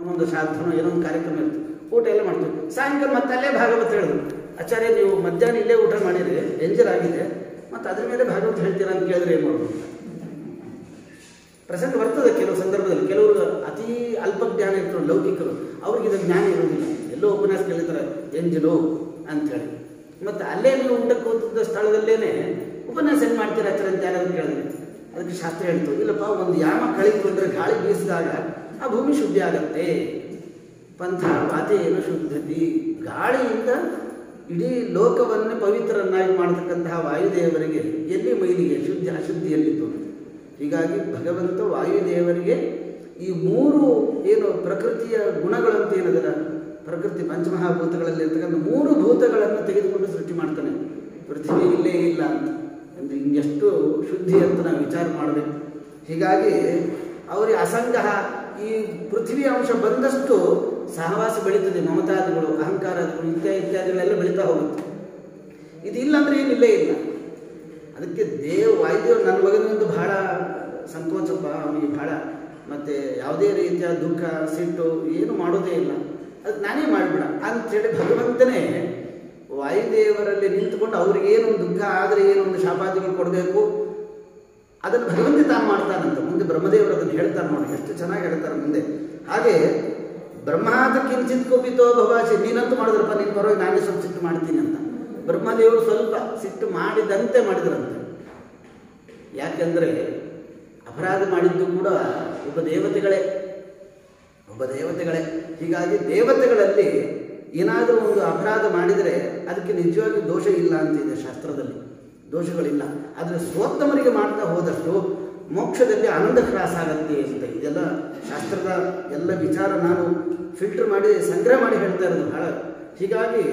ಒಂದು ಶಾಸ್ತ್ರನೋ ಏನೋ ಒಂದು ಕಾರ್ಯಕ್ರಮ ಇರ್ತದೆ ಊಟ ಎಲ್ಲ ಮಾಡ್ತೀವಿ ಸಾಯಂಕಾಲ ಮತ್ತೆ ಅಲ್ಲೇ ಭಾಗವತ ಹೇಳಿದ್ರು ಆಚಾರ್ಯ ನೀವು ಮಧ್ಯಾಹ್ನ ಇಲ್ಲೇ ಊಟ ಮಾಡಿರಿ ಎಂಜರಾಗಿದೆ ಮತ್ತು ಅದ್ರ ಮೇಲೆ ಭಾಗವತ ಹೇಳ್ತೀರಾ ಅಂತ ಕೇಳಿದ್ರೆ ಏನು ಮಾಡೋದು ಪ್ರಸಂಗ ಬರ್ತದೆ ಕೆಲವು ಸಂದರ್ಭದಲ್ಲಿ ಕೆಲವರು ಅತಿ ಅಲ್ಪ ಜ್ಞಾನ ಇರ್ತಾರೆ ಲೌಕಿಕರು ಅವ್ರಿಗೆ ಇದು ಜ್ಞಾನ ಇರೋದಿಲ್ಲ ಎಲ್ಲೋ ಉಪನ್ಯಾಸ ಕೇಳಿತಾರೆ ಎಂಜಲು ಅಂತೇಳಿ ಮತ್ತು ಅಲ್ಲೇ ನೀವು ಊಟಕ್ಕೆ ಹೋಗ್ತಿದ್ದ ಸ್ಥಳದಲ್ಲೇನೆ ಉಪನ್ಯಾಸ ಏನು ಮಾಡ್ತೀರಾ ಆಚಾರ್ಯ ಅಂತ ಯಾರಾದ್ರು ಕೇಳಿದ್ರೆ ಅದಕ್ಕೆ ಶಾಸ್ತ್ರ ಹೇಳ್ತು ಇಲ್ಲಪ್ಪ ಒಂದು ಯಾಮ ಕಳೆದುಕೊಂಡ್ರೆ ಗಾಳಿ ಬೀಸಿದಾಗ ಆ ಭೂಮಿ ಶುದ್ಧಿ ಆಗತ್ತೆ ಪಂಥ ವಾತೇನ ಶುದ್ಧತಿ ಗಾಳಿಯಿಂದ ಇಡೀ ಲೋಕವನ್ನೇ ಪವಿತ್ರರನ್ನಾಗಿ ಮಾಡತಕ್ಕಂತಹ ವಾಯುದೇವರಿಗೆ ಎಲ್ಲಿ ಮೈಲಿಗೆ ಶುದ್ಧಿ ಅಶುದ್ಧಿ ಎಲ್ಲಿತ್ತು ಹೀಗಾಗಿ ಭಗವಂತ ವಾಯುದೇವರಿಗೆ ಈ ಮೂರು ಏನು ಪ್ರಕೃತಿಯ ಗುಣಗಳಂತ ಏನದಲ್ಲ ಪ್ರಕೃತಿ ಪಂಚಮಹಾಭೂತಗಳಲ್ಲಿ ಇರ್ತಕ್ಕಂಥ ಮೂರು ಭೂತಗಳನ್ನು ತೆಗೆದುಕೊಂಡು ಸೃಷ್ಟಿ ಮಾಡ್ತಾನೆ ಪೃಥ್ವಿ ಇಲ್ಲೇ ಇಲ್ಲ ಅಂತ ಅಂದ್ರೆ ಹಿಂಗೆಷ್ಟು ಶುದ್ಧಿ ಅಂತ ನಾವು ವಿಚಾರ ಮಾಡಬೇಕು ಹೀಗಾಗಿ ಅವರಿಗೆ ಅಸಂಗಹ ಈ ಪೃಥ್ವಿ ಅಂಶ ಬಂದಷ್ಟು ಸಹವಾಸ ಬೆಳೀತದೆ ಮಮತಾದಿಗಳು ಅಹಂಕಾರಾದಿಗಳು ಇತ್ಯಾದಿ ಇತ್ಯಾದಿಗಳೆಲ್ಲ ಬೆಳೀತಾ ಹೋಗುತ್ತೆ ಇದು ಇಲ್ಲ ಅಂದ್ರೆ ಏನಿಲ್ಲೇ ಇಲ್ಲ ಅದಕ್ಕೆ ದೇವ ವಾಯುದೇವ್ ನನ್ನ ಮಗನಿಂದ ಬಹಳ ಸಂಕೋಚಪ್ಪ ಅವನಿಗೆ ಬಹಳ ಮತ್ತೆ ಯಾವುದೇ ರೀತಿಯ ದುಃಖ ಸಿಟ್ಟು ಏನು ಮಾಡೋದೇ ಇಲ್ಲ ಅದಕ್ಕೆ ನಾನೇ ಮಾಡಿಬಿಡ ಅಂಥೇಳಿ ಭಗವಂತನೇ ವಾಯುದೇವರಲ್ಲಿ ನಿಂತುಕೊಂಡು ಅವ್ರಿಗೆ ಏನೊಂದು ದುಃಖ ಆದರೆ ಏನೊಂದು ಶಾಪಾದಿಗಳು ಕೊಡಬೇಕು ಅದನ್ನು ಭಗವಂತ ತಾನು ಮಾಡ್ತಾನಂತ ಮುಂದೆ ಬ್ರಹ್ಮದೇವರು ಅದನ್ನು ಹೇಳ್ತಾರೆ ನೋಡಿ ಎಷ್ಟು ಚೆನ್ನಾಗಿ ಹೇಳ್ತಾರೆ ಮುಂದೆ ಹಾಗೆ ಬ್ರಹ್ಮಾದ ಕಿಂಚಿತ್ ಕುಪಿತೋ ಭವಾಸಿ ನೀನಂತೂ ಮಾಡಿದ್ರಪ್ಪ ನಿನ್ನ ಪರವಾಗಿ ನಾನೇ ಸ್ವಲ್ಪ ಸಿಟ್ಟು ಮಾಡ್ತೀನಿ ಅಂತ ಬ್ರಹ್ಮದೇವರು ಸ್ವಲ್ಪ ಸಿಟ್ಟು ಮಾಡಿದಂತೆ ಮಾಡಿದ್ರಂತೆ ಯಾಕೆಂದರೆ ಅಪರಾಧ ಮಾಡಿದ್ದು ಕೂಡ ಒಬ್ಬ ದೇವತೆಗಳೇ ಒಬ್ಬ ದೇವತೆಗಳೇ ಹೀಗಾಗಿ ದೇವತೆಗಳಲ್ಲಿ ಏನಾದರೂ ಒಂದು ಅಪರಾಧ ಮಾಡಿದರೆ ಅದಕ್ಕೆ ನಿಜವಾಗಿ ದೋಷ ಇಲ್ಲ ಅಂತಿದೆ ಶಾಸ್ತ್ರದಲ್ಲಿ ದೋಷಗಳಿಲ್ಲ ಆದರೆ ಸ್ವೋತ್ತಮರಿಗೆ ಮಾಡ್ತಾ ಹೋದಷ್ಟು ಮೋಕ್ಷದಲ್ಲಿ ಆನಂದ ಕ್ರಾಸ್ ಆಗತ್ತೆ ಅಂತ ಇದೆಲ್ಲ ಶಾಸ್ತ್ರದ ಎಲ್ಲ ವಿಚಾರ ನಾನು ಫಿಲ್ಟರ್ ಮಾಡಿ ಸಂಗ್ರಹ ಮಾಡಿ ಹೇಳ್ತಾ ಇರೋದು ಬಹಳ ಹೀಗಾಗಿ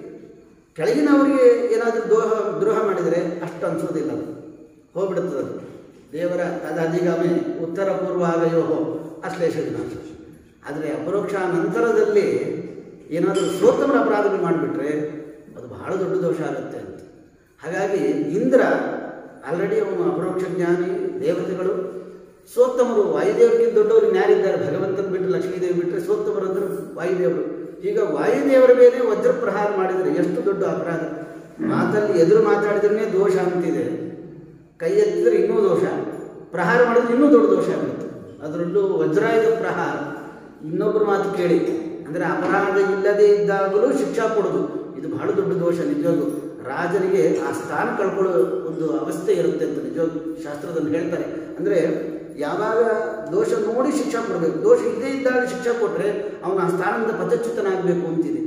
ಕೆಳಗಿನವರಿಗೆ ಏನಾದರೂ ದ್ರೋಹ ದ್ರೋಹ ಮಾಡಿದರೆ ಅಷ್ಟು ಅನ್ಸೋದಿಲ್ಲ ಅದು ಹೋಗ್ಬಿಡುತ್ತದೆ ಅದು ದೇವರ ತದಾಧಿಗಾಮಿ ಉತ್ತರ ಪೂರ್ವ ಆಗಯೋಹೋ ಅಶ್ಲೇಷ ವಿನಾಶ ಆದರೆ ಅಪರೋಕ್ಷ ನಂತರದಲ್ಲಿ ಏನಾದರೂ ಸ್ವೋತ್ತಮರ ಅಪರಾಧಗಳು ಮಾಡಿಬಿಟ್ರೆ ಅದು ಬಹಳ ದೊಡ್ಡ ದೋಷ ಆಗುತ್ತೆ ಅಂತ ಹಾಗಾಗಿ ಇಂದ್ರ ಆಲ್ರೆಡಿ ಅವನು ಅಪರೋಕ್ಷ ಜ್ಞಾನಿ ದೇವತೆಗಳು ಸ್ವೋತ್ತಮರು ವಾಯುದೇವರಿಗಿಂತ ದೊಡ್ಡವರು ಯಾರಿದ್ದಾರೆ ಭಗವಂತನ ಬಿಟ್ಟು ಲಕ್ಷ್ಮೀದೇವಿ ಬಿಟ್ಟರೆ ಸ್ವೋತ್ತಮರು ಅಂದ್ರೆ ವಾಯುದೇವರು ಈಗ ವಾಯುದೇವರ ಮೇಲೆ ವಜ್ರ ಪ್ರಹಾರ ಮಾಡಿದರೆ ಎಷ್ಟು ದೊಡ್ಡ ಅಪರಾಧ ಮಾತಲ್ಲಿ ಎದುರು ಮಾತಾಡಿದ್ರೆ ದೋಷ ಅಂತಿದೆ ಕೈ ಎತ್ತಿದ್ರೆ ಇನ್ನೂ ದೋಷ ಪ್ರಹಾರ ಮಾಡಿದ್ರೆ ಇನ್ನೂ ದೊಡ್ಡ ದೋಷ ಆಗುತ್ತೆ ಅದರಲ್ಲೂ ವಜ್ರಾಯುಧ ಪ್ರಹಾರ ಇನ್ನೊಬ್ಬರ ಮಾತು ಕೇಳಿ ಅಂದರೆ ಅಪರಾಧ ಇಲ್ಲದೆ ಇದ್ದಾಗಲೂ ಶಿಕ್ಷಾ ಕೊಡೋದು ಇದು ಬಹಳ ದೊಡ್ಡ ದೋಷ ನಿಜವಾಗ್ಲೂ ರಾಜನಿಗೆ ಆ ಸ್ಥಾನ ಕಳ್ಕೊಳ್ಳೋ ಒಂದು ಅವಸ್ಥೆ ಇರುತ್ತೆ ಅಂತ ನಿಜವಾಗ್ಲೂ ಶಾಸ್ತ್ರದಲ್ಲಿ ಹೇಳ್ತಾರೆ ಅಂದರೆ ಯಾವಾಗ ದೋಷ ನೋಡಿ ಶಿಕ್ಷಾ ಕೊಡಬೇಕು ದೋಷ ಇದ್ದೇ ಇದ್ದಾಗ ಶಿಕ್ಷಾ ಕೊಟ್ಟರೆ ಅವನು ಆ ಸ್ಥಾನದಿಂದ ಪದಚ್ಯುತನಾಗಬೇಕು ಅಂತಿದೆ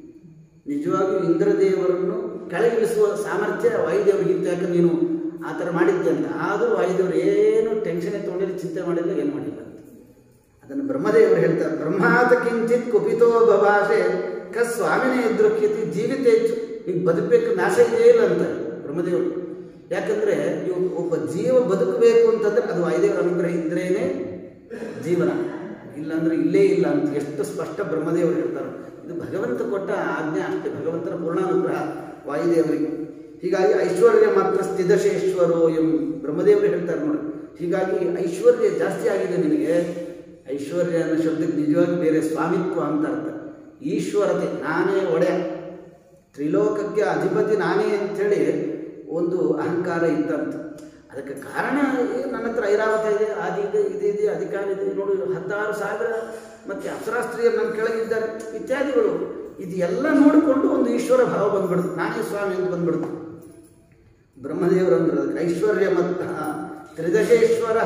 ನಿಜವಾಗಿಯೂ ಇಂದ್ರದೇವರನ್ನು ಕೆಳಗಿಳಿಸುವ ಸಾಮರ್ಥ್ಯ ವಾಯುದೇವರಿಗಿತ್ತು ಯಾಕೆ ನೀನು ಆ ಥರ ಮಾಡಿದ್ದೆ ಅಂತ ಆದರೂ ವಾಯುದೇವರು ಏನು ಟೆನ್ಷನ್ ತೊಗೊಂಡಿಲ್ಲ ಚಿಂತೆ ಮಾಡಿಲ್ಲ ಏನು ಮಾಡಿಲ್ಲ ಅಂತ ಅದನ್ನು ಬ್ರಹ್ಮದೇವರು ಹೇಳ್ತಾರೆ ಬ್ರಹ್ಮಾತ ಕಿಂಚಿತ್ ಕುಪಿತೋ ಭವಾಷೆ ಕ ಸ್ವಾಮಿನೇ ಎದುರುಕ್ಯತಿ ಜೀವಿತೇಚ್ಚು ಈಗ ಬದುಕಬೇಕು ನಾಶ ಇದೆಯೇ ಇಲ್ಲ ಅಂತ ಬ್ರಹ್ಮದೇವರು ಯಾಕಂದ್ರೆ ಇವು ಒಬ್ಬ ಜೀವ ಬದುಕಬೇಕು ಅಂತಂದ್ರೆ ಅದು ವಾಯುದೇವರ ಅನುಗ್ರಹ ಇದ್ರೇನೆ ಜೀವನ ಇಲ್ಲಾಂದ್ರೆ ಇಲ್ಲೇ ಇಲ್ಲ ಅಂತ ಎಷ್ಟು ಸ್ಪಷ್ಟ ಬ್ರಹ್ಮದೇವರು ಹೇಳ್ತಾರೆ ಇದು ಭಗವಂತ ಕೊಟ್ಟ ಆಜ್ಞೆ ಅಷ್ಟೇ ಭಗವಂತನ ಪೂರ್ಣಾನುಗ್ರಹ ವಾಯುದೇವರಿಗೆ ಹೀಗಾಗಿ ಐಶ್ವರ್ಯ ಮಾತ್ರ ಸ್ಥಿತಶೇಶ್ವರೋ ಎಂ ಬ್ರಹ್ಮದೇವರು ಹೇಳ್ತಾರೆ ನೋಡಿ ಹೀಗಾಗಿ ಐಶ್ವರ್ಯ ಜಾಸ್ತಿ ಆಗಿದೆ ನಿನಗೆ ಐಶ್ವರ್ಯ ಅನ್ನೋ ಶಬ್ದಕ್ಕೆ ನಿಜವಾಗಿ ಬೇರೆ ಸ್ವಾಮಿತ್ವ ಅಂತ ಅರ್ಥ ಈಶ್ವರತೆ ನಾನೇ ಒಡೆಯ ತ್ರಿಲೋಕಕ್ಕೆ ಅಧಿಪತಿ ನಾನೇ ಅಂಥೇಳಿ ಒಂದು ಅಹಂಕಾರ ಇತ್ತಂತ ಅದಕ್ಕೆ ಕಾರಣ ಏನು ನನ್ನ ಹತ್ರ ಐರಾವತ ಇದೆ ಆದಿ ಇದೆ ಇದು ಇದೆ ಅಧಿಕಾರ ಇದೆ ನೋಡು ಹತ್ತಾರು ಸಾವಿರ ಮತ್ತು ಅಪ್ಸರಾಸ್ತ್ರೀಯರು ನನ್ನ ಕೆಳಗಿದ್ದಾರೆ ಇತ್ಯಾದಿಗಳು ಇದು ಎಲ್ಲ ನೋಡಿಕೊಂಡು ಒಂದು ಈಶ್ವರ ಭಾವ ಬಂದ್ಬಿಡುತ್ತೆ ನಾನೇ ಸ್ವಾಮಿ ಅಂತ ಬಂದ್ಬಿಡುತ್ತೆ ಬ್ರಹ್ಮದೇವರು ಅಂದ್ರೆ ಅದಕ್ಕೆ ಐಶ್ವರ್ಯ ಮತ್ತ ತ್ರಿದಶೇಶ್ವರ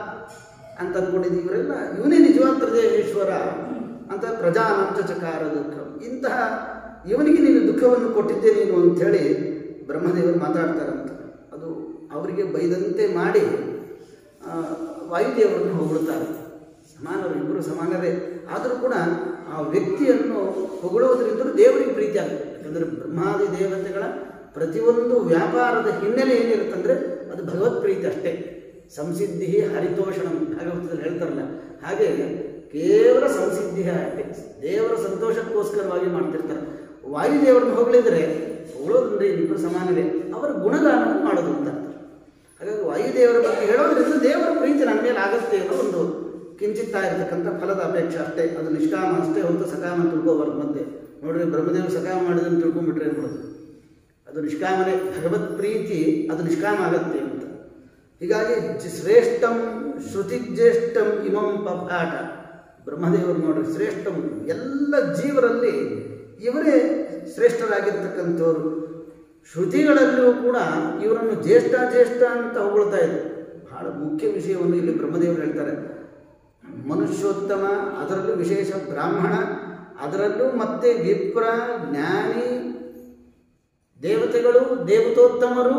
ಅಂತ ಅಂದ್ಕೊಂಡಿದ್ದು ಇವರೆಲ್ಲ ಇವನೇ ನಿಜವಾದ ತ್ರಿದಶೇಶ್ವರ ಅಂತ ಪ್ರಜಾನಂಚ ಚಕಾರ ದುಃಖ ಇಂತಹ ಇವನಿಗೆ ನೀನು ದುಃಖವನ್ನು ಕೊಟ್ಟಿದ್ದೆ ನೀನು ಅಂಥೇಳಿ ಬ್ರಹ್ಮದೇವರು ಮಾತಾಡ್ತಾರಂತ ಅದು ಅವರಿಗೆ ಬೈದಂತೆ ಮಾಡಿ ಆ, ವಾಯುದೇವರನ್ನು ಹೊಗಳುತ್ತಾರೆ ಸಮಾನರು ಇಬ್ಬರು ಸಮಾನರೇ ಆದರೂ ಕೂಡ ಆ ವ್ಯಕ್ತಿಯನ್ನು ಹೊಗಳುವುದರಿಂದಲೂ ದೇವರಿಗೆ ಪ್ರೀತಿ ಆಗುತ್ತೆ ಯಾಕಂದರೆ ಬ್ರಹ್ಮಾದಿ ದೇವತೆಗಳ ಪ್ರತಿಯೊಂದು ವ್ಯಾಪಾರದ ಹಿನ್ನೆಲೆ ಏನಿರುತ್ತಂದರೆ ಅದು ಭಗವತ್ ಪ್ರೀತಿ ಅಷ್ಟೇ ಸಂಸಿದ್ಧಿ ಹರಿತೋಷಣಂ ಭಾಗವತದಲ್ಲಿ ಹೇಳ್ತಾರಲ್ಲ ಹಾಗೆ ಕೇವಲ ಸಂಸಿದ್ಧಿ ಅಷ್ಟೇ ದೇವರ ಸಂತೋಷಕ್ಕೋಸ್ಕರವಾಗಿ ಮಾಡ್ತಿರ್ತಾರೆ ವಾಯುದೇವರನ್ನು ಹೊಗಳಿದ್ರೆ ಹೊಗಳೋದ್ರಿ ಇಬ್ಬರು ಸಮಾನವೇ ಅವರ ಗುಣಗಾನವನ್ನು ಮಾಡೋದು ಅಂತ ಹಾಗಾಗಿ ವಾಯುದೇವರ ಬಗ್ಗೆ ಹೇಳೋದ್ರಿಂದ ದೇವರ ಪ್ರೀತಿ ನನ್ನ ಮೇಲೆ ಆಗುತ್ತೆ ಅನ್ನೋ ಒಂದು ಕಿಂಚಿತ್ತ ಇರತಕ್ಕಂಥ ಫಲದ ಅಪೇಕ್ಷೆ ಅಷ್ಟೇ ಅದು ನಿಷ್ಕಾಮ ಅಷ್ಟೇ ಹೊರತು ಸಕಾಮ ಅಂತ ತಿಳ್ಕೋಬಾರ್ದು ಮತ್ತೆ ನೋಡ್ರಿ ಬ್ರಹ್ಮದೇವರು ಸಕಾಮ ಮಾಡಿದ್ರೆ ತಿಳ್ಕೊಂಡ್ಬಿಟ್ರೆ ಏನು ಮಾಡೋದು ಅದು ನಿಷ್ಕಾಮನೆ ಭಗವತ್ ಪ್ರೀತಿ ಅದು ನಿಷ್ಕಾಮ ಆಗತ್ತೆ ಅಂತ ಹೀಗಾಗಿ ಜಿ- ಶ್ರೇಷ್ಠಂ ಶ್ರುತಿಜ್ಯೇಷ್ಠಂ ಇಮಂ ಪಪಾಠ ಬ್ರಹ್ಮದೇವರು ನೋಡ್ರಿ ಶ್ರೇಷ್ಠಂ ಎಲ್ಲ ಜೀವರಲ್ಲಿ ಇವರೇ ಶ್ರೇಷ್ಠರಾಗಿರ್ತಕ್ಕಂಥವ್ರು ಶ್ರುತಿಗಳಲ್ಲೂ ಕೂಡ ಇವರನ್ನು ಜ್ಯೇಷ್ಠ ಜ್ಯೇಷ್ಠ ಅಂತ ಹೊಗಳ್ತಾ ಇದ್ರು ಬಹಳ ಮುಖ್ಯ ವಿಷಯವನ್ನು ಇಲ್ಲಿ ಬ್ರಹ್ಮದೇವರು ಹೇಳ್ತಾರೆ ಮನುಷ್ಯೋತ್ತಮ ಅದರಲ್ಲೂ ವಿಶೇಷ ಬ್ರಾಹ್ಮಣ ಅದರಲ್ಲೂ ಮತ್ತೆ ವಿಪ್ರ ಜ್ಞಾನಿ ದೇವತೆಗಳು ದೇವತೋತ್ತಮರು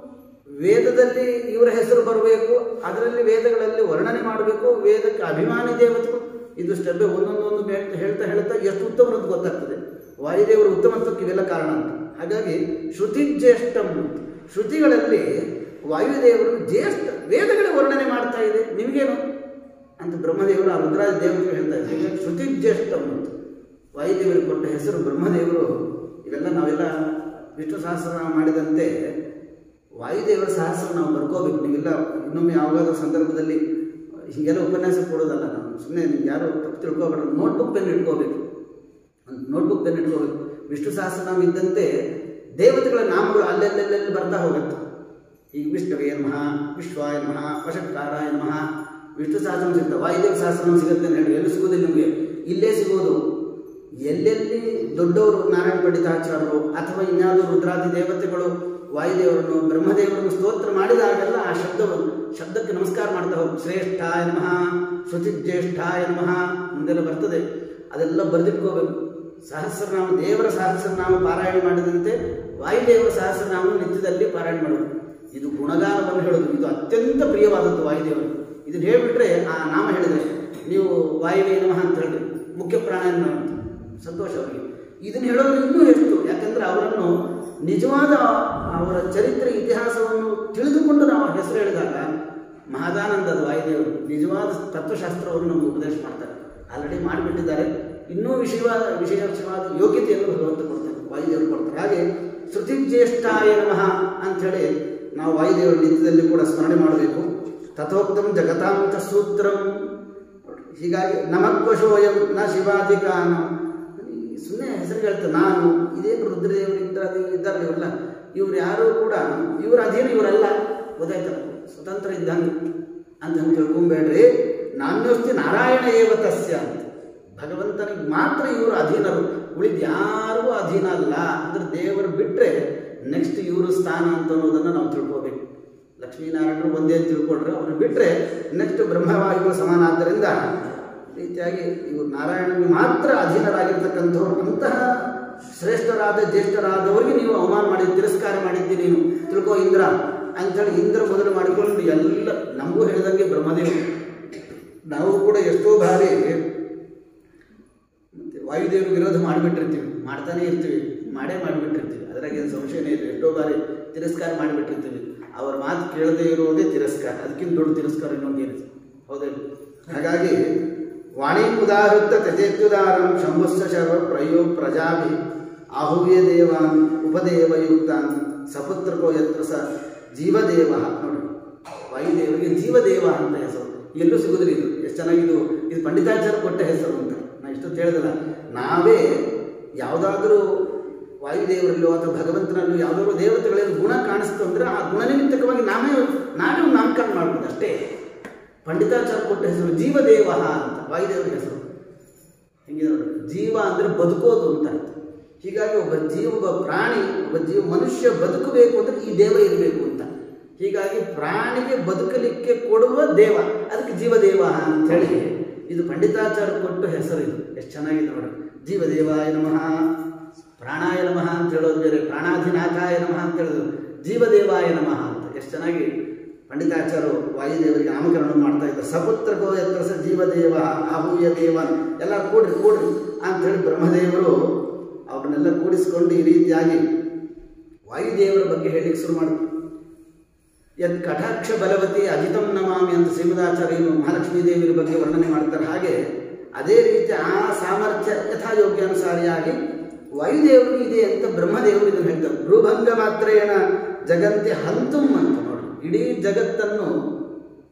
ವೇದದಲ್ಲಿ ಇವರ ಹೆಸರು ಬರಬೇಕು ಅದರಲ್ಲಿ ವೇದಗಳಲ್ಲಿ ವರ್ಣನೆ ಮಾಡಬೇಕು ವೇದಕ್ಕೆ ಅಭಿಮಾನಿ ದೇವತೆಗಳು ಇದು ಸ್ಟೆಪ್ ಒಂದೊಂದೊಂದು ಹೇಳ್ತಾ ಹೇಳ್ತಾ ಹೇಳ್ತಾ ಎಷ್ಟು ಉತ್ತಮ ಅಂತ ಗೊತ್ತಾಗ್ತದೆ ವಾಯುದೇವರ ಉತ್ತಮತ್ವಕ್ಕೆ ಇವೆಲ್ಲ ಕಾರಣ ಅಂತ ಹಾಗಾಗಿ ಶ್ರುತಿ ಜ್ಯೇಷ್ಠಂ ಶ್ರುತಿಗಳಲ್ಲಿ ವಾಯುದೇವರು ಜ್ಯೇಷ್ಠ ವೇದಗಳ ವರ್ಣನೆ ಮಾಡ್ತಾ ಇದೆ ನಿಮಗೇನು ಅಂತ ಬ್ರಹ್ಮದೇವರು ಆ ರುದ್ರಾಜ ದೇವತೆಗಳು ಹೇಳ್ತಾ ಇದ್ದಾರೆ ಹೀಗಾಗಿ ಶ್ರುತಿ ಜ್ಯೇಷ್ಠಂ ಅಂತ ವಾಯುದೇವರಿಗೆ ಕೊಟ್ಟ ಹೆಸರು ಬ್ರಹ್ಮದೇವರು ಇವೆಲ್ಲ ನಾವೆಲ್ಲ ವಿಷ್ಣು ಸಹಸ್ರನಾಮ ಮಾಡಿದಂತೆ ವಾಯುದೇವರ ಸಹಸ್ರ ನಾವು ಬರ್ಕೋಬೇಕು ನೀವೆಲ್ಲ ಇನ್ನೊಮ್ಮೆ ಯಾವಾಗಾದ್ರೂ ಸಂದರ್ಭದಲ್ಲಿ ಹೀಗೆಲ್ಲ ಉಪನ್ಯಾಸ ಕೊಡೋದಲ್ಲ ನಾವು ಸುಮ್ಮನೆ ನಿಮ್ಗೆ ಯಾರು ತಪ್ಪು ತಿಳ್ಕೊಬೇಡ್ರಿ ನೋಟ್ಬುಕ್ ಪೆನ್ ಇಟ್ಕೋಬೇಕು ಒಂದು ನೋಟ್ಬುಕ್ ಪೆನ್ ಇಟ್ಕೋಬೇಕು ವಿಷ್ಣು ಸಹಸ್ರನಾಮ ಇದ್ದಂತೆ ದೇವತೆಗಳ ನಾಮಗಳು ಅಲ್ಲೆಲ್ಲೆಲ್ಲೆಲ್ಲಿ ಬರ್ತಾ ಹೋಗುತ್ತೆ ಈಗ ವಿಷ್ಣುವೇ ನಮಃ ವಿಶ್ವಾಯ ನಮಃ ವಶತ್ಕಾರಾಯ ನಮಃ ವಿಷ್ಣು ಸಹಸ್ರನಾಮ ಸಿಗ್ತದೆ ವಾಯುದೇವ ಸಹಸ್ರನಾಮ ಸಿಗುತ್ತೆ ಅಂತ ಹೇಳಿ ಎಲ್ಲಿ ಸಿಗೋದಿಲ್ಲ ನಿಮಗೆ ಇಲ್ಲೇ ಸಿಗೋದು ಎಲ್ಲೆಲ್ಲಿ ದೊಡ್ಡವರು ನಾರಾಯಣ ಪಂಡಿತಾಚಾರ್ಯರು ಅಥವಾ ಇನ್ಯಾವುದೋ ರುದ್ರಾದಿ ದೇವತೆಗಳು ವಾಯುದೇವರನ್ನು ಬ್ರಹ್ಮದೇವರನ್ನು ಸ್ತೋತ್ರ ಮಾಡಿದಾಗೆಲ್ಲ ಆ ಶಬ್ದವನ್ನು ಶಬ್ದಕ್ಕೆ ನಮಸ್ಕಾರ ಮಾಡ್ತಾ ಹೋಗಿ ಶ್ರೇಷ್ಠಾಯ ನಮಃ ಶ್ರುತಿಜ್ಯೇಷ್ಠಾಯ ನಮಃ ಮುಂದೆಲ್ಲ ಬರ್ತದೆ ಅದೆಲ್ಲ ಬರೆದಿಟ್ಕೋಬೇಕು ಸಹಸ್ರನಾಮ ದೇವರ ಸಹಸ್ರನಾಮ ಪಾರಾಯಣ ಮಾಡಿದಂತೆ ವಾಯುದೇವರ ಸಹಸ್ರನಾಮ ನಿತ್ಯದಲ್ಲಿ ಪಾರಾಯಣ ಮಾಡಬೇಕು ಇದು ಗುಣಗಾನವನ್ನು ಹೇಳೋದು ಇದು ಅತ್ಯಂತ ಪ್ರಿಯವಾದದ್ದು ವಾಯುದೇವರು ಇದನ್ನ ಹೇಳಿಬಿಟ್ರೆ ಆ ನಾಮ ಹೇಳಿದ್ರೆ ನೀವು ವಾಯುವೇ ನಮಃ ಅಂತ ಹೇಳಿ ಮುಖ್ಯ ಪ್ರಾಣಾಯಾಮ ಅಂತ ಸಂತೋಷ ಅವರಿಗೆ ಇದನ್ನು ಹೇಳೋದು ಇನ್ನೂ ಎಷ್ಟು ಯಾಕಂದ್ರೆ ಅವರನ್ನು ನಿಜವಾದ ಅವರ ಚರಿತ್ರೆ ಇತಿಹಾಸವನ್ನು ತಿಳಿದುಕೊಂಡು ನಾವು ಆ ಹೆಸರು ಹೇಳಿದಾಗ ಮಹದಾನಂದದ ವಾಯುದೇವರು ನಿಜವಾದ ತತ್ವಶಾಸ್ತ್ರವನ್ನು ನಮಗೆ ಉಪದೇಶ ಮಾಡ್ತಾರೆ ಆಲ್ರೆಡಿ ಮಾಡಿಬಿಟ್ಟಿದ್ದಾರೆ ಇನ್ನೂ ವಿಷಯವಾದ ವಿಷಯವಾದ ಯೋಗ್ಯತೆಯನ್ನು ಭಗವಂತ ಕೊಡ್ತಾರೆ ವಾಯುದೇವರು ಕೊಡ್ತಾರೆ ಹಾಗೆ ಶ್ರುತಿಜ್ಯೇಷ್ಠಾಯ ನಮಃ ಅಂಥೇಳಿ ನಾವು ವಾಯುದೇವರ ನಿತ್ಯದಲ್ಲಿ ಕೂಡ ಸ್ಮರಣೆ ಮಾಡಬೇಕು ತಥೋಕ್ತಂ ಜಗತಾಂತ ಸೂತ್ರಂ ಹೀಗಾಗಿ ನಮಕ್ವಶೋಯಂ ನ ಶಿವಾಧಿಕಾನ ಸುಮ್ಮನೆ ಹೆಸರು ಹೇಳ್ತಾರೆ ನಾನು ಇದೇನು ರುದ್ರದೇವರು ಇಂದ್ರಾದಿ ಇದ್ದಾರೆ ಇವರೆಲ್ಲ ಇವ್ರು ಯಾರು ಕೂಡ ಇವ್ರ ಅಧೀನ ಇವರಲ್ಲ ಗೊತ್ತಾಯ್ತಲ್ಲ ಸ್ವತಂತ್ರ ಇದ್ದಂಗೆ ಅಂತ ಹಂಗೆ ತಿಳ್ಕೊಂಬೇಡ್ರಿ ನಾಣ್ಯೋಸ್ತಿ ನಾರಾಯಣ ಏವ ತಸ್ಯ ಅಂತ ಭಗವಂತನಿಗೆ ಮಾತ್ರ ಇವರು ಅಧೀನರು ಉಳಿದ ಯಾರಿಗೂ ಅಧೀನ ಅಲ್ಲ ಅಂದ್ರೆ ದೇವರು ಬಿಟ್ಟರೆ ನೆಕ್ಸ್ಟ್ ಇವರು ಸ್ಥಾನ ಅಂತ ಅನ್ನೋದನ್ನು ನಾವು ತಿಳ್ಕೋಬೇಕು ಲಕ್ಷ್ಮೀನಾರಾಯಣರು ಒಂದೇ ಅಂತ ತಿಳ್ಕೊಂಡ್ರೆ ಅವ್ರನ್ನ ಬಿಟ್ಟರೆ ನೆಕ್ಸ್ಟ್ ಬ್ರಹ್ಮವಾಯುಗಳು ಸಮಾನ ಆದ್ದರಿಂದ ಈ ರೀತಿಯಾಗಿ ಇವರು ನಾರಾಯಣನಿಗೆ ಮಾತ್ರ ಅಧೀನರಾಗಿರ್ತಕ್ಕಂಥವ್ರು ಅಂತಹ ಶ್ರೇಷ್ಠರಾದ ಜ್ಯೇಷ್ಠರಾದವರಿಗೆ ನೀವು ಅವಮಾನ ಮಾಡಿ ತಿರಸ್ಕಾರ ಮಾಡಿದ್ದೀರಿ ನೀನು ತಿಳ್ಕೋ ಇಂದ್ರ ಅಂಥೇಳಿ ಇಂದ್ರ ಮೊದಲು ಮಾಡಿಕೊಂಡು ಎಲ್ಲ ನಮಗೂ ಹೇಳಿದಂಗೆ ಬ್ರಹ್ಮದೇವರು ನಾವು ಕೂಡ ಎಷ್ಟೋ ಬಾರಿ ಮತ್ತೆ ವಾಯುದೇವರು ವಿರೋಧ ಮಾಡಿಬಿಟ್ಟಿರ್ತೀವಿ ಮಾಡ್ತಾನೆ ಇರ್ತೀವಿ ಮಾಡೇ ಮಾಡಿಬಿಟ್ಟಿರ್ತೀವಿ ಅದ್ರಾಗ ಏನು ಸಂಶಯನೇ ಇಲ್ಲ ಎಷ್ಟೋ ಬಾರಿ ತಿರಸ್ಕಾರ ಮಾಡಿಬಿಟ್ಟಿರ್ತೀವಿ ಅವ್ರ ಮಾತು ಕೇಳದೇ ಇರೋದೇ ತಿರಸ್ಕಾರ ಅದಕ್ಕಿಂತ ದೊಡ್ಡ ತಿರಸ್ಕಾರ ಇನ್ನೊಂದು ಏನಿದೆ ಹೌದಿಲ್ಲ ಹಾಗಾಗಿ ವಾಣಿ ಉದಾಹೃತ ತ್ಯಜೇತ್ಯುದಾರಂ ಶಂಭುಸ್ಸ ಶರ್ವ ಪ್ರಯೋ ಪ್ರಜಾಭಿ ಆಹುವ್ಯ ದೇವಾನ್ ಉಪದೇವಯುಕ್ತಾನ್ ಸಪುತ್ರಕೋ ಯತ್ರ ಸ ಜೀವದೇವ ನೋಡಿ ವಾಯುದೇವರಿಗೆ ಜೀವದೇವ ಅಂತ ಹೆಸರು ಎಲ್ಲೂ ಸಿಗುದಿಲ್ಲ ಇದು ಎಷ್ಟು ಚೆನ್ನಾಗಿದು ಇದು ಪಂಡಿತಾಚಾರ್ಯ ಕೊಟ್ಟ ಹೆಸರು ಅಂತ ನಾ ಇಷ್ಟೊತ್ತು ಹೇಳಿದಲ್ಲ ನಾವೇ ಯಾವುದಾದ್ರೂ ವಾಯುದೇವರಲ್ಲೋ ಅಥವಾ ಭಗವಂತನಲ್ಲೋ ಯಾವುದಾದ್ರೂ ದೇವತೆಗಳಲ್ಲಿ ಗುಣ ಕಾಣಿಸ್ತು ಅಂದ್ರೆ ಆ ಗುಣನಿಮಿತ್ತಕವಾಗಿ ನಾವೇ ನಾವೇ ಒಂದು ನಾಮಕರಣ ಮಾಡ್ಬೋದು ಅಷ್ಟೇ ಪಂಡಿತಾಚಾರ್ಯ ಕೊಟ್ಟ ಹೆಸರು ಜೀವದೇವ ಅಂತ ವಾಯುದೇವರ ಹೆಸರು ಹೆಂಗಿದೆ ನೋಡಿ ಜೀವ ಅಂದರೆ ಬದುಕೋದು ಅಂತ ಅರ್ಥ ಹೀಗಾಗಿ ಒಬ್ಬ ಜೀವ ಒಬ್ಬ ಪ್ರಾಣಿ ಒಬ್ಬ ಜೀವ ಮನುಷ್ಯ ಬದುಕಬೇಕು ಅಂದರೆ ಈ ದೇವ ಇರಬೇಕು ಅಂತ ಹೀಗಾಗಿ ಪ್ರಾಣಿಗೆ ಬದುಕಲಿಕ್ಕೆ ಕೊಡುವ ದೇವ ಅದಕ್ಕೆ ಜೀವದೇವ ಅಂತ ಹೇಳಿ ಇದು ಪಂಡಿತಾಚಾರ್ಯ ಕೊಟ್ಟ ಹೆಸರು ಇದು ಎಷ್ಟು ಚೆನ್ನಾಗಿದೆ ನೋಡಿ ಜೀವದೇವಾಯ ನಮಃ ಪ್ರಾಣಾಯ ನಮಃ ಅಂತ ಹೇಳೋದು ಬೇರೆ ಪ್ರಾಣಾಧಿನಾಥಾಯ ನಮಃ ಅಂತ ಹೇಳೋದು ಜೀವದೇವಾಯ ನಮಃ ಅಂತ ಎಷ್ಟು ಚೆನ್ನಾಗಿ ಪಂಡಿತಾಚಾರ್ಯರು ವಾಯುದೇವರಿಗೆ ನಾಮಕರಣ ಮಾಡ್ತಾ ಇದ್ದಾರೆ ಸಪುತ್ರಕೋ ಯತ್ರ ಸ ಜೀವದೇವ ಆಹುಯ ದೇವ ಎಲ್ಲ ಕೂಡ್ರಿ ಕೂಡ್ರಿ ಅಂತ ಹೇಳಿ ಬ್ರಹ್ಮದೇವರು ಅವ್ರನ್ನೆಲ್ಲ ಕೂಡಿಸ್ಕೊಂಡು ಈ ರೀತಿಯಾಗಿ ವಾಯುದೇವರ ಬಗ್ಗೆ ಹೇಳಲಿಕ್ಕೆ ಶುರು ಮಾಡಿದ್ರು ಯದ್ ಕಟಾಕ್ಷ ಬಲವತಿ ಅಜಿತಂ ನಮಾಮಿ ಅಂತ ಶ್ರೀಮದಾಚಾರ್ಯರು ಮಹಾಲಕ್ಷ್ಮೀ ದೇವಿಯ ಬಗ್ಗೆ ವರ್ಣನೆ ಮಾಡ್ತಾರೆ ಹಾಗೆ ಅದೇ ರೀತಿ ಆ ಸಾಮರ್ಥ್ಯ ಯಥಾಯೋಗ್ಯಾನುಸಾರಿಯಾಗಿ ವಾಯುದೇವರು ಇದೆ ಅಂತ ಬ್ರಹ್ಮದೇವರು ಇದನ್ನು ಹೇಳ್ತಾರೆ ಭ್ರೂಭಂಗ ಮಾತ್ರೇಣ ಜಗಂತೆ ಹಂತುಂ ಅಂತ ನೋಡಿ ಇಡೀ ಜಗತ್ತನ್ನು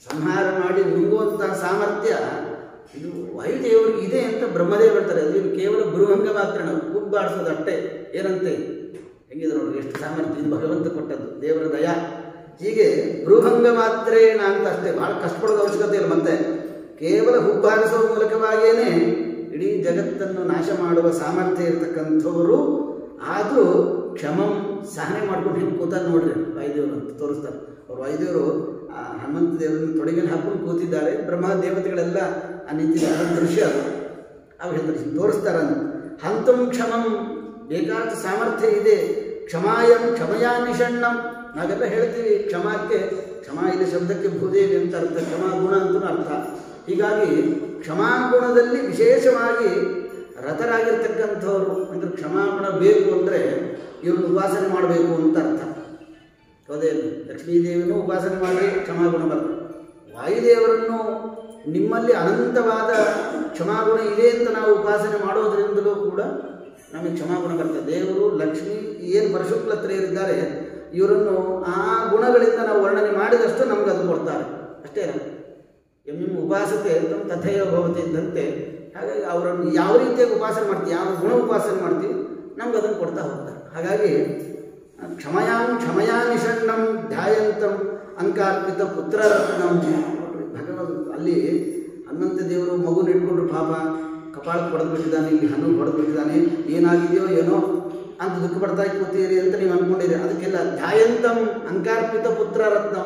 ಸಂಹಾರ ಮಾಡಿ ನುಂಗುವಂತಹ ಸಾಮರ್ಥ್ಯ ಇದು ವಾಯುದೇವರಿಗೆ ಇದೆ ಅಂತ ಬ್ರಹ್ಮದೇವ್ ಹೇಳ್ತಾರೆ ಅದು ಇನ್ನು ಕೇವಲ ಬೃಹಂಗ ಮಾತ್ರ ಕುಬ್ಬಾಡಿಸೋದು ಅಷ್ಟೇ ಏನಂತೆ ಹೆಂಗಿದೆ ನೋಡ್ರಿ ಎಷ್ಟು ಸಾಮರ್ಥ್ಯ ಇದು ಭಗವಂತ ಕೊಟ್ಟದ್ದು ದೇವರ ದಯ ಹೀಗೆ ಬೃಹಂಗ ಮಾತ್ರೇಣ ಅಂತ ಅಷ್ಟೇ ಬಹಳ ಕಷ್ಟಪಡೋದು ಅವಶ್ಯಕತೆ ಇಲ್ಲ ಮತ್ತೆ ಕೇವಲ ಹುಬ್ಬಾರಿಸುವ ಮೂಲಕವಾಗಿಯೇ ಇಡೀ ಜಗತ್ತನ್ನು ನಾಶ ಮಾಡುವ ಸಾಮರ್ಥ್ಯ ಇರತಕ್ಕಂಥವರು ಆದರೂ ಕ್ಷಮಂ ಸಹನೆ ಮಾಡ್ಕೊಂಡು ಹಿಂಗೆ ಕೂತಾರ ನೋಡ್ರಿ ವಾಯುದೇವರು ಅಂತ ತೋರಿಸ್ತಾರೆ ಅವ್ರು ವಾಯುದೇವರು ಆ ಹನುಮಂತ ದೇವರನ್ನು ತೊಡೆಗೆ ಹಾಕೊಂಡು ಕೂತಿದ್ದಾರೆ ಬ್ರಹ್ಮ ದೇವತೆಗಳೆಲ್ಲ ಆ ನಿಂತಿದ್ದಾರೆ ಅದೊಂದು ದೃಶ್ಯ ಅದು ಅವ್ರು ಹೇಳ್ತಾರೆ ತೋರಿಸ್ತಾರಂತ ಹಂತಂ ಕ್ಷಮಂ ಬೇಕಾದ ಸಾಮರ್ಥ್ಯ ಇದೆ ಕ್ಷಮಾಯಂ ಕ್ಷಮಯಾ ನಿಷಣ್ಣಂ ನಾವೆಲ್ಲ ಹೇಳ್ತೀವಿ ಕ್ಷಮಾಕ್ಕೆ ಕ್ಷಮಾ ಇಲ್ಲಿ ಶಬ್ದಕ್ಕೆ ಭೂದೇವಿ ಅಂತ ಅರ್ಥ ಕ್ಷಮಾ ಗುಣ ಅಂತಲೂ ಅರ್ಥ ಹೀಗಾಗಿ ಕ್ಷಮಾಗುಣದಲ್ಲಿ ವಿಶೇಷವಾಗಿ ರಥರಾಗಿರ್ತಕ್ಕಂಥವ್ರು ಅಂದ್ರೆ ಕ್ಷಮಾಗುಣ ಬೇಕು ಅಂದರೆ ಇವ್ರನ್ನ ಉಪಾಸನೆ ಮಾಡಬೇಕು ಅಂತ ಅರ್ಥ ಹೌದೇ ಲಕ್ಷ್ಮೀದೇವಿನೂ ಉಪಾಸನೆ ಮಾಡಿ ಕ್ಷಮಾಗುಣ ಬರ್ತದೆ ವಾಯುದೇವರನ್ನು ನಿಮ್ಮಲ್ಲಿ ಅನಂತವಾದ ಕ್ಷಮಾಗುಣ ಇದೆ ಅಂತ ನಾವು ಉಪಾಸನೆ ಮಾಡೋದ್ರಿಂದಲೂ ಕೂಡ ನಮಗೆ ಕ್ಷಮಾಗುಣ ಬರ್ತದೆ ದೇವರು ಲಕ್ಷ್ಮಿ ಏನು ಪರಶುಕ್ಲತ್ರೆಯರಿದ್ದಾರೆ ಇವರನ್ನು ಆ ಗುಣಗಳಿಂದ ನಾವು ವರ್ಣನೆ ಮಾಡಿದಷ್ಟು ನಮ್ಗೆ ಅದು ಕೊಡ್ತಾರೆ ಅಷ್ಟೇ ಎಂ ಎಂ ಉಪಾಸತೆ ತಮ್ಮ ತಥೆಯ ಭವತಿ ಇದ್ದಂತೆ ಹಾಗಾಗಿ ಅವರನ್ನು ಯಾವ ರೀತಿಯಾಗಿ ಉಪಾಸನೆ ಮಾಡ್ತೀವಿ ಯಾವ ಗುಣ ಉಪಾಸನೆ ಮಾಡ್ತೀವಿ ನಮ್ಗೆ ಅದನ್ನು ಕೊಡ್ತಾ ಹೋಗ್ತಾರೆ ಹಾಗಾಗಿ ಕ್ಷಮಯಾಂ ಕ್ಷಮಯಾ ನಿಷಣ್ಣಂ ಧ್ಯಾಯಂತಂ ಅಂಕಾರ್ಪಿತ ಪುತ್ರರತ್ನಂ ನೋಡ್ರಿ ಭಗವಂತ ಅಲ್ಲಿ ಹನುಮಂತ ದೇವರು ಮಗು ಇಟ್ಕೊಂಡ್ರು ಪಾಪ ಕಪಾಳಕ್ಕೆ ಹೊಡೆದು ಬಿಟ್ಟಿದ್ದಾನೆ ಇಲ್ಲಿ ಹಣ್ಣು ಹೊಡೆದು ಬಿಟ್ಟಿದ್ದಾನೆ ಏನಾಗಿದೆಯೋ ಏನೋ ಅಂತ ದುಃಖ ಪಡ್ತಾ ಕೂತೀರಿ ಅಂತ ನೀವು ಅನ್ಕೊಂಡಿರಿ ಅದಕ್ಕೆಲ್ಲ ಧ್ಯಾಯಂತಂ ಅಂಕಾರ್ಪಿತ ಪುತ್ರರತ್ನಂ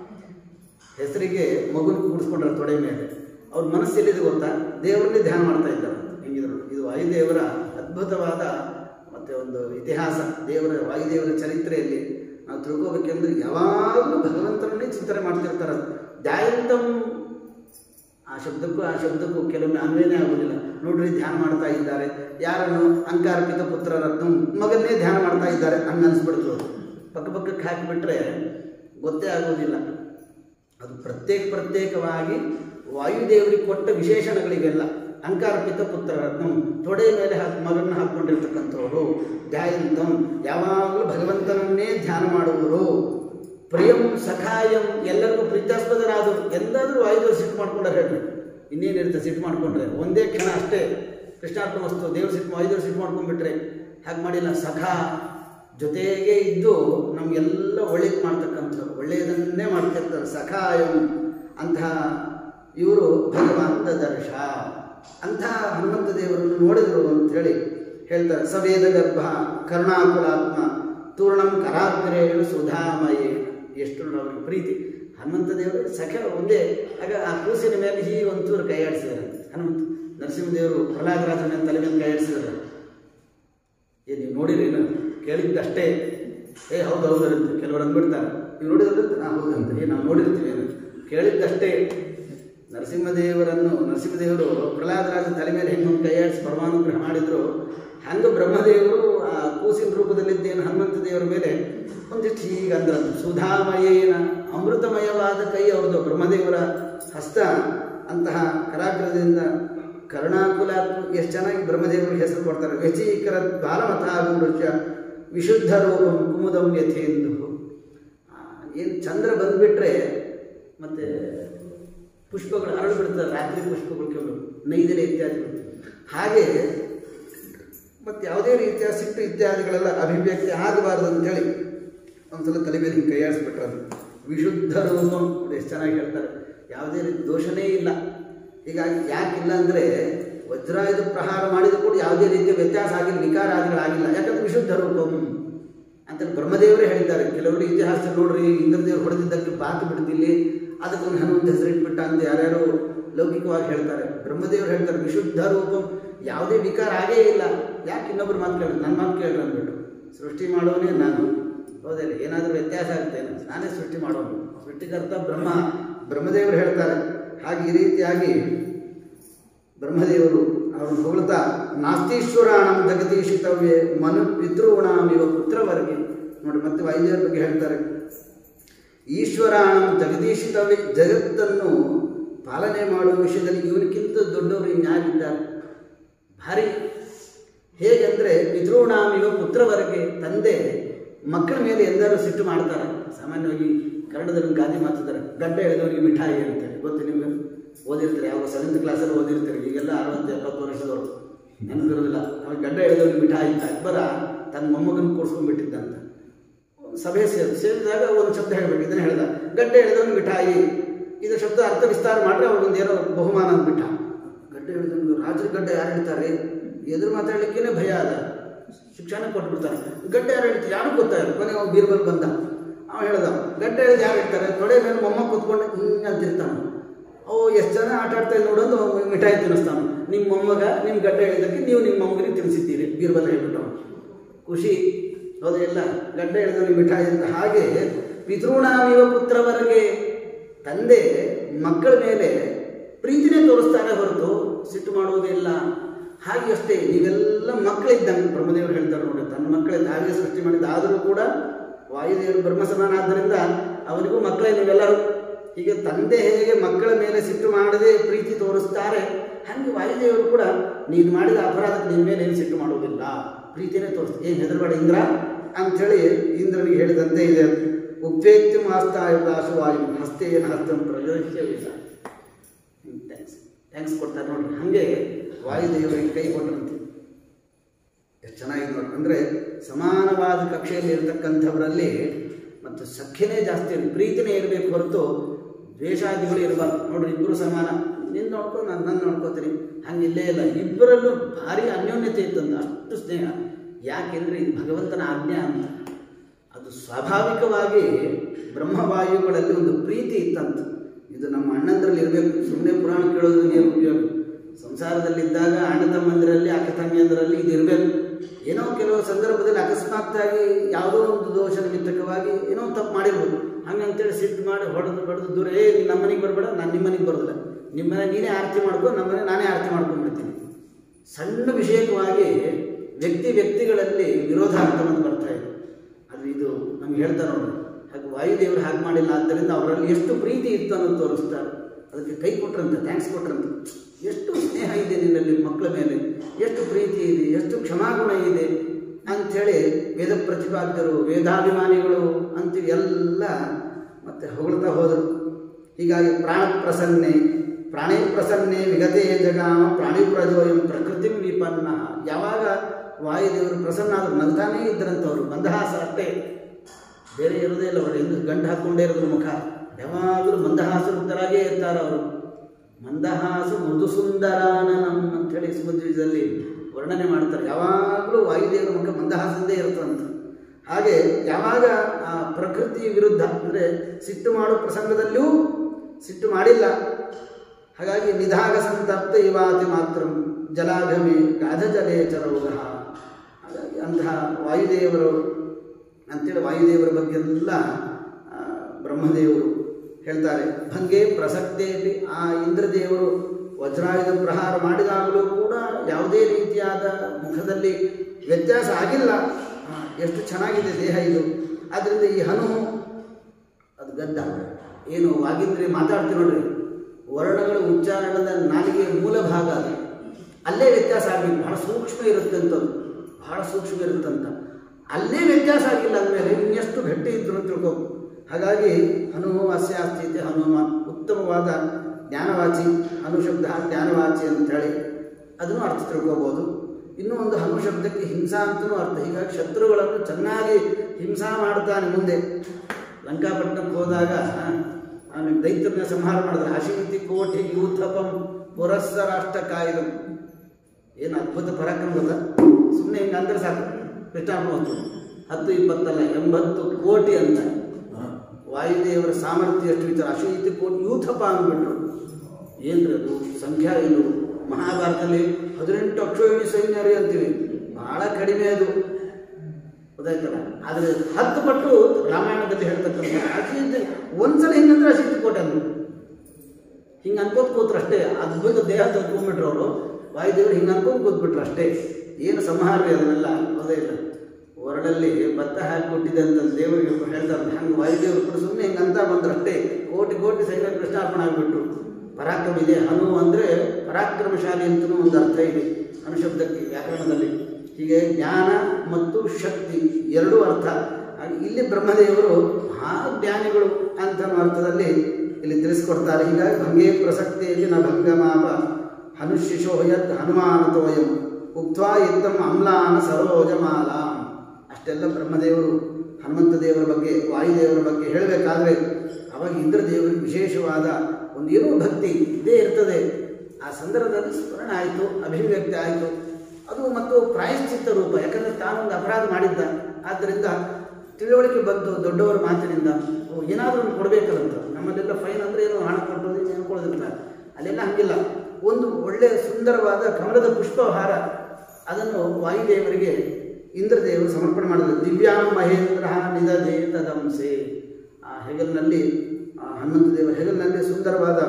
ಹೆಸರಿಗೆ ಮಗುನ ಕೂಡಿಸ್ಕೊಂಡ್ರ ತೊಡೆ ಮೇಲೆ ಅವ್ರ ಮನಸ್ಸು ಎಲ್ಲಿದೆ ಗೊತ್ತಾ ದೇವರನ್ನೇ ಧ್ಯಾನ ಮಾಡ್ತಾ ಇದ್ದಾರೆ ಹೆಂಗಿದ್ರು ಇದು ವಾಯುದೇವರ ಅದ್ಭುತವಾದ ಮತ್ತೆ ಒಂದು ಇತಿಹಾಸ ದೇವರ ವಾಯುದೇವರ ಚರಿತ್ರೆಯಲ್ಲಿ ನಾವು ತಿಳ್ಕೋಬೇಕೆಂದ್ರೆ ಯಾವಾಗಲೂ ಭಗವಂತನನ್ನೇ ಚಿಂತನೆ ಮಾಡ್ತಿರ್ತಾರೆ ಧ್ಯಾಯಂತಂ ಆ ಶಬ್ದಕ್ಕೂ ಆ ಶಬ್ದಕ್ಕೂ ಕೆಲವೊಮ್ಮೆ ಅನ್ವೇನೇ ಆಗೋದಿಲ್ಲ ನೋಡ್ರಿ ಧ್ಯಾನ ಮಾಡ್ತಾ ಇದ್ದಾರೆ ಯಾರನ್ನು ಅಂಕಾರ್ಪಿತ ಪುತ್ರ ರತ್ನ ಮಗನ್ನೇ ಧ್ಯಾನ ಮಾಡ್ತಾ ಇದ್ದಾರೆ ಹಂಗೆ ಅನ್ಸ್ಬಿಡ್ತು ಪಕ್ಕ ಪಕ್ಕಕ್ಕೆ ಹಾಕಿಬಿಟ್ರೆ ಗೊತ್ತೇ ಆಗೋದಿಲ್ಲ ಅದು ಪ್ರತ್ಯೇಕ ಪ್ರತ್ಯೇಕವಾಗಿ ವಾಯುದೇವರಿಗೆ ಕೊಟ್ಟ ವಿಶೇಷಣಗಳಿವೆಲ್ಲ ಅಂಕಾರ್ಪಿತ ಪುತ್ರ ರತ್ನ ತೊಡೆ ಮೇಲೆ ಹಾಕಿ ಮಗನ ಹಾಕ್ಕೊಂಡಿರ್ತಕ್ಕಂಥವ್ರು ಧ್ಯಾಯಂತಂ ಯಾವಾಗಲೂ ಭಗವಂತನನ್ನೇ ಧ್ಯಾನ ಮಾಡುವರು ಪ್ರಿಯಂ ಸಖಾಯಂ ಎಲ್ಲರಿಗೂ ಪ್ರೀತ್ಯಾಸ್ಪದರಾದರು ಎಂದಾದರೂ ವಾಯುದೇವರು ಸಿಟ್ಟು ಮಾಡ್ಕೊಂಡಾರೆ ಹೇಳ್ರಿ ಇನ್ನೇನಿರುತ್ತೆ ಸಿಟ್ಟು ಮಾಡ್ಕೊಂಡ್ರೆ ಒಂದೇ ಕ್ಷಣ ಅಷ್ಟೇ ಕೃಷ್ಣಾರ್ಪಣ ವಸ್ತು ದೇವ್ರ ಸಿಟ್ಟು ವಾಯುದೇವ್ರು ಸಿಟ್ಟು ಮಾಡ್ಕೊಂಡ್ಬಿಟ್ರೆ ಹಾಗೆ ಮಾಡಿಲ್ಲ ಸಖಾ ಜೊತೆಗೆ ಇದ್ದು ನಮಗೆಲ್ಲ ಒಳ್ಳೇದು ಮಾಡ್ತಕ್ಕಂಥವ್ರು ಒಳ್ಳೆಯದನ್ನೇ ಮಾಡ್ತಿರ್ತಾರೆ ಸಖಾಯಂ ಅಂತಹ ಇವರು ಭಗವಾನ್ ದರ್ಶ ಅಂತಹ ಹನುಮಂತ ದೇವರನ್ನು ನೋಡಿದರು ಅಂತೇಳಿ ಹೇಳ್ತಾರೆ ಸವೇದ ಗರ್ಭ ಕರುಣಾಕುಲಾತ್ಮ ತೂರ್ಣಂ ಕರಾಗ್ರೇಣ ಸುಧಾಮಯೇನ ಎಷ್ಟು ಅವ್ರಿಗೆ ಪ್ರೀತಿ ಹನುಮಂತ ದೇವರು ಸಖ ಒಂದೇ ಆಗ ಆ ಕೂಸಿನ ಮೇಲೆ ಹೀಗೆ ಒಂಚೂರು ಕೈ ಆಡಿಸಿದ್ದಾರೆ ಹನುಮಂತ ನರಸಿಂಹದೇವರು ಪ್ರಹ್ಲಾದರಾಜನ ತಲೆ ಮೇಲೆ ಕೈ ಆಡಿಸಿದ್ದಾರೆ ಏ ನೀವು ನೋಡಿರೇನು ಕೇಳಿದ್ದಷ್ಟೇ ಏ ಹೌದು ಹೌದು ಅಂತ ಕೆಲವರು ಅಂದ್ಬಿಡ್ತಾರೆ ನೀವು ನೋಡಿದ್ರೆ ನಾ ಹೌದು ಅಂತ ಏ ನಾವು ನೋಡಿರ್ತೀವಿ ಏನು ಕೇಳಿದ್ದಷ್ಟೇ ನರಸಿಂಹದೇವರನ್ನು ನರಸಿಂಹದೇವರು ಪ್ರಹ್ಲಾದರಾಜ ತಲೆ ಮೇಲೆ ಹೆಣ್ಣೊಂದು ಕೈಯಾಡಿಸಿ ಪರಮಾನುಗ್ರಹ ಮಾಡಿದ್ರು ಹಂಗೆ ಬ್ರಹ್ಮದೇವರು ಆ ಕೂಸಿನ ರೂಪದಲ್ಲಿದ್ದೇನು ಹನುಮಂತ ದೇವರ ಮೇಲೆ ಒಂದಿಷ್ಟು ಹೀಗೆ ಅಂದ್ರಂತ ಸುಧಾಮಯೇನ ಅಮೃತಮಯವಾದ ಕೈ ಅವ್ರದ್ದು ಬ್ರಹ್ಮದೇವರ ಹಸ್ತ ಅಂತಹ ಕರಾಗ್ರದಿಂದ ಕರುಣಾಕುಲ ಎಷ್ಟು ಚೆನ್ನಾಗಿ ಬ್ರಹ್ಮದೇವರಿಗೆ ಹೆಸರು ಕೊಡ್ತಾರೆ ವ್ಯಚೀಕರ ಬಾಲಮಥಾಭಿವೃಷ್ಯ ವಿಶುದ್ಧ ರೂಪಂ ಕುಮುದಂ ಯಥೇಂದು ಏನು ಚಂದ್ರ ಬಂದುಬಿಟ್ರೆ ಮತ್ತು ಪುಷ್ಪಗಳು ಹರಡು ಬಿಡ್ತಾರೆ ರಾತ್ರಿ ಪುಷ್ಪಗಳು ಕೆಲವು ನೈದಲೆ ಇತ್ಯಾದಿಗಳು ಹಾಗೆ ಮತ್ತು ಯಾವುದೇ ರೀತಿಯ ಸಿಟ್ಟು ಇತ್ಯಾದಿಗಳೆಲ್ಲ ಅಭಿವ್ಯಕ್ತಿ ಆಗಬಾರ್ದು ಅಂತೇಳಿ ಒಂದ್ಸಲ ತಲೆ ಮೇಲೆ ಹಿಂಗೆ ಕೈಯಾಡಿಸ್ಬಿಟ್ರೆ ಅದು ವಿಶುದ್ಧ ರೂಪಂ ನೋಡಿ ಎಷ್ಟು ಚೆನ್ನಾಗಿ ಹೇಳ್ತಾರೆ ಯಾವುದೇ ರೀತಿ ದೋಷನೇ ಇಲ್ಲ ಹೀಗಾಗಿ ಯಾಕಿಲ್ಲ ಅಂದರೆ ವಜ್ರಾಯುಧ ಪ್ರಹಾರ ಮಾಡಿದ ಕೂಡ ಯಾವುದೇ ರೀತಿಯ ವ್ಯತ್ಯಾಸ ಆಗಿಲ್ಲ ವಿಕಾರಾದಿಗಳಾಗಿಲ್ಲ ಯಾಕಂದ್ರೆ ವಿಶುದ್ಧ ರೂಪಂ ಅಂತ ಬ್ರಹ್ಮದೇವರೇ ಹೇಳಿದ್ದಾರೆ ಕೆಲವರು ಇತಿಹಾಸ ನೋಡ್ರಿ ಇಂದ್ರದೇವರು ಹೊಡೆದಿದ್ದಕ್ಕೆ ಬಾತು ಬಿಡ್ತಿಲ್ಲಿ ಅದಕ್ಕೊಂದು ಹನುಮಂತ ಹೆಸರಿಟ್ಬಿಟ್ಟ ಅಂತ ಯಾರ್ಯಾರು ಲೌಕಿಕವಾಗಿ ಹೇಳ್ತಾರೆ ಬ್ರಹ್ಮದೇವರು ಹೇಳ್ತಾರೆ ವಿಶುದ್ಧ ರೂಪಂ ಯಾವುದೇ ವಿಕಾರ ಆಗೇ ಇಲ್ಲ ಯಾಕೆ ಇನ್ನೊಬ್ರು ಮಾತು ಕೇಳಿ ನನ್ನ ಮಾತು ಕೇಳ್ರಿ ಅಂದ್ಬಿಟ್ಟು ಸೃಷ್ಟಿ ಮಾಡೋನೇ ನಾನು ಹೌದಿಲ್ಲ ಏನಾದರೂ ವ್ಯತ್ಯಾಸ ಆಗುತ್ತೇನೆ ನಾನೇ ಸೃಷ್ಟಿ ಮಾಡೋನು ಸೃಷ್ಟಿಕರ್ತ ಬ್ರಹ್ಮ ಬ್ರಹ್ಮದೇವರು ಹೇಳ್ತಾರೆ ಹಾಗೆ ಈ ರೀತಿಯಾಗಿ ಬ್ರಹ್ಮದೇವರು ಅವರನ್ನು ಹೊಗಳ್ತಾ ನಾಸ್ತೀಶ್ವರಾಣಂ ಜಗದೀಶಿತವ್ಯೆ ಮನು ಪಿತೃಗುಣಾಂ ಇವ ಪುತ್ರವರ್ಗೆ ನೋಡಿ ಮತ್ತೆ ವಾಯುದೇವರ ಬಗ್ಗೆ ಹೇಳ್ತಾರೆ ಈಶ್ವರಾಣಂ ಜಗದೀಶಿತವ್ಯ ಜಗತ್ತನ್ನು ಪಾಲನೆ ಮಾಡುವ ವಿಷಯದಲ್ಲಿ ಇವನಿಗಿಂತ ದೊಡ್ಡವರು ಇನ್ಯಾರಿದ್ದಾರೆ ಭಾರಿ ಹೇಗೆಂದರೆ ಪಿತೃಣಾಮಿವ ಪುತ್ರವರ್ಗೆ ತಂದೆ ಮಕ್ಕಳ ಮೇಲೆ ಎಂದಾರು ಸಿಟ್ಟು ಮಾಡ್ತಾರೆ ಸಾಮಾನ್ಯವಾಗಿ ಕನ್ನಡದಲ್ಲಿ ಒಂದು ಗಾದಿ ಮಾತಿದ್ದಾರೆ ಗಡ್ಡ ಎಳೆದವರಿಗೆ ಮಿಠಾಯಿ ಅಂತೇಳಿ ಗೊತ್ತು ನಿಮ್ಗೆ ಓದಿರ್ತಾರೆ ಯಾವ ಸೆವೆಂತ್ ಕ್ಲಾಸಲ್ಲಿ ಓದಿರ್ತಾರೆ ಈಗೆಲ್ಲ ಅರವತ್ತು ಎಪ್ಪತ್ತು ವರ್ಷದವರು ನೆನಪಿರೋದಿಲ್ಲ ಅವ್ರು ಗಡ್ಡ ಎಳೆದವರಿಗೆ ಮಿಠಾಯಿ ಅಕ್ಬರ ತನ್ನ ಮೊಮ್ಮಗನ ಕೊಡ್ಸ್ಕೊಂಡ್ಬಿಟ್ಟಿದ್ದಂತ ಸಭೆ ಸೇರಿ ಸೇರಿದಾಗ ಒಂದು ಶಬ್ದ ಹೇಳಬೇಕು ಇದನ್ನ ಹೇಳ್ದ ಗಡ್ಡೆ ಎಳೆದವನು ಮಿಠಾಯಿ ಇದು ಶಬ್ದ ಅರ್ಥ ವಿಸ್ತಾರ ಮಾಡಿದ್ರೆ ಅವ್ರಿಗೊಂದು ಏನೋ ಬಹುಮಾನ ಅಂದ್ಬಿಟ್ಟ ಗಡ್ಡೆ ಎಳೆದವನು ರಾಜರ ಗಡ್ಡೆ ಯಾರು ಹೇಳ್ತಾರೆ ಎದುರು ಮಾತಾಡ್ಲಿಕ್ಕೇನೆ ಭಯ ಅದ ಶಿಕ್ಷಣ ಕೊಟ್ಬಿಡ್ತಾರೆ ಗಡ್ಡೆ ಯಾರು ಹೇಳ್ತಾರೆ ಯಾರು ಗೊತ್ತಾಯಿಲ್ಲ ಕೊನೆಗೆ ಅವ್ನು ಬೀರ್ಬಲ್ ಬಂದ ಅವ ಹೇಳ್ದ ಗಡ್ಡೆ ಎಳೆದು ಯಾರು ಹೇಳ್ತಾರೆ ತೊಡೆ ಮೇಲೆ ಮೊಮ್ಮ ಕೂತ್ಕೊಂಡು ಹಿಂಗೆ ಅಂತಿರ್ತಾನೆ ಅವು ಎಷ್ಟು ಜನ ಆಟ ಆಡ್ತಾ ಇದ್ದು ನೋಡೋದು ಅವ್ನು ಮಿಠಾಯಿ ತಿನ್ನಿಸ್ತಾನೆ ನಿಮ್ಮ ಮೊಮ್ಮಗ ನಿಮ್ಮ ಗಡ್ಡೆ ಎಳೆದಕ್ಕೆ ನೀವು ನಿಮ್ಮ ಮೊಮ್ಮಗನಿಗೆ ತಿನ್ನಿಸಿದ್ದೀರಿ ಬೀರ್ಬಲ್ ಹೇಳ್ಬಿಟ್ಟು ಖುಷಿ ಹೌದಿಲ್ಲ ಗಡ್ಡೆ ಎಳೆದವನಿಗೆ ಮಿಠಾಯಿ ಅಂತ ಹಾಗೆ ಪಿತೃಣಾಮಿವ ಪುತ್ರವರೆಗೆ ತಂದೆ ಮಕ್ಕಳ ಮೇಲೆ ಪ್ರೀತಿನೇ ತೋರಿಸ್ತಾರೆ ಹೊರತು ಸಿಟ್ಟು ಮಾಡುವುದಿಲ್ಲ ಹಾಗೆ ಅಷ್ಟೇ ನೀವೆಲ್ಲ ಮಕ್ಕಳಿದ್ದಂಗೆ ಬ್ರಹ್ಮದೇವರು ಹೇಳ್ತಾರೆ ನೋಡಿ ತನ್ನ ಮಕ್ಕಳೇ ತಾವೇ ಸೃಷ್ಟಿ ಮಾಡಿದ ಆದರೂ ಕೂಡ ವಾಯುದೇವರು ಬ್ರಹ್ಮ ಸಮಾನ ಆದ್ದರಿಂದ ಅವನಿಗೂ ಮಕ್ಕಳೇ ನೀವೆಲ್ಲರೂ ಹೀಗೆ ತಂದೆ ಹೇಗೆ ಮಕ್ಕಳ ಮೇಲೆ ಸಿಟ್ಟು ಮಾಡದೆ ಪ್ರೀತಿ ತೋರಿಸ್ತಾರೆ ಹಾಗೆ ವಾಯುದೇವರು ಕೂಡ ನೀನು ಮಾಡಿದ ಅಪರಾಧಕ್ಕೆ ನಿನ್ನ ಮೇಲೆ ಏನು ಸಿಟ್ಟು ಮಾಡುವುದಿಲ್ಲ ಪ್ರೀತಿನೇ ತೋರಿಸ್ತಾರೆ ಏನು ಹೆದರಬೇಡ ಇಂದ್ರ ಅಂಥೇಳಿ ಇಂದ್ರನಿಗೆ ಹೇಳಿದಂತೆ ಇದೆ ಉಪೇತ್ಯ ಮಾಸ್ತಾಯುದಾಶು ವಾಯು ಹಸ್ತೇನ ಹಸ್ತಂ ಪ್ರಯೋಜ್ಯವಿಲ್ಲ ಥ್ಯಾಂಕ್ಸ್ ಥ್ಯಾಂಕ್ಸ್ ಕೊಡ್ತಾರೆ ನೋಡಿ ಹಾಗೆ ವಾಯುದೇವರಿಗೆ ಕೈ ಕೊಟ್ಟರಂತೆ ಎಷ್ಟು ಚೆನ್ನಾಗಿದೆ ನೋಡಿ ಅಂದರೆ ಸಮಾನವಾದ ಕಕ್ಷೆಯಲ್ಲಿ ಇರತಕ್ಕಂಥವರಲ್ಲಿ ಮತ್ತು ಸಖ್ಯನೇ ಜಾಸ್ತಿ ಇರಲಿ ಪ್ರೀತಿನೇ ಇರಬೇಕು ಹೊರತು ದ್ವೇಷಾದಿಗಳು ಇರಬಾರ್ದು ನೋಡ್ರಿ ಇಬ್ಬರು ಸಮಾನ ನಿನ್ನ ನೋಡ್ಕೊ ನಾನು ನನ್ನ ನೋಡ್ಕೋತೀನಿ ಹಂಗೆ ಇಲ್ಲೇ ಇಲ್ಲ ಇಬ್ಬರಲ್ಲೂ ಭಾರಿ ಅನ್ಯೋನ್ಯತೆ ಇತ್ತಂತ ಅಷ್ಟು ಸ್ನೇಹ ಯಾಕೆಂದರೆ ಇದು ಭಗವಂತನ ಆಜ್ಞೆ ಅಂತ ಅದು ಸ್ವಾಭಾವಿಕವಾಗಿ ಬ್ರಹ್ಮವಾಯುಗಳಲ್ಲಿ ಒಂದು ಪ್ರೀತಿ ಇತ್ತಂತ ಇದು ನಮ್ಮ ಅಣ್ಣಂದ್ರಲ್ಲಿ ಇರಬೇಕು ಸುಮ್ಮನೆ ಪುರಾಣ ಕೇಳೋದ್ರಿಂದ ಏನು ಉಪಯೋಗ ಸಂಸಾರದಲ್ಲಿದ್ದಾಗ ಅಣ್ಣ ತಮ್ಮಂದಿರಲ್ಲಿ ಅಕ್ಕ ತಂಗಿಯಂದರಲ್ಲಿ ಇದು ಇರಬೇಕು ಏನೋ ಕೆಲವು ಸಂದರ್ಭದಲ್ಲಿ ಅಕಸ್ಮಾತ್ತಾಗಿ ಯಾವುದೋ ಒಂದು ದೋಷ ನಿಮಿತ್ತಕವಾಗಿ ಏನೋ ಒಂದು ತಪ್ಪು ಮಾಡಿರ್ಬೋದು ಹಂಗಂತೇಳಿ ಸಿಟ್ಟು ಮಾಡಿ ಹೊಡೆದು ಬಡ್ದು ದೂರ ಏ ನೀನು ನಮ್ಮ ಮನೆಗೆ ಬರಬೇಡ ನಾನು ನಿಮ್ಮ ಮನೆಗೆ ಬರೋದಿಲ್ಲ ನಿಮ್ಮ ಮನೆ ನೀನೇ ಆರತಿ ಮಾಡ್ಕೊ ನಮ್ಮ ಮನೆ ನಾನೇ ಆರತಿ ಮಾಡ್ಕೊಂಡ್ಬಿಡ್ತೀನಿ ಸಣ್ಣ ವಿಷಯಕವಾಗಿ ವ್ಯಕ್ತಿ ವ್ಯಕ್ತಿಗಳಲ್ಲಿ ವಿರೋಧಾರ್ಥವನ್ನು ಬರ್ತಾ ಇದೆ ಅದು ಇದು ನಮ್ಗೆ ಹೇಳ್ತಾರೆ ನೋಡಿ ಹಾಗೆ ವಾಯುದೇವರು ಹಾಗೆ ಮಾಡಿಲ್ಲ ಆದ್ದರಿಂದ ಅವರಲ್ಲಿ ಎಷ್ಟು ಪ್ರೀತಿ ಇತ್ತು ಅನ್ನೋದು ತೋರಿಸ್ತಾರೆ ಅದಕ್ಕೆ ಕೈ ಕೊಟ್ರಂತೆ ಥ್ಯಾಂಕ್ಸ್ ಕೊಟ್ರಂತೆ ಎಷ್ಟು ಸ್ನೇಹ ಇದೆ ನಿನ್ನಲ್ಲಿ ಮಕ್ಕಳ ಮೇಲೆ ಎಷ್ಟು ಪ್ರೀತಿ ಇದೆ ಎಷ್ಟು ಕ್ಷಮಾಗುಣ ಇದೆ ಅಂಥೇಳಿ ವೇದ ಪ್ರತಿಪಾದ್ಯರು ವೇದಾಭಿಮಾನಿಗಳು ಅಂತ ಎಲ್ಲ ಮತ್ತೆ ಹೊಗಳ್ತಾ ಹೋದರು ಹೀಗಾಗಿ ಪ್ರಾಣ ಪ್ರಸನ್ನೆ ಪ್ರಾಣಿ ಪ್ರಸನ್ನೆ ವಿಗತೆ ಜಗಾಮ ಪ್ರಾಣಿ ಪ್ರಜೋಯಂ ಪ್ರಕೃತಿ ವಿಪನ್ನ ಯಾವಾಗ ವಾಯುದೇವರು ಪ್ರಸನ್ನ ಆದ್ರು ನಗ್ತಾನೇ ಇದ್ದರಂತವ್ರು ಮಂದಹಾಸ ಅಷ್ಟೇ ಬೇರೆ ಇರೋದೇ ಇಲ್ಲ ಅವರು ಎಂದು ಗಂಟು ಹಾಕ್ಕೊಂಡೇ ಇರೋದು ಮುಖ ಯಾವಾಗಲೂ ಮಂದಹಾಸರುತ್ತರಾಗೇ ಇರ್ತಾರೆ ಅವರು ಮಂದಹಾಸ ಮೃದು ಸುಂದರಾನನಂ ಅಂಥೇಳಿ ಸುಮಧ್ವಿಜದಲ್ಲಿ ವರ್ಣನೆ ಮಾಡ್ತಾರೆ ಯಾವಾಗಲೂ ವಾಯುದೇವರ ಮುಖ ಮಂದಹಾಸಂದೇ ಇರ್ತಂತ ಹಾಗೆ ಯಾವಾಗ ಆ ಪ್ರಕೃತಿ ವಿರುದ್ಧ ಅಂದರೆ ಸಿಟ್ಟು ಮಾಡೋ ಪ್ರಸಂಗದಲ್ಲಿಯೂ ಸಿಟ್ಟು ಮಾಡಿಲ್ಲ ಹಾಗಾಗಿ ನಿಧಾಗ ಸಂತಪ್ತ ಇವಾತಿ ಮಾತ್ರ ಜಲಾಗಮೆ ಗಾಧಜಲೇ ಚರೋಗ ಹಾಗಾಗಿ ಅಂತಹ ವಾಯುದೇವರು ಅಂತೇಳಿ ವಾಯುದೇವರ ಬಗ್ಗೆ ಎಲ್ಲ ಆ, ಬ್ರಹ್ಮದೇವರು ಹೇಳ್ತಾರೆ ಭಂಗೆ ಪ್ರಸಕ್ತೆಯಲ್ಲಿ ಆ ಇಂದ್ರದೇವರು ವಜ್ರಾಯುಧ ಪ್ರಹಾರ ಮಾಡಿದಾಗಲೂ ಕೂಡ ಯಾವುದೇ ರೀತಿಯಾದ ಮುಖದಲ್ಲಿ ವ್ಯತ್ಯಾಸ ಆಗಿಲ್ಲ ಆ, ಎಷ್ಟು ಚೆನ್ನಾಗಿದೆ ದೇಹ ಇದು ಆದ್ದರಿಂದ ಈ ಹನು ಅದು ಗದ್ದ ಏನು ವಾಗಿಂದ್ರೆ ಮಾತಾಡ್ತೀವಿ ನೋಡ್ರಿ ವರ್ಣಗಳ ಉಚ್ಚಾರಣದ ನಾಲಿಗೆಯ ಮೂಲ ಭಾಗ ಅದು ಅಲ್ಲೇ ವ್ಯತ್ಯಾಸ ಆಗಬೇಕು ಬಹಳ ಸೂಕ್ಷ್ಮ ಇರುತ್ತೆ ಅಂತದ್ದು ಬಹಳ ಸೂಕ್ಷ್ಮ ಇರುತ್ತಂತ ಅಲ್ಲೇ ವ್ಯತ್ಯಾಸ ಆಗಿಲ್ಲ ಅಂದಮೇಲೆ ಇನ್ನೆಷ್ಟು ಗಟ್ಟಿ ಇದ್ರು ಅಂತ ತಿಳ್ಕೊ ಹಾಗಾಗಿ ಹನು ಅಸ್ಯಾಸ್ತಿ ಹನುಮ ಉತ್ತಮವಾದ ಜ್ಞಾನವಾಚಿ ಹನು ಶಬ್ದ ಜ್ಞಾನವಾಚಿ ಅಂತೇಳಿ ಅದನ್ನು ಅರ್ಥ ತಿಳ್ಕೋಬೋದು ಇನ್ನೂ ಒಂದು ಹನು ಶಬ್ದಕ್ಕೆ ಹಿಂಸಾ ಅಂತಲೂ ಅರ್ಥ ಹೀಗಾಗಿ ಶತ್ರುಗಳನ್ನು ಚೆನ್ನಾಗಿ ಹಿಂಸಾ ಮಾಡ್ತಾನೆ ಮುಂದೆ ಲಂಕಾಪಟ್ಟಣಕ್ಕೆ ಹೋದಾಗ ಆಮೇಲೆ ದೈತ್ಯರನ್ನ ಸಂಹಾರ ಮಾಡಿದ್ರೆ ಅಶೀತಿ ಕೋಟಿ ಯೂಥಪಂ ಪುರಸ್ಸರಾಷ್ಟ ಕಾಯ್ದಂ ಏನು ಅದ್ಭುತ ಪರಾಕ್ರಮ ಗೊತ್ತಾ ಸುಮ್ಮನೆ ಹಿಂಗೆ ಅಂದ್ರೆ ಸಾಕು ಕೃಷ್ಣಾರ್ಪಣ ವಸ್ತು ಹತ್ತು ಇಪ್ಪತ್ತಲ್ಲ ಎಂಬತ್ತು ಕೋಟಿ ಅಂತ ವಾಯುದೇವರ ಸಾಮರ್ಥ್ಯ ಎಷ್ಟು ವಿಚಾರ ಅಶೀತಿ ಕೋಟಿ ಯೂಥಪ ಅಂದ್ಬಿಟ್ರು ಏನ್ರಿ ಅದು ಸಂಖ್ಯಾ ಏನು ಮಹಾಭಾರತದಲ್ಲಿ ಹದಿನೆಂಟು ಅಕ್ಷೋಹಿಣಿ ಸೈನ್ಯರಿ ಅಂತೀವಿ ಬಹಳ ಕಡಿಮೆ ಅದು ಗೊತ್ತಾಯ್ತಲ್ಲ ಆದರೆ ಹತ್ತು ಪಟ್ಟು ರಾಮಾಯಣದಲ್ಲಿ ಹೇಳ್ತಕ್ಕಂಥ ಅಶೀತಿ ಒಂದ್ಸಲ ಹಿಂಗಂದ್ರೆ ಅಶೀತಿ ಕೋಟೆ ಅಂದ್ರು ಹಿಂಗೆ ಅನ್ಕೋತ ಕೂತ್ರು ಅಷ್ಟೇ ಅದ್ಭುತ ದೇಹ ತಗೊಂಡ್ಬಿಟ್ರು ಅವರು ವಾಯುದೇವರು ಹಿಂಗೆ ಅನ್ಕೊಂಡು ಕೂತ್ಬಿಟ್ರು ಅಷ್ಟೇ ಏನು ಸಂಹಾರ ಅದನ್ನೆಲ್ಲ ಹೌದೇ ಇಲ್ಲ ಹೊರಡಲ್ಲಿ ಭತ್ತ ಹಾಕಿ ಕೊಟ್ಟಿದೆ ಅಂತ ದೇವರಿಗೆ ಹೇಳ್ತಾರೆ ಹಂಗೆ ವಾಯುದೇವರು ಕೂಡ ಸುಮ್ಮನೆ ಹಿಂಗೆ ಅಂತ ಬಂದ್ರು ಅಷ್ಟೇ ಕೋಟಿ ಕೋಟಿ ಸೈನ್ಯ ಕೃಷ್ಣಾರ್ಪಣ ಆಗಿಬಿಟ್ರು ಪರಾಕ್ರಮ ಇದೆ ಹನು ಅಂದರೆ ಪರಾಕ್ರಮಶಾಲಿ ಅಂತಲೂ ಒಂದು ಅರ್ಥ ಇದೆ ಹನು ಶಬ್ದಕ್ಕೆ ವ್ಯಾಕರಣದಲ್ಲಿ ಹೀಗೆ ಜ್ಞಾನ ಮತ್ತು ಶಕ್ತಿ ಎರಡೂ ಅರ್ಥ ಹಾಗೆ ಇಲ್ಲಿ ಬ್ರಹ್ಮದೇವರು ಮಹಾ ಜ್ಞಾನಿಗಳು ಅಂತ ಅನ್ನೋ ಅರ್ಥದಲ್ಲಿ ಇಲ್ಲಿ ತಿಳಿಸ್ಕೊಡ್ತಾರೆ ಹೀಗಾಗಿ ಭಂಗೇ ಪ್ರಸಕ್ತಿಯಲ್ಲಿ ನ ಭಂಗಮಾಪ ಹನುಶಿಶೋ ಯದ್ ಹನುಮಾನತೋಯಂ ಉಕ್ತ್ವಾ ಇತ್ತಂ ಅಮ್ಲಾನ ಸರೋಜಮಾಲ ಅಷ್ಟೆಲ್ಲ ಬ್ರಹ್ಮದೇವರು ಹನುಮಂತ ದೇವರ ಬಗ್ಗೆ ವಾಯುದೇವರ ಬಗ್ಗೆ ಹೇಳಬೇಕಾದ್ರೆ ಅವಾಗ ಇಂದ್ರದೇವರಿಗೆ ವಿಶೇಷವಾದ ಒಂದು ಏನೋ ಭಕ್ತಿ ಇದೇ ಇರ್ತದೆ ಆ ಸಂದರ್ಭದಲ್ಲಿ ಸ್ಮರಣ ಆಯಿತು ಅಭಿವ್ಯಕ್ತಿ ಆಯಿತು ಅದು ಮತ್ತು ಪ್ರಾಯಶ್ಚಿತ್ತ ರೂಪ ಯಾಕಂದರೆ ತಾನೊಂದು ಅಪರಾಧ ಮಾಡಿದ್ದ ಆದ್ದರಿಂದ ತಿಳುವಳಿಕೆ ಬಂತು ದೊಡ್ಡವರ ಮಾತಿನಿಂದ ಓ, ಏನಾದರೂ ಒಂದು ಕೊಡಬೇಕಲ್ಲಂತ ನಮ್ಮಲ್ಲೆಲ್ಲ ಫೈನ್ ಅಂದರೆ ಏನೋ ಹಣ ಕೊಟ್ಟೋದು ಅನ್ಕೊಳ್ಳೋದಿರ್ತಾರೆ ಅಲ್ಲೆಲ್ಲ ಹಂಗಿಲ್ಲ ಒಂದು ಒಳ್ಳೆಯ ಸುಂದರವಾದ ಕಮಲದ ಪುಷ್ಪಹಾರ ಅದನ್ನು ವಾಯುದೇವರಿಗೆ ಇಂದ್ರದೇವರು ಸಮರ್ಪಣೆ ಮಾಡಿದರು ದಿವ್ಯಾಂ ಮಹೇಂದ್ರ ನಿಧದೆ ತದಂಸೆ ಆ ಹೆಗಲಿನಲ್ಲಿ ಆ ಹನುಮಂತ ದೇವರ ಹೆಗಲಿನಲ್ಲಿ ಸುಂದರವಾದ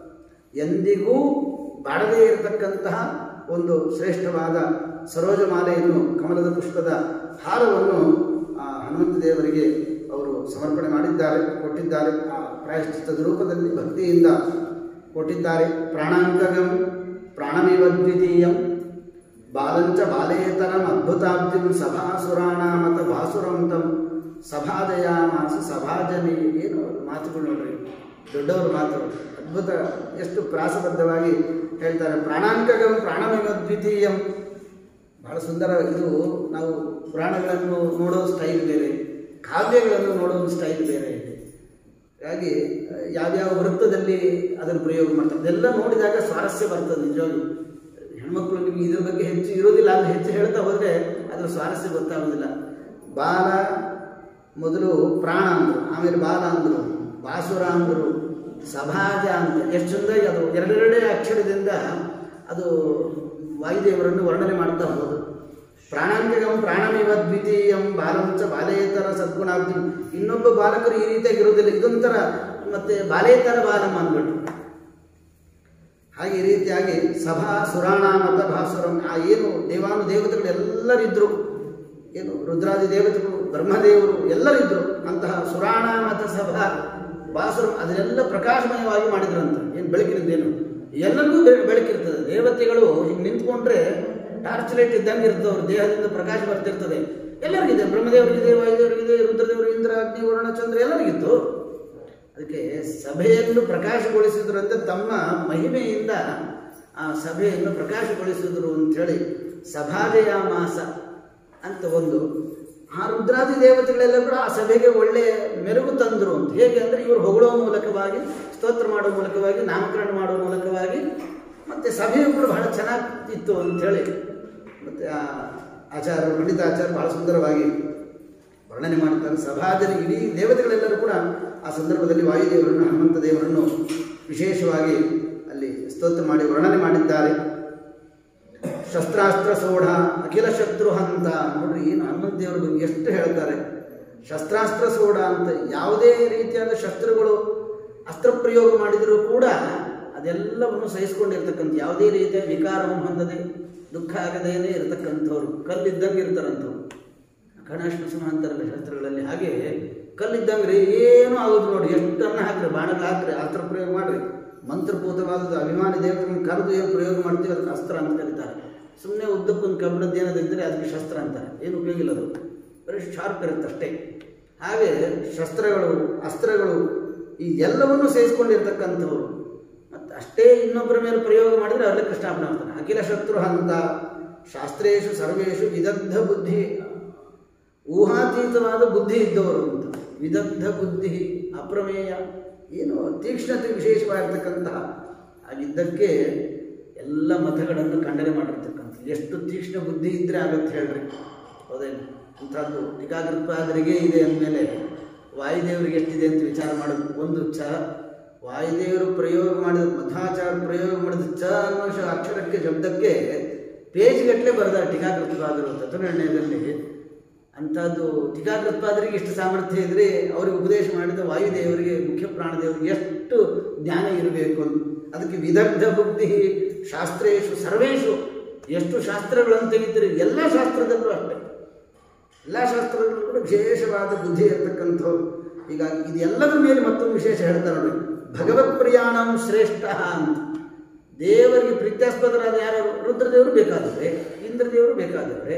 ಎಂದಿಗೂ ಬಾಡದೇ ಇರತಕ್ಕಂತಹ ಒಂದು ಶ್ರೇಷ್ಠವಾದ ಸರೋಜಮಾಲೆಯನ್ನು ಕಮಲದ ಪುಷ್ಪದ ಹಾರವನ್ನು ಆ ಹನುಮಂತ ದೇವರಿಗೆ ಅವರು ಸಮರ್ಪಣೆ ಮಾಡಿದ್ದಾರೆ ಕೊಟ್ಟಿದ್ದಾರೆ ಆ ಪ್ರಾಯಶ್ಚಿತ್ತದ ರೂಪದಲ್ಲಿ ಭಕ್ತಿಯಿಂದ ಕೊಟ್ಟಿದ್ದಾರೆ ಪ್ರಾಣಾಂತಗಂ ಪ್ರಾಣಮಿವ ದ್ವಿತೀಯಂ ಬಾಲಂಚ ಬಾಲೇತರಂ ಅದ್ಭುತಾಬ್ಧಿಂ ಸಭಾಸುರಾಣಾಮತ ಭಾಸುರಂ ತಂ ಸಭಾದಯಾಮಾಸ ಸಭಾಜನಿ ಏನು ಮಾತುಗಳು ನೋಡ್ರಿ ದೊಡ್ಡವರ ಮಾತು ಅದ್ಭುತ ಎಷ್ಟು ಪ್ರಾಸಬದ್ಧವಾಗಿ ಹೇಳ್ತಾರೆ ಪ್ರಾಣಾಂಕಗಂ ಪ್ರಾಣಮಿವ ದ್ವಿತೀಯಂ ಬಹಳ ಸುಂದರ ಇದು ನಾವು ಪುರಾಣಗಳನ್ನು ನೋಡೋ ಸ್ಟೈಲ್ ಬೇರೆ ಕಾವ್ಯಗಳನ್ನು ನೋಡೋ ಸ್ಟೈಲ್ ಬೇರೆ ಇದೆ ಹಾಗಾಗಿ ಅಹ್, ಯಾವ್ಯಾವ ವೃತ್ತದಲ್ಲಿ ಅದನ್ನು ಪ್ರಯೋಗ ಮಾಡ್ತಾರೆ ಅದೆಲ್ಲ ನೋಡಿದಾಗ ಸ್ವಾರಸ್ಯ ಬರ್ತದೆ ನಿಜವಾಗ್ಲೂ ಹೆಣ್ಮಕ್ಳು ನಿಮಗೆ ಇದ್ರ ಬಗ್ಗೆ ಹೆಚ್ಚು ಇರೋದಿಲ್ಲ ಅದು ಹೆಚ್ಚು ಹೇಳ್ತಾ ಹೋದರೆ ಅದರ ಸ್ವಾರಸ್ಯ ಗೊತ್ತಾಗೋದಿಲ್ಲ ಬಾಲ ಮೊದಲು ಪ್ರಾಣ ಅಂದರು ಆಮೇಲೆ ಬಾಲ ಅಂದರು ಬಾಸುರ ಅಂದರು ಸಭಾಜ ಅಂತ ಎಷ್ಟು ಚಂದಾಗಿ ಅದು ಎರಡೆರಡೇ ಅಕ್ಷರದಿಂದ ಅದು ವಾಯುದೇವರನ್ನು ವರ್ಣನೆ ಮಾಡ್ತಾ ಹೋದು ಪ್ರಾಣಾಂಗಗಂ ಪ್ರಾಣಮಿವ ದ್ವಿತೀಯಂ ಬಾಲಂಚ ಬಾಲೇತರ ಸದ್ಗುಣಾಬ್ಧಿ ಇನ್ನೊಬ್ಬ ಬಾಲಕರು ಈ ರೀತಿಯಾಗಿ ಇರೋದಿಲ್ಲ ಇದೊಂಥರ ಮತ್ತೆ ಬಾಲೇತರ ಬಾಲಂ ಅಂದ್ಬಿಟ್ಟು ಹಾಗೆ ಈ ರೀತಿಯಾಗಿ ಸಭಾ ಸುರಾಣ ಮತ ಭಾಸುರಂ ಆ ಏನು ದೇವಾನು ದೇವತೆಗಳು ಎಲ್ಲರಿದ್ದರು ಏನು ರುದ್ರಾದಿ ದೇವತೆಗಳು ಬ್ರಹ್ಮದೇವರು ಎಲ್ಲರಿದ್ದರು ಅಂತಹ ಸುರಾಣ ಮತ ಸಭಾ ಭಾಸುರಂ ಅದನ್ನೆಲ್ಲ ಪ್ರಕಾಶಮಯವಾಗಿ ಮಾಡಿದ್ರಂತ ಏನು ಬೆಳಕಿನಿಂದೇನು ಎಲ್ಲರಿಗೂ ಬೆ- ಬೆಳಕಿರ್ತದೆ ದೇವತೆಗಳು ಹಿಂಗೆ ನಿಂತ್ಕೊಂಡ್ರೆ ಟಾರ್ಚ್ ಲೈಟ್ ಇದ್ದಂಗೆ ಇರ್ತದೆ ಅವ್ರ ದೇಹದಿಂದ ಪ್ರಕಾಶ ಬರ್ತಿರ್ತದೆ ಎಲ್ಲರಿಗಿದೆ ಬ್ರಹ್ಮದೇವರಿಗಿದೆ ವಾಯುದೇವರಿಗಿದೆ ರುದ್ರದೇವರು ಇಂದ್ರ ಅಗ್ನಿ ವರುಣ ಚಂದ್ರ ಎಲ್ಲರಿಗಿತ್ತು ಅದಕ್ಕೆ ಸಭೆಯನ್ನು ಪ್ರಕಾಶಗೊಳಿಸಿದ್ರಂತೆ ತಮ್ಮ ಮಹಿಮೆಯಿಂದ ಆ ಸಭೆಯನ್ನು ಪ್ರಕಾಶಗೊಳಿಸಿದ್ರು ಅಂಥೇಳಿ ಸಭಾಜಯ ಮಾಸ ಅಂತ ಒಂದು ಆ ರುದ್ರಾದಿ ದೇವತೆಗಳೆಲ್ಲ ಕೂಡ ಆ ಸಭೆಗೆ ಒಳ್ಳೆ ಮೆರುಗು ತಂದರು ಅಂತ ಹೇಗೆ ಅಂದರೆ ಇವರು ಹೊಗಳೋ ಮೂಲಕವಾಗಿ ಸ್ತೋತ್ರ ಮಾಡೋ ಮೂಲಕವಾಗಿ ನಾಮಕರಣ ಮಾಡೋ ಮೂಲಕವಾಗಿ ಮತ್ತು ಸಭೆಯು ಕೂಡ ಬಹಳ ಚೆನ್ನಾಗಿತ್ತು ಅಂಥೇಳಿ ಮತ್ತು ಆ ಆಚಾರ್ಯರು ಪಂಡಿತಾಚಾರ್ಯ ಬಹಳ ಸುಂದರವಾಗಿ ವರ್ಣನೆ ಮಾಡ್ತಾರೆ ಸಭಾಜನ ಇಡೀ ದೇವತೆಗಳೆಲ್ಲರೂ ಕೂಡ ಆ ಸಂದರ್ಭದಲ್ಲಿ ವಾಯುದೇವರನ್ನು ಹನುಮಂತ ದೇವರನ್ನು ವಿಶೇಷವಾಗಿ ಅಲ್ಲಿ ಸ್ತೋತ್ರ ಮಾಡಿ ವರ್ಣನೆ ಮಾಡಿದ್ದಾರೆ ಶಸ್ತ್ರಾಸ್ತ್ರ ಸೋಢ ಅಖಿಲ ಶತ್ರು ಹಂತ ನೋಡ್ರಿ ಏನು ಹನುಮಂತ ದೇವರ ಬಗ್ಗೆ ಎಷ್ಟು ಹೇಳ್ತಾರೆ ಶಸ್ತ್ರಾಸ್ತ್ರ ಸೋಢ ಅಂತ ಯಾವುದೇ ರೀತಿಯಾದ ಶಸ್ತ್ರಗಳು ಅಸ್ತ್ರ ಪ್ರಯೋಗ ಮಾಡಿದರೂ ಕೂಡ ಅದೆಲ್ಲವನ್ನು ಸಹಿಸ್ಕೊಂಡಿರ್ತಕ್ಕಂಥ ಯಾವುದೇ ರೀತಿಯ ವಿಕಾರವನ್ನು ಹೊಂದದೆ ದುಃಖ ಆಗದೇನೆ ಇರತಕ್ಕಂಥವ್ರು ಕಲ್ಲಿದ್ದಂಗೆ ಇರ್ತಾರಂಥವ್ರು ಕಣಾಶ್ಮಸನ ಅಂತಾರಲ್ಲ ಶಾಸ್ತ್ರಗಳಲ್ಲಿ ಹಾಗೆ ಕಲ್ಲಿದ್ದಂಗೆ ರೀ ಏನೂ ಆಗೋದು ನೋಡಿ ಎಷ್ಟು ಅನ್ನ ಹಾಕ್ರಿ ಬಾಣಗಳು ಹಾಕ್ರಿ ಅಸ್ತ್ರ ಪ್ರಯೋಗ ಮಾಡ್ರಿ ಮಂತ್ರಪೂತವಾದದ್ದು ಅಭಿಮಾನಿ ದೇವತೆಗಳನ್ನು ಕರೆದು ಏನು ಪ್ರಯೋಗ ಮಾಡ್ತೀವಿ ಅದಕ್ಕೆ ಅಸ್ತ್ರ ಅಂತ ಕರೀತಾರೆ ಸುಮ್ಮನೆ ಉದ್ದಕ್ಕೊಂದು ಕಬ್ಬಿಣದ್ದು ಏನಾದಿದ್ದರೆ ಅದಕ್ಕೆ ಶಸ್ತ್ರ ಅಂತಾರೆ ಏನು ಉಪಯೋಗ ಇಲ್ಲ ಅದು ಬರೀ ಶಾರ್ಪ್ ಇರುತ್ತೆ ಅಷ್ಟೇ ಹಾಗೆ ಶಸ್ತ್ರಗಳು ಅಸ್ತ್ರಗಳು ಈ ಎಲ್ಲವನ್ನೂ ಸೇರಿಸ್ಕೊಂಡಿರ್ತಕ್ಕಂಥವ್ರು ಮತ್ತು ಅಷ್ಟೇ ಇನ್ನೊಬ್ಬರ ಮೇಲೆ ಪ್ರಯೋಗ ಮಾಡಿದರೆ ಅವರೇ ಕೃಷ್ಣಾಪನ ಮಾಡ್ತಾನೆ ಅಖಿಲ ಶತ್ರು ಹಂತ ಶಾಸ್ತ್ರೇಶು ಸರ್ವೇಶು ವಿದಗ್ಧ ಬುದ್ಧಿ ಊಹಾತೀತವಾದ ಬುದ್ಧಿ ಇದ್ದವರು ಅಂತ ವಿದಗ್ಧ ಬುದ್ಧಿ ಅಪ್ರಮೇಯ ಏನು ತೀಕ್ಷ್ಣತೆ ವಿಶೇಷವಾಗಿರ್ತಕ್ಕಂತಹ ಆಗಿದ್ದಕ್ಕೆ ಎಲ್ಲ ಮತಗಳನ್ನು ಖಂಡನೆ ಮಾಡಿರ್ತಕ್ಕಂಥ ಎಷ್ಟು ತೀಕ್ಷ್ಣ ಬುದ್ಧಿ ಇದ್ದರೆ ಆಗತ್ತೆ ಹೇಳ್ರಿ ಹೌದೇನು ಅಂಥದ್ದು ಟೀಕಾಕೃತ್ಪಾದರಿಗೆ ಇದೆ ಅಂದಮೇಲೆ ವಾಯುದೇವರಿಗೆ ಎಷ್ಟಿದೆ ಅಂತ ವಿಚಾರ ಮಾಡೋದು ಒಂದು ಚ ವಾಯುದೇವರು ಪ್ರಯೋಗ ಮಾಡಿದ ಮಧ್ವಾಚಾರ ಪ್ರಯೋಗ ಮಾಡಿದ ಚ ಅನ್ನೋ ಶ- ಅಕ್ಷರಕ್ಕೆ ಶಬ್ದಕ್ಕೆ ಪೇಜ್ಗಟ್ಟಲೆ ಬರೆದ ಟೀಕಾಕೃತ್ಪಾದರು ತತ್ವನಿರ್ಣಯದಲ್ಲಿ ಅಂಥದ್ದು ಟೀಕಾಕೃತ್ಪಾದರಿಗೆ ಇಷ್ಟು ಸಾಮರ್ಥ್ಯ ಇದ್ದರೆ ಅವ್ರಿಗೆ ಉಪದೇಶ ಮಾಡಿದ ವಾಯುದೇವರಿಗೆ ಮುಖ್ಯ ಪ್ರಾಣದೇವರಿಗೆ ಎಷ್ಟು ಜ್ಞಾನ ಇರಬೇಕು ಅಂತ ಅದಕ್ಕೆ ವಿದಗ್ಧ ಬುದ್ಧಿ ಶಾಸ್ತ್ರೇಶು ಸರ್ವೇಶು ಎಷ್ಟು ಶಾಸ್ತ್ರಗಳನ್ನು ತೆಗಿತೀರಿ ಎಲ್ಲ ಶಾಸ್ತ್ರದಲ್ಲೂ ಅಷ್ಟೇ ಎಲ್ಲ ಶಾಸ್ತ್ರದಲ್ಲೂ ಕೂಡ ವಿಶೇಷವಾದ ಬುದ್ಧಿ ಇರತಕ್ಕಂಥವ್ರು ಈಗ ಇದೆಲ್ಲದರ ಮೇಲೆ ಮತ್ತೊಂದು ವಿಶೇಷ ಹೇಳ್ತಾರೆ ನೋಡಿ ಭಗವತ್ ಪ್ರಿಯಾಣಂ ಶ್ರೇಷ್ಠ ಅಂತ ದೇವರಿಗೆ ಪ್ರೀತ್ಯಾಸ್ಪದರಾದ ಯಾರು ರುದ್ರದೇವರು ಬೇಕಾದವ್ರೆ ಇಂದ್ರದೇವರು ಬೇಕಾದವ್ರೆ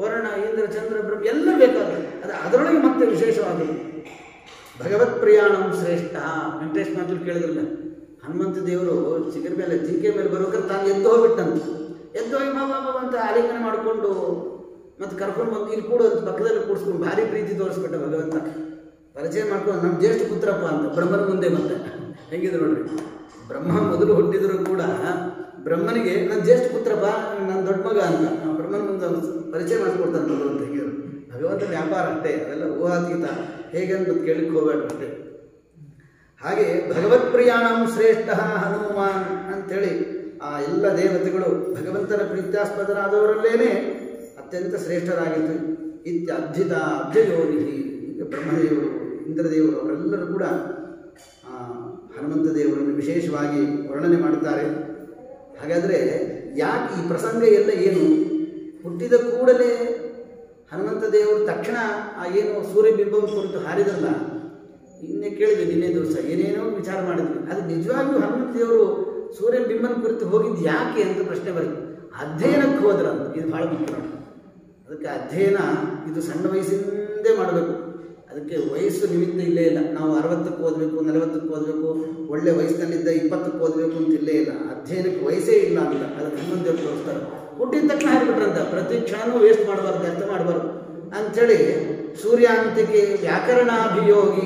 ವರ್ಣ ಇಂದ್ರ ಚಂದ್ರ ಬ್ರಹ್ಮ ಎಲ್ಲ ಬೇಕಾದ್ರೆ ಅದು ಅದರೊಳಗೆ ಮತ್ತೆ ವಿಶೇಷವಾದದ್ದು ಭಗವತ್ ಪ್ರಯಾಣಂ ಶ್ರೇಷ್ಠ ವೆಂಕಟೇಶ್ ಮಾತು ಕೇಳಿದ್ರಲ್ಲ ಹನುಮಂತ ದೇವರು ಚಿಗರ ಮೇಲೆ ಜಿಂಕೆ ಮೇಲೆ ಬರ್ಬೇಕಾದ್ರೆ ತಾನು ಎದ್ದು ಹೋಗ್ಬಿಟ್ಟಂತ ಎದ್ದು ಹೋಗಿ ಮಾವ ಮಾವ ಅಂತ ಆಲಿಂಗನೆ ಮಾಡಿಕೊಂಡು ಮತ್ತೆ ಕರ್ಕೊಂಡು ಬಂದು ಇಲ್ಲಿ ಕೂಡ ಪಕ್ಕದಲ್ಲಿ ಕೂಡಿಸ್ಕೊಂಡು ಭಾರಿ ಪ್ರೀತಿ ತೋರಿಸ್ಬಿಟ್ಟ ಭಗವಂತ ಪರಿಚಯ ಮಾಡ್ಕೊಂಡು ನಮ್ಮ ಜ್ಯೇಷ್ಠ ಪುತ್ರಪ್ಪ ಅಂತ ಬ್ರಹ್ಮನ ಮುಂದೆ ಮತ್ತೆ ಹೆಂಗಿದ್ರು ನೋಡ್ರಿ ಬ್ರಹ್ಮ ಮೊದಲು ಹುಟ್ಟಿದ್ರು ಕೂಡ ಬ್ರಹ್ಮನಿಗೆ ನನ್ನ ಜ್ಯೇಷ್ಠ ಪುತ್ರಪ್ಪ ನನ್ನ ದೊಡ್ಡ ಮಗ ಅಂತ ಆ ಬ್ರಹ್ಮನ ಮುಂದೆ ಅವ್ನು ಪರಿಚಯ ಮಾಡಿಸ್ಕೊಡ್ತಾನೆ ಭಗವಂತ ಹೆಂಗಿದ್ರು ಭಗವಂತ ವ್ಯಾಪಾರ ಅಷ್ಟೇ ಅದೆಲ್ಲ ಊಹಾತೀತ ಹೇಗೆ ಅಂತ ಕೇಳಲಿಕ್ಕೆ ಹೋಗಬೇಡ ಅಷ್ಟೇ ಹಾಗೆ ಭಗವತ್ ಪ್ರಿಯಾಣಂ ಶ್ರೇಷ್ಠ ಹನುಮಾನ್ ಅಂತೇಳಿ ಆ ಎಲ್ಲ ದೇವತೆಗಳು ಭಗವಂತನ ಪ್ರೀತ್ಯಾಸ್ಪದರಾದವರಲ್ಲೇನೆ ಅತ್ಯಂತ ಶ್ರೇಷ್ಠರಾಗಿತ್ತು ಇತ್ಯ ಅಬ್ಧಿತ ಅಬ್ಜಯೋನಿ ಈಗ ಬ್ರಹ್ಮದೇವರು ಇಂದ್ರದೇವರು ಅವರೆಲ್ಲರೂ ಕೂಡ ಆ, ಹನುಮಂತ ದೇವರನ್ನು ವಿಶೇಷವಾಗಿ ವರ್ಣನೆ ಮಾಡುತ್ತಾರೆ ಹಾಗಾದರೆ ಯಾಕೆ ಈ ಪ್ರಸಂಗ ಎಲ್ಲ ಏನು ಹುಟ್ಟಿದ ಕೂಡಲೇ ಹನುಮಂತ ದೇವರು ತಕ್ಷಣ ಆ ಏನು ಸೂರ್ಯಬಿಂಬದ ಕುರಿತು ಹಾರಿದಲ್ಲ ನಿನ್ನೆ ಕೇಳಿದ್ವಿ ನಿನ್ನೆ ದಿವಸ ಏನೇನೋ ವಿಚಾರ ಮಾಡಿದ್ವಿ ಅದು ನಿಜವಾಗಿಯೂ ಹನುಮಂತ ದೇವರು ಸೂರ್ಯನ ಬಿಂಬನ ಕುರಿತು ಹೋಗಿದ್ದು ಯಾಕೆ ಅಂತ ಪ್ರಶ್ನೆ ಬರುತ್ತೆ ಅಧ್ಯಯನಕ್ಕೆ ಹೋದ್ರಂತ ಇದು ಭಾಳ ಮುಖ್ಯ ನೋಡಿ. ಅದಕ್ಕೆ ಅಧ್ಯಯನ ಇದು ಸಣ್ಣ ವಯಸ್ಸಿಂದೇ ಮಾಡಬೇಕು ಅದಕ್ಕೆ ವಯಸ್ಸು ನಿಮಿತ್ತ ಇಲ್ಲೇ ಇಲ್ಲ ನಾವು ಅರವತ್ತಕ್ಕೆ ಓದಬೇಕು ನಲವತ್ತಕ್ಕೆ ಓದಬೇಕು ಒಳ್ಳೆ ವಯಸ್ಸಿನಲ್ಲಿದ್ದ ಇಪ್ಪತ್ತಕ್ಕೆ ಓದಬೇಕು ಅಂತ ಇಲ್ಲೇ ಇಲ್ಲ ಅಧ್ಯಯನಕ್ಕೆ ವಯಸ್ಸೇ ಇಲ್ಲ ಅಂತ ಅದಕ್ಕೆ ಹನುಮಂತ ದೇವರು ತೋರಿಸ್ತಾರೆ ಹುಟ್ಟಿದ ತಕ್ಷಣ ಹಾರಿಬಿಟ್ರಂತ ಪ್ರತಿ ಕ್ಷಣನೂ ವೇಸ್ಟ್ ಮಾಡಬಾರ್ದು ಅರ್ಥ ಮಾಡಬಾರ್ದು ಅಂಥೇಳಿ ಸೂರ್ಯಾಂತಿಕೆ ವ್ಯಾಕರಣಾಭಿಯೋಗಿ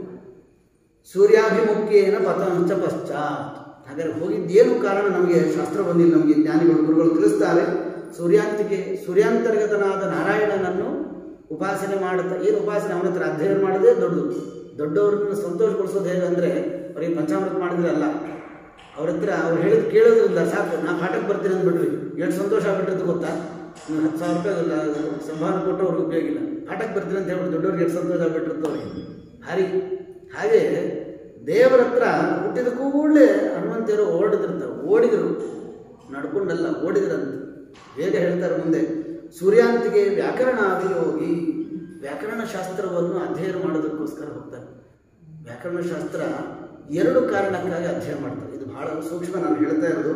ಸೂರ್ಯಾಭಿಮುಖೇನ ಪತಂಚ ಪಶ್ಚಾತ್ ಹಾಗಾದ್ರೆ ಹೋಗಿದ್ದೇನು ಕಾರಣ ನಮಗೆ ಶಾಸ್ತ್ರ ಬಂದಿಲ್ಲ ನಮಗೆ ಜ್ಞಾನಿಗಳು ಗುರುಗಳು ತಿಳಿಸ್ತಾರೆ ಸೂರ್ಯಾಂತಿಕೆ ಸೂರ್ಯಾಂತರ್ಗತನಾದ ನಾರಾಯಣನನ್ನು ಉಪಾಸನೆ ಮಾಡುತ್ತಾ ಏನು ಉಪಾಸನೆ ಅವನ ಹತ್ರ ಅಧ್ಯಯನ ಮಾಡೋದೇ ದೊಡ್ಡದು ದೊಡ್ಡವ್ರನ್ನ ಸಂತೋಷಗೊಳಿಸೋದು ಹೇಗೆ ಅಂದರೆ ಅವರಿಗೆ ಪಂಚಾಮೃತ ಮಾಡಿದ್ರೆ ಅಲ್ಲ ಅವ್ರ ಹತ್ರ ಅವ್ರು ಹೇಳಿದ್ ಕೇಳೋದ್ರಿಂದ ಸಾಕು ನಾ ಪಾಠಕ್ಕೆ ಬರ್ತೀನಿ ಅಂದ್ಬಿಟ್ರಿ ಎಷ್ಟು ಸಂತೋಷ ಆಗ್ಬಿಟ್ಟಿದ್ದು ಗೊತ್ತಾ ನೀವು ಹತ್ತು ಸಾವಿರ ರೂಪಾಯಿ ಅಲ್ಲ ಸಂಭಾವನೆ ಕೊಟ್ಟು ಅವ್ರಿಗೆ ಉಪಯೋಗ ಇಲ್ಲ ಪಾಠಕ್ಕೆ ಬರ್ತೀನಿ ಅಂತ ಹೇಳ್ಬಿಟ್ಟು ದೊಡ್ಡವ್ರಿಗೆ ಎಷ್ಟು ಸಂತೋಷ ಆಗ್ಬಿಟ್ಟಿರ್ತೋ ಅವ್ರಿಗೆ ಹಾರಿ ಹಾಗೆ ದೇವರ ಹತ್ರ ಹುಟ್ಟಿದ ಕೂಡಲೇ ಹನುಮಂತರು ಓಡಿದ್ರಂತ ಓಡಿದರು ನಡ್ಕೊಂಡಲ್ಲ ಓಡಿದ್ರಂತ ಬೇಗ ಹೇಳ್ತಾರೆ ಮುಂದೆ ಸೂರ್ಯಾಂತಿಗೆ ವ್ಯಾಕರಣ ಅಭಿಯೋಗಿ ವ್ಯಾಕರಣ ಶಾಸ್ತ್ರವನ್ನು ಅಧ್ಯಯನ ಮಾಡೋದಕ್ಕೋಸ್ಕರ ಹೋಗ್ತಾರೆ ವ್ಯಾಕರಣ ಶಾಸ್ತ್ರ ಎರಡು ಕಾರಣಕ್ಕಾಗಿ ಅಧ್ಯಯನ ಮಾಡ್ತಾರೆ ಇದು ಬಹಳ ಸೂಕ್ಷ್ಮ ನಾನು ಹೇಳ್ತಾ ಇರೋದು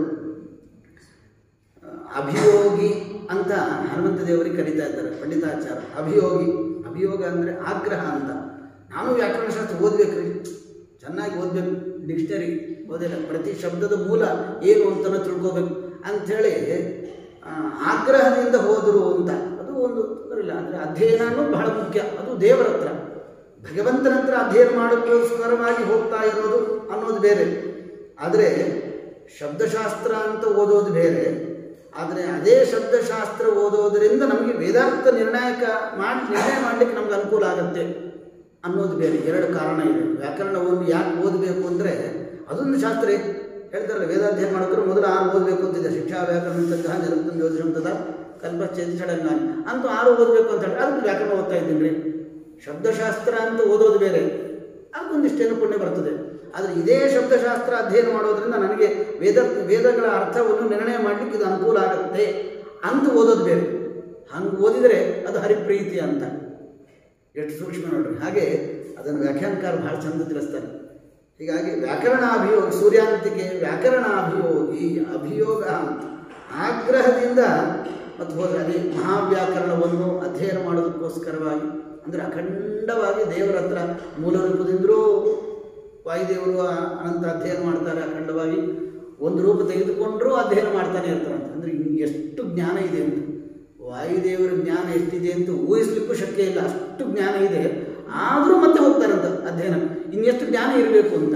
ಅಭಿಯೋಗಿ ಅಂತ ಹನುಮಂತ ದೇವರಿಗೆ ಕರೀತಾ ಇದ್ದಾರೆ ಪಂಡಿತಾಚಾರ ಅಭಿಯೋಗಿ ಅಭಿಯೋಗ ಅಂದರೆ ಆಗ್ರಹ ಅಂತ ನಾನು ವ್ಯಾಕರಣಶಾಸ್ತ್ರ ಓದ್ಬೇಕ್ರಿ ಚೆನ್ನಾಗಿ ಓದ್ಬೇಕು ಡಿಕ್ಷನರಿ ಓದಿಲ್ಲ ಪ್ರತಿ ಶಬ್ದದ ಮೂಲ ಏನು ಅಂತಲೂ ತಿಳ್ಕೋಬೇಕು ಅಂಥೇಳಿ ಆ, ಆಗ್ರಹದಿಂದ ಹೋದರು ಅಂತ ಅದು ಒಂದು ತೊಂದರೆ ಇಲ್ಲ ಅಂದರೆ ಅಧ್ಯಯನನೂ ಬಹಳ ಮುಖ್ಯ ಅದು ದೇವರ ಹತ್ರ ಭಗವಂತನ ಹತ್ರ ಅಧ್ಯಯನ ಮಾಡೋಕ್ಕೋಸ್ಕರವಾಗಿ ಹೋಗ್ತಾ ಇರೋದು ಅನ್ನೋದು ಬೇರೆ ಆದರೆ ಶಬ್ದಶಾಸ್ತ್ರ ಅಂತ ಓದೋದು ಬೇರೆ ಆದರೆ ಅದೇ ಶಬ್ದಶಾಸ್ತ್ರ ಓದೋದರಿಂದ ನಮಗೆ ವೇದಾರ್ಥ ನಿರ್ಣಾಯಕ ಮಾಡಿ ನಿರ್ಣಯ ಮಾಡಲಿಕ್ಕೆ ನಮ್ಗೆ ಅನುಕೂಲ ಆಗುತ್ತೆ ಅನ್ನೋದು ಬೇರೆ ಎರಡು ಕಾರಣ ಇದೆ ವ್ಯಾಕರಣವನ್ನು ಯಾಕೆ ಓದಬೇಕು ಅಂದರೆ ಅದೊಂದು ಶಾಸ್ತ್ರ ಇದೆ. ಹೇಳ್ತಾರಲ್ಲ ವೇದಾಧ್ಯಯನ ಮಾಡೋದ್ರೆ ಮೊದಲು ಆರು ಓದಬೇಕು ಅಂತಿದೆ ಶಿಕ್ಷಾ ವ್ಯಾಕರಣ ತಂತಹ ನಿರಂತರ ಜ್ಯೋತಿಷಂ ತದ ಕಲ್ಪಶ್ಚೇತಿ ಷಡಂಗಾನಿ ಅಂತೂ ಆರು ಓದಬೇಕು ಅಂತ ಹೇಳಿ ಅದಕ್ಕೆ ವ್ಯಾಕರಣ ಓದ್ತಾ ಇದ್ದೀನಿ ರೀ ಶಬ್ದಶಾಸ್ತ್ರ ಅಂತ ಓದೋದು ಬೇರೆ ಅದಕ್ಕೊಂದಿಷ್ಟೇನು ಪುಣ್ಯ ಬರ್ತದೆ ಆದರೆ ಇದೇ ಶಬ್ದಶಾಸ್ತ್ರ ಅಧ್ಯಯನ ಮಾಡೋದ್ರಿಂದ ನನಗೆ ವೇದ ವೇದಗಳ ಅರ್ಥವನ್ನು ನಿರ್ಣಯ ಮಾಡಲಿಕ್ಕೆ ಇದು ಅನುಕೂಲ ಆಗುತ್ತೆ ಅಂತ ಓದೋದು ಬೇರೆ ಹಂಗೆ ಓದಿದರೆ ಅದು ಹರಿಪ್ರೀತಿ ಅಂತ ಎಷ್ಟು ಸೂಕ್ಷ್ಮ ನೋಡ್ರಿ ಹಾಗೆ ಅದನ್ನು ವ್ಯಾಖ್ಯಾನಕಾರ ಬಹಳ ಚಂದ ತಿಳಿಸ್ತಾರೆ ಹೀಗಾಗಿ ವ್ಯಾಕರಣಾಭಿಯೋಗ ಸೂರ್ಯಾಂತಿಕೆ ವ್ಯಾಕರಣಾಭಿಯೋಗಿ ಅಭಿಯೋಗ ಅಂತ ಆಗ್ರಹದಿಂದ ಮತ್ತು ಹೋದರೆ ಅದೇ ಮಹಾವ್ಯಾಕರಣವನ್ನು ಅಧ್ಯಯನ ಮಾಡೋದಕ್ಕೋಸ್ಕರವಾಗಿ ಅಂದರೆ ಅಖಂಡವಾಗಿ ದೇವರ ಹತ್ರ ಮೂಲ ರೂಪದಿಂದಲೂ ವಾಯುದೇವರು ಆ- ಅನಂತ ಅಧ್ಯಯನ ಮಾಡ್ತಾರೆ ಅಖಂಡವಾಗಿ ಒಂದು ರೂಪ ತೆಗೆದುಕೊಂಡರೂ ಅಧ್ಯಯನ ಮಾಡ್ತಾನೆ ಇರ್ತಾರಂತೆ ಅಂದರೆ ಇನ್ನು ಎಷ್ಟು ಜ್ಞಾನ ಇದೆ ಅಂತ ವಾಯುದೇವರ ಜ್ಞಾನ ಎಷ್ಟಿದೆ ಅಂತ ಊಹಿಸ್ಲಿಕ್ಕೂ ಶಕ್ಯ ಇಲ್ಲ ಅಷ್ಟು ಜ್ಞಾನ ಇದೆ ಆದರೂ ಮತ್ತೆ ಹೋಗ್ತಾರಂತ ಅಧ್ಯಯನ ಇನ್ನೆಷ್ಟು ಜ್ಞಾನ ಇರಬೇಕು ಅಂತ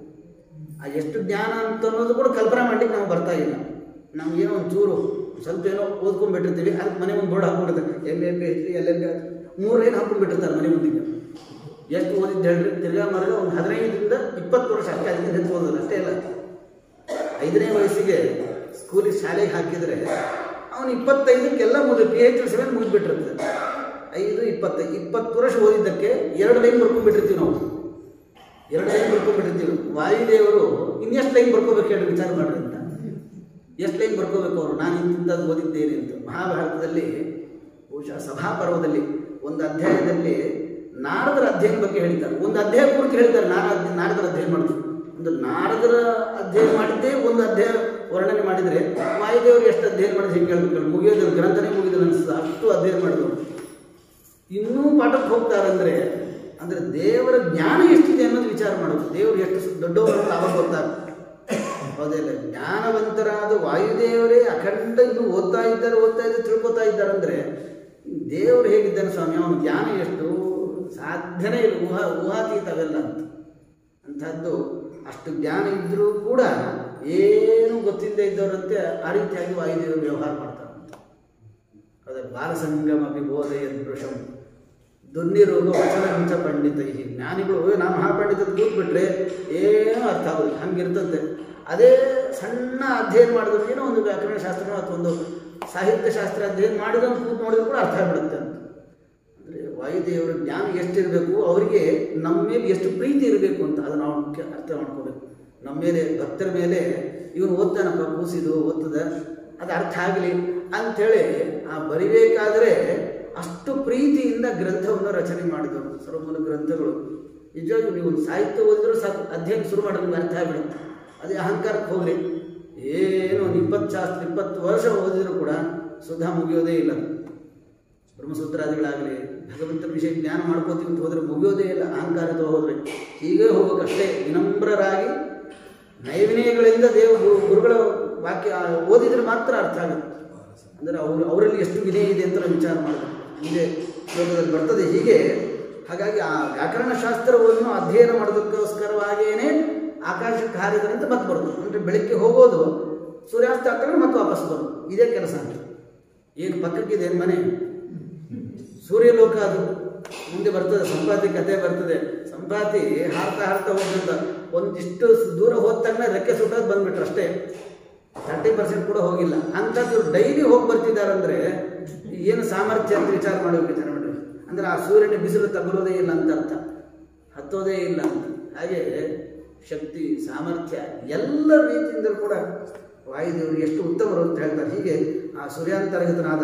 ಆ ಎಷ್ಟು ಜ್ಞಾನ ಅಂತ ಅನ್ನೋದು ಕೂಡ ಕಲ್ಪನೆ ಮಾಡ್ಲಿಕ್ಕೆ ನಾವು ಬರ್ತಾ ಇಲ್ಲ ನಾವು ಏನೋ ಒಂದು ಚೂರು ಸ್ವಲ್ಪ ಏನೋ ಓದ್ಕೊಂಡ್ಬಿಟ್ಟಿರ್ತೀವಿ ಅದಕ್ಕೆ ಮನೆ ಮುಂದೆ ಬೋರ್ಡ್ ಹಾಕೊಂಡಿರ್ತಾರೆ M A P H D L L ಮೂರೇನು ಹಾಕೊಂಡ್ಬಿಟ್ಟಿರ್ತಾರೆ ಮನೆ ಮುಂದಿಗೆ ಎಷ್ಟು ಓದಿದ್ದು ಹೇಳ್ರಿ ತಿರ್ಗಾ ಮರಗ ಒಂದು ಹದಿನೈದರಿಂದ ಇಪ್ಪತ್ತು ವರ್ಷ ಅಷ್ಟೇ ಅದಕ್ಕೆ ನಿಂತು ಓದೋದು ಅಷ್ಟೇ ಇಲ್ಲ ಐದನೇ ವಯಸ್ಸಿಗೆ ಸ್ಕೂಲಿಗೆ ಶಾಲೆಗೆ ಹಾಕಿದರೆ ಅವನು ಇಪ್ಪತ್ತೈದಕ್ಕೆಲ್ಲ ಮುಗಿದು ಪಿ ಎಚ್ ಡಿ ಸೆವೆನ್ ಮುಗಿದ್ಬಿಟ್ಟಿರ್ತದೆ ಐದು ಇಪ್ಪತ್ತೈದು ಇಪ್ಪತ್ತು ವರ್ಷ ಓದಿದ್ದಕ್ಕೆ ಎರಡು ಲೈನ್ ಬರ್ಕೊಂಡ್ಬಿಟ್ಟಿರ್ತೀವಿ ನಾವು ಎರಡು ಲೈನ್ ಬರ್ಕೊಂಡ್ಬಿಟ್ಟಿರ್ತೀವಿ ವಾಯುದೇವರು ಇನ್ನೆಷ್ಟು ಲೈನ್ ಬರ್ಕೋಬೇಕು ಹೇಳಿ ವಿಚಾರ ಮಾಡ್ರಿ ಅಂತ ಎಷ್ಟು ಲೈನ್ ಬರ್ಕೋಬೇಕು ಅವರು ನಾನು ಇಂಥದ್ದು ಓದಿದ್ದೇನೆ ಅಂತ ಮಹಾಭಾರತದಲ್ಲಿ ಬಹುಶಃ ಸಭಾಪರ್ವದಲ್ಲಿ ಒಂದು ಅಧ್ಯಾಯದಲ್ಲಿ ನಾರದರ ಅಧ್ಯಯನ ಬಗ್ಗೆ ಹೇಳ್ತಾರೆ ಒಂದು ಅಧ್ಯಾಯ ಪೂರ್ತಿ ಹೇಳ್ತಾರೆ ನಾರ ನಾರದರ ಅಧ್ಯಯನ ಮಾಡಿದ್ರು ಒಂದು ನಾರದರ ಅಧ್ಯಯನ ಮಾಡಿದ್ದೇ ಒಂದು ಅಧ್ಯಾಯ ವರ್ಣನೆ ಮಾಡಿದರೆ ವಾಯುದೇವರು ಎಷ್ಟು ಅಧ್ಯಯನ ಮಾಡಿದ್ರೆ ಹಿಂಗೆ ಹೇಳ್ಬೇಕಲ್ಲ ಮುಗಿಯೋದಿಲ್ಲ ಗ್ರಂಥನೇ ಮುಗಿದಿಲ್ಲ ಅನಿಸ್ತದೆ ಅಷ್ಟು ಅಧ್ಯಯನ ಮಾಡಿದವರು ಇನ್ನೂ ಪಾಠಕ್ಕೆ ಹೋಗ್ತಾರಂದ್ರೆ ಅಂದ್ರೆ ದೇವರ ಜ್ಞಾನ ಎಷ್ಟಿದೆ ಅನ್ನೋದು ವಿಚಾರ ಮಾಡೋದು ದೇವರು ಎಷ್ಟು ಸ- ದೊಡ್ಡವರು ಅಂತ ಅವಾಗ ಗೊತ್ತಾಗ ಹೌದಿಲ್ಲ ಜ್ಞಾನವಂತರಾದ ವಾಯುದೇವರೇ ಅಖಂಡ ಇನ್ನು ಓದ್ತಾ ಇದ್ದಾರೆ ಓದ್ತಾ ಇದ್ದಾರೆ ತಿಳ್ಕೊತಾ ಇದ್ದಾರೆ ಅಂದ್ರೆ ದೇವರು ಹೇಗಿದ್ದಾನೆ ಸ್ವಾಮಿ ಅವನ ಜ್ಞಾನ ಎಷ್ಟು ಸಾಧ್ಯನೇ ಇಲ್ಲ ಊಹಾ ಊಹಾತೀತ ಅವೆಲ್ಲ ಅಂತ ಅಂಥದ್ದು ಅಷ್ಟು ಜ್ಞಾನ ಇದ್ದರೂ ಕೂಡ ಏನು ಗೊತ್ತಿಲ್ಲದೆ ಇದ್ದವರಂತೆ ಆ ರೀತಿಯಾಗಿ ವಾಯುದೇವರು ವ್ಯವಹಾರ ಮಾಡ್ತಾರೆ ಅದೇ ಬಾಲಸಂಗಮ ವಿಬೋಧಯ ದೃಶಂ ದುನ್ನಿರೋಗ ವಚನಂಚ ಪಂಡಿತ ಈ ಜ್ಞಾನಿಗಳು "ಏ, ನಾನು ಮಹಾಪಂಡಿತ ಕೂತ್ಬಿಟ್ರೆ ಏನೂ ಅರ್ಥ ಆಗೋದು ಹಂಗಿರ್ತಂತೆ ಅದೇ ಸಣ್ಣ ಅಧ್ಯಯನ ಮಾಡಿದ್ರು ಏನೋ ಒಂದು ವ್ಯಾಕರಣ ಶಾಸ್ತ್ರ ಅಥವಾ ಒಂದು ಸಾಹಿತ್ಯ ಶಾಸ್ತ್ರ ಅಧ್ಯಯನ ಮಾಡಿದವನು ಕೂತ್ ನೋಡಿದ್ರು ಕೂಡ ಅರ್ಥ ಆಗ್ಬಿಡುತ್ತೆ ಅಂತ ಅಂದರೆ ವಾಯುದೇವರ ಜ್ಞಾನ ಎಷ್ಟಿರಬೇಕು ಅವರಿಗೆ ನಮ್ಮ ಮೇಲೆ ಎಷ್ಟು ಪ್ರೀತಿ ಇರಬೇಕು ಅಂತ ಅದು ನಾವು ಮುಖ್ಯ ಅರ್ಥ ಮಾಡ್ಕೋಬೇಕು ನಮ್ಮ ಮೇಲೆ ಭಕ್ತರ ಮೇಲೆ ಇವನು ಓದ್ತಾನಪ್ಪ ಕೂಸಿದು ಓದ್ತದ ಅದು ಅರ್ಥ ಆಗಲಿ ಅಂಥೇಳಿ ಆ ಬರಿಬೇಕಾದ್ರೆ ಅಷ್ಟು ಪ್ರೀತಿಯಿಂದ ಗ್ರಂಥವನ್ನು ರಚನೆ ಮಾಡಿದವರು ಸರ್ವಮೂಲ ಗ್ರಂಥಗಳು ನಿಜವಾಗ್ಲೂ ನೀವು ಒಂದು ಸಾಹಿತ್ಯ ಓದಿದ್ರು ಸಾಕು ಅಧ್ಯಯನ ಶುರು ಮಾಡೋದು ನಿಮ್ಗೆ ಅರ್ಥ ಆಗಿಬಿಡುತ್ತೆ ಅದೇ ಅಹಂಕಾರಕ್ಕೆ ಹೋಗ್ರಿ ಏನು ಒಂದು ಇಪ್ಪತ್ತು ಶಾಸ್ತ್ರ ಇಪ್ಪತ್ತು ವರ್ಷ ಓದಿದ್ರು ಕೂಡ ಸುಧಾ ಮುಗಿಯೋದೇ ಇಲ್ಲ ಬ್ರಹ್ಮಸೂತ್ರಾದಿಗಳಾಗಲಿ ಭಗವಂತನ ವಿಷಯ ಜ್ಞಾನ ಮಾಡ್ಕೋತೀವಿ ಅಂತ ಹೋದ್ರೆ ಮುಗಿಯೋದೇ ಇಲ್ಲ ಅಹಂಕಾರದ ಹೋದ್ರೆ ಹೀಗೆ ಹೋಗ್ಬೇಕಷ್ಟೇ ವಿನಮ್ರರಾಗಿ ನೈವಿನಯಗಳಿಂದ ದೇವ ಗು- ಗುರುಗಳ ವಾಕ್ಯ ಓದಿದ್ರೆ ಮಾತ್ರ ಅರ್ಥ ಆಗುತ್ತೆ ಅಂದರೆ ಅವರು ಅವರಲ್ಲಿ ಎಷ್ಟು ವಿನಯ ಇದೆ ಅಂತ ನಾವು ವಿಚಾರ ಮಾಡಬೇಕು ಮುಂದೆ ಶ್ಲೋಕದಲ್ಲಿ ಬರ್ತದೆ ಹೀಗೆ ಹಾಗಾಗಿ ಆ ವ್ಯಾಕರಣ ಶಾಸ್ತ್ರವನ್ನು ಅಧ್ಯಯನ ಮಾಡೋದಕ್ಕೋಸ್ಕರವಾಗಿಯೇ ಆಕಾಶಕ್ಕೆ ಹಾರಿದ್ರಂತೆ ಮತ್ತೆ ಬರೋದು ಅಂದರೆ ಬೆಳಗ್ಗೆ ಹೋಗೋದು ಸೂರ್ಯಾಸ್ತ ಆಗ್ತಾರೆ ಮತ್ತೆ ವಾಪಸ್ ಬರೋದು ಇದೇ ಕೆಲಸ ಅಂತ ಏನು ಪಕ್ಕಕ್ಕಿದೆ ಏನು ಮನೆ ಸೂರ್ಯಲೋಕ ಅದು ಮುಂದೆ ಬರ್ತದೆ ಸಂಪಾತಿ ಕತೆ ಬರ್ತದೆ ಸಂಪಾತಿ ಹಾರ್ತಾ ಹಾರ್ತಾ ಹೋಗ್ತಂತ ಒಂದಿಷ್ಟು ದೂರ ಹೋದ ತಕ್ಷಣ ರೆಕ್ಕೆ ಸುಟ್ಟೋದು ಬಂದ್ಬಿಟ್ರು ಅಷ್ಟೇ ತರ್ಟಿ ಪರ್ಸೆಂಟ್ ಕೂಡ ಹೋಗಿಲ್ಲ ಅಂಥದ್ದು ಡೈಲಿ ಹೋಗಿ ಬರ್ತಿದ್ದಾರಂದ್ರೆ ಏನು ಸಾಮರ್ಥ್ಯ ಅಂತ ವಿಚಾರ ಮಾಡಬೇಕು ವಿಚಾರ ಮಾಡಿ ಅಂದ್ರೆ ಆ ಸೂರ್ಯನ ಬಿಸಿಲು ತಗುಲೋದೇ ಇಲ್ಲ ಅಂತ ಅರ್ಥ ಹತ್ತೋದೇ ಇಲ್ಲ ಅಂತ ಹಾಗೆ ಶಕ್ತಿ ಸಾಮರ್ಥ್ಯ ಎಲ್ಲ ರೀತಿಯಿಂದಲೂ ಕೂಡ ವಾಯುದೇವರು ಎಷ್ಟು ಉತ್ತಮರು ಅಂತ ಹೇಳ್ತಾರೆ ಹೀಗೆ ಆ ಸೂರ್ಯಾಂತರ್ಗತನಾದ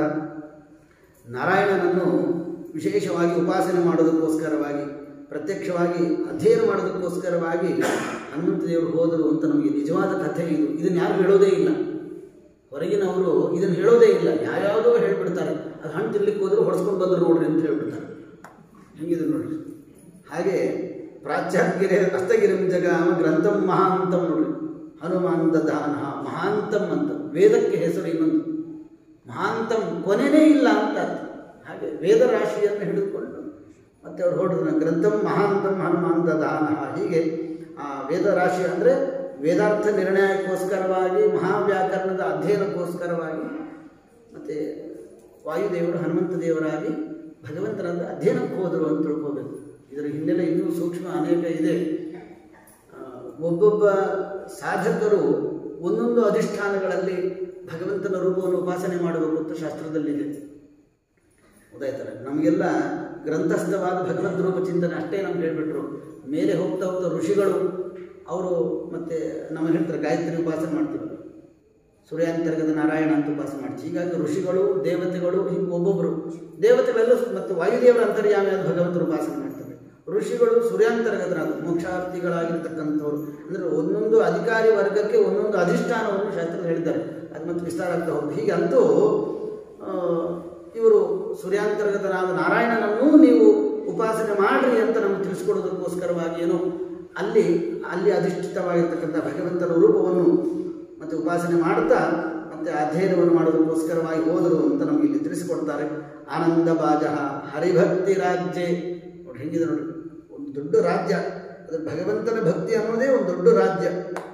ನಾರಾಯಣನನ್ನು ವಿಶೇಷವಾಗಿ ಉಪಾಸನೆ ಮಾಡೋದಕ್ಕೋಸ್ಕರವಾಗಿ ಪ್ರತ್ಯಕ್ಷವಾಗಿ ಅಧ್ಯಯನ ಮಾಡೋದಕ್ಕೋಸ್ಕರವಾಗಿ ಹನುಮಂತ ದೇವರು ಹೋದರು ಅಂತ ನಮಗೆ ನಿಜವಾದ ಕಥೆ ಇದು ಇದನ್ನು ಯಾರು ಹೇಳೋದೇ ಇಲ್ಲ ಹೊರಗಿನವರು ಇದನ್ನು ಹೇಳೋದೇ ಇಲ್ಲ ಯಾವ್ಯಾವುದೋ ಹೇಳ್ಬಿಡ್ತಾರೆ ಅದು ಹಣ್ಣು ತಿನ್ಲಿಕ್ಕೆ ಹೋದ್ರು ಹೊಡ್ಸ್ಕೊಂಡು ಬಂದರು ನೋಡ್ರಿ ಅಂತ ಹೇಳ್ಬಿಡ್ತಾರೆ ಹೆಂಗಿದೆ ನೋಡ್ರಿ ಹಾಗೆ ಪ್ರಾಚ್ಯಾಗಿರೆ ಅಸ್ತಗಿರಿಂ ಜಗಾಮ ಗ್ರಂಥಂ ಮಹಾಂತಂ ನೋಡ್ರಿ ಹನುಮಾಂತ ದಾನ ಮಹಾಂತಂ ಅಂತ ವೇದಕ್ಕೆ ಹೆಸರು ಇನ್ನೊಂದು ಮಹಾಂತಂ ಕೊನೆನೇ ಇಲ್ಲ ಅಂತ ಅರ್ಥ ಹಾಗೆ ವೇದ ರಾಶಿಯನ್ನು ಹಿಡಿದುಕೊಂಡು ಮತ್ತೆ ಅವ್ರು ಹೊರಡಿದ್ರು ಗ್ರಂಥಂ ಮಹಾಂತಂ ಹನುಮಾಂತ ದಾನ ಹೀಗೆ ಆ ವೇದ ರಾಶಿ ಅಂದರೆ ವೇದಾರ್ಥ ನಿರ್ಣಯಕ್ಕೋಸ್ಕರವಾಗಿ ಮಹಾವ್ಯಾಕರಣದ ಅಧ್ಯಯನಕ್ಕೋಸ್ಕರವಾಗಿ ಮತ್ತು ವಾಯುದೇವರು ಹನುಮಂತ ದೇವರಾಗಿ ಭಗವಂತನಂದ ಅಧ್ಯಯನಕ್ಕೆ ಹೋದರು ಅಂತ ತಿಳ್ಕೋಬೇಕು ಇದರ ಹಿನ್ನೆಲೆ ಇನ್ನೂ ಸೂಕ್ಷ್ಮ ಅನೇಕ ಇದೆ ಆ, ಒಬ್ಬೊಬ್ಬ ಸಾಧಕರು ಒಂದೊಂದು ಅಧಿಷ್ಠಾನಗಳಲ್ಲಿ ಭಗವಂತನ ರೂಪವನ್ನು ಉಪಾಸನೆ ಮಾಡಬೇಕು ಅಂತ ಶಾಸ್ತ್ರದಲ್ಲಿದೆ ಗೊತ್ತಾಯ್ತಲ್ಲ ನಮಗೆಲ್ಲ ಗ್ರಂಥಸ್ಥವಾದ ಭಗವದ್ ರೂಪ ಚಿಂತನೆ ಅಷ್ಟೇ ನಮ್ಗೆ ಹೇಳ್ಬಿಟ್ರು ಮೇಲೆ ಹೋಗ್ತಾ ಹೋಗ್ತಾ ಋಷಿಗಳು ಅವರು ಮತ್ತೆ ನಮ್ಮ ಹೇಳ್ತಾರೆ ಗಾಯತ್ರಿ ಉಪಾಸನೆ ಮಾಡ್ತೀವಿ ಸೂರ್ಯಾಂತರ್ಗತ ನಾರಾಯಣ ಅಂತ ಉಪಾಸನೆ ಮಾಡ್ತೀವಿ ಹೀಗಾಗಿ ಋಷಿಗಳು ದೇವತೆಗಳು ಹಿಂಗೆ ಒಬ್ಬೊಬ್ಬರು ದೇವತೆಗಳೆಲ್ಲ ಮತ್ತು ವಾಯುದೇವರ ಅಂತರ್ಯಾಮಿಯಾದ ಭಗವಂತರು ಉಪಾಸನೆ ಮಾಡ್ತಾರೆ ಋಷಿಗಳು ಸೂರ್ಯಾಂತರ್ಗತರಾದ ಮೋಕ್ಷಾರ್ಥಿಗಳಾಗಿರ್ತಕ್ಕಂಥವ್ರು ಅಂದರೆ ಒಂದೊಂದು ಅಧಿಕಾರಿ ವರ್ಗಕ್ಕೆ ಒಂದೊಂದು ಅಧಿಷ್ಠಾನವನ್ನು ಶಾಸ್ತ್ರದಲ್ಲಿ ಹೇಳಿದ್ದಾರೆ ಅದು ಮತ್ತೆ ವಿಸ್ತಾರ ಆಗ್ತಾ ಹೋಗುತ್ತೆ ಹೀಗೆ ಅಂತೂ ಆ, ಇವರು ಸೂರ್ಯಾಂತರ್ಗತನಾದ ನಾರಾಯಣನನ್ನೂ ನೀವು ಉಪಾಸನೆ ಮಾಡ್ರಿ ಅಂತ ನಮಗೆ ತಿಳಿಸ್ಕೊಡೋದಕ್ಕೋಸ್ಕರವಾಗಿ ಏನು ಅಲ್ಲಿ ಅಲ್ಲಿ ಅಧಿಷ್ಠಿತವಾಗಿರ್ತಕ್ಕಂಥ ಭಗವಂತನ ರೂಪವನ್ನು ಮತ್ತು ಉಪಾಸನೆ ಮಾಡುತ್ತಾ ಮತ್ತೆ ಅಧ್ಯಯನವನ್ನು ಮಾಡೋದಕ್ಕೋಸ್ಕರವಾಗಿ ಹೋದರು ಅಂತ ನಮಗೆ ಇಲ್ಲಿ ತಿಳಿಸಿಕೊಡ್ತಾರೆ ಆನಂದ ಬಾಜ ಹರಿಭಕ್ತಿ ರಾಜ್ಯ ನೋಡಿ ಹೆಂಗಿದೆ ನೋಡಿ ಒಂದು ದೊಡ್ಡ ರಾಜ್ಯ ಅದು ಭಗವಂತನ ಭಕ್ತಿ ಅನ್ನೋದೇ ಒಂದು ದೊಡ್ಡ ರಾಜ್ಯ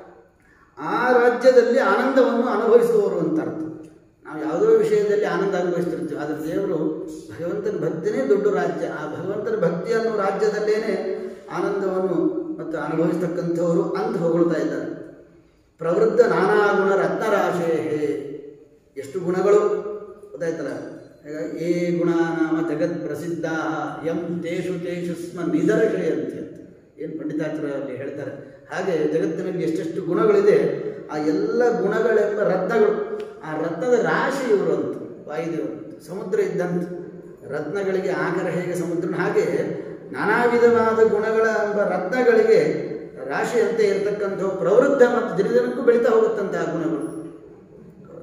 ಆ ರಾಜ್ಯದಲ್ಲಿ ಆನಂದವನ್ನು ಅನುಭವಿಸುವವರು ಅಂತ ಅರ್ಥ ನಾವು ಯಾವುದೋ ವಿಷಯದಲ್ಲಿ ಆನಂದ ಅನುಭವಿಸ್ತಿರ್ತೀವಿ ಆದರೆ ದೇವರು ಭಗವಂತನ ಭಕ್ತಿನೇ ದೊಡ್ಡ ರಾಜ್ಯ ಆ ಭಗವಂತನ ಭಕ್ತಿ ಅನ್ನೋ ರಾಜ್ಯದಲ್ಲೇನೆ ಆನಂದವನ್ನು ಮತ್ತು ಅನುಭವಿಸ್ತಕ್ಕಂಥವರು ಅಂತ ಹೊಗಳ್ತಾ ಇದ್ದಾರೆ ಪ್ರವೃದ್ಧ ನಾನಾ ಗುಣ ರತ್ನರಾಶೇ ಎಷ್ಟು ಗುಣಗಳು ಗೊತ್ತಾಯ್ತಲ್ಲ ಈಗ ಏ ಗುಣ ನಾಮ ಜಗತ್ ಪ್ರಸಿದ್ಧ ಎಂ ತೇಷು ತೇಷು ಸ್ಮ ನಿದರ್ಶಯಂತೆ ಅಂತ ಏನು ಪಂಡಿತಾಚಾರ್ಯ ಅಲ್ಲಿ ಹೇಳ್ತಾರೆ ಹಾಗೆ ಜಗತ್ತಿನಲ್ಲಿ ಎಷ್ಟೆಷ್ಟು ಗುಣಗಳಿದೆ ಆ ಎಲ್ಲ ಗುಣಗಳೆಂಬ ರತ್ನಗಳು ಆ ರತ್ನದ ರಾಶಿ ಇವರು ಅಂತ ವಾಯುದೇವರು ಸಮುದ್ರ ಇದ್ದಂತೆ ರತ್ನಗಳಿಗೆ ಆಕಾರ ಹೇಗೆ ಸಮುದ್ರ ಹಾಗೆ ನಾನಾ ವಿಧವಾದ ಗುಣಗಳ ಎಂಬ ರತ್ನಗಳಿಗೆ ರಾಶಿಯಂತೆ ಇರತಕ್ಕಂಥ ಪ್ರವೃದ್ಧ ಮತ್ತು ದಿನದಿನಕ್ಕೂ ಬೆಳೀತಾ ಹೋಗುತ್ತಂತೆ ಆ ಗುಣಗಳು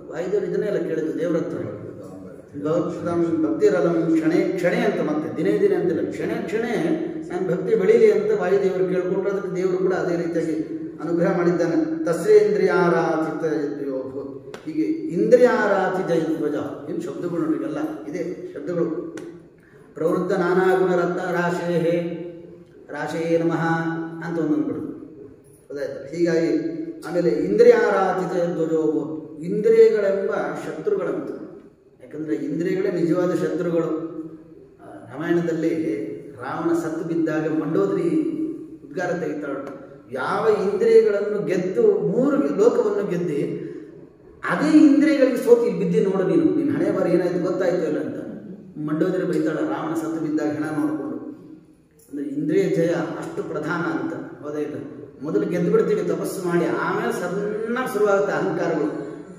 ವಾಯುದೇವರು ಇದನ್ನೇ ಎಲ್ಲ ಕೇಳಿದ್ದು ದೇವ್ರ ಹತ್ರ ಭಕ್ತಂ ಭಕ್ತಿರಲಂ ಕ್ಷಣೆ ಕ್ಷಣೆ ಅಂತ ಮತ್ತೆ ದಿನೇ ದಿನೇ ಅಂತಿಲ್ಲ ಕ್ಷಣೆ ಕ್ಷಣೆ ನಾನು ಭಕ್ತಿ ಬೆಳೀಲಿ ಅಂತ ವಾಯುದೇವರು ಕೇಳ್ಕೊಂಡ್ರೆ ಅದಕ್ಕೆ ದೇವರು ಕೂಡ ಅದೇ ರೀತಿಯಾಗಿ ಅನುಗ್ರಹ ಮಾಡಿದ್ದಾನೆ ತಸ್ರೇಂದ್ರಿಯಾರಾಧಿತ ಯದ್ಯೋಭು ಹೀಗೆ ಇಂದ್ರಿಯಾರಾಧಿತ ಧ್ವಜ ಏನು ಶಬ್ದಗಳು ನೋಡಿ ಇವೆಲ್ಲ ಇದೆ ಶಬ್ದಗಳು ಪ್ರವೃತ್ತ ನಾನಾ ಗುಣರತ್ನ ರಾಶೇ ರಾಶೇ ನಮಃ ಅಂತ ಒಂದೊಂದು ಬಿಡು ಗೊತ್ತಾಯ್ತು ಹೀಗಾಗಿ ಆಮೇಲೆ ಇಂದ್ರಿಯಾರಾಧಿತ ಧ್ವಜೋಭು ಇಂದ್ರಿಯಗಳೆಂಬ ಶತ್ರುಗಳಂತ ಯಾಕಂದರೆ ಇಂದ್ರಿಯಗಳೇ ನಿಜವಾದ ಶತ್ರುಗಳು ಆ, ರಾಮಾಯಣದಲ್ಲಿ ರಾವಣ ಸತ್ತು ಬಿದ್ದಾಗ ಮಂಡೋದ್ರಿ ಉದ್ಗಾರ ತೆಗಿತಾಳು ಯಾವ ಇಂದ್ರಿಯಗಳನ್ನು ಗೆದ್ದು ಮೂರು ಲೋಕವನ್ನು ಗೆದ್ದಿ ಅದೇ ಇಂದ್ರಿಯಗಳಿಗೆ ಸೋತಿ ಇಲ್ಲಿ ಬಿದ್ದಿ ನೋಡು ನೀನು ನಿನ್ನ ಹಣೆ ಬಾರಿ ಏನಾಯ್ತು ಗೊತ್ತಾಯ್ತು ಇಲ್ಲ ಅಂತ ಮಂಡೋದ್ರಿ ಬೈತಾಳ ರಾವಣ ಸತ್ತು ಬಿದ್ದಾಗ ಹೆಣ ನೋಡಿಕೊಂಡು ಅಂದರೆ ಇಂದ್ರಿಯ ಜಯ ಅಷ್ಟು ಪ್ರಧಾನ ಅಂತ ಹೌದೇ ಇಲ್ಲ ಮೊದಲು ಗೆದ್ದು ಬಿಡ್ತೀವಿ ತಪಸ್ಸು ಮಾಡಿ ಆಮೇಲೆ ಸಣ್ಣ ಶುರುವಾಗುತ್ತೆ ಅಹಂಕಾರಗಳು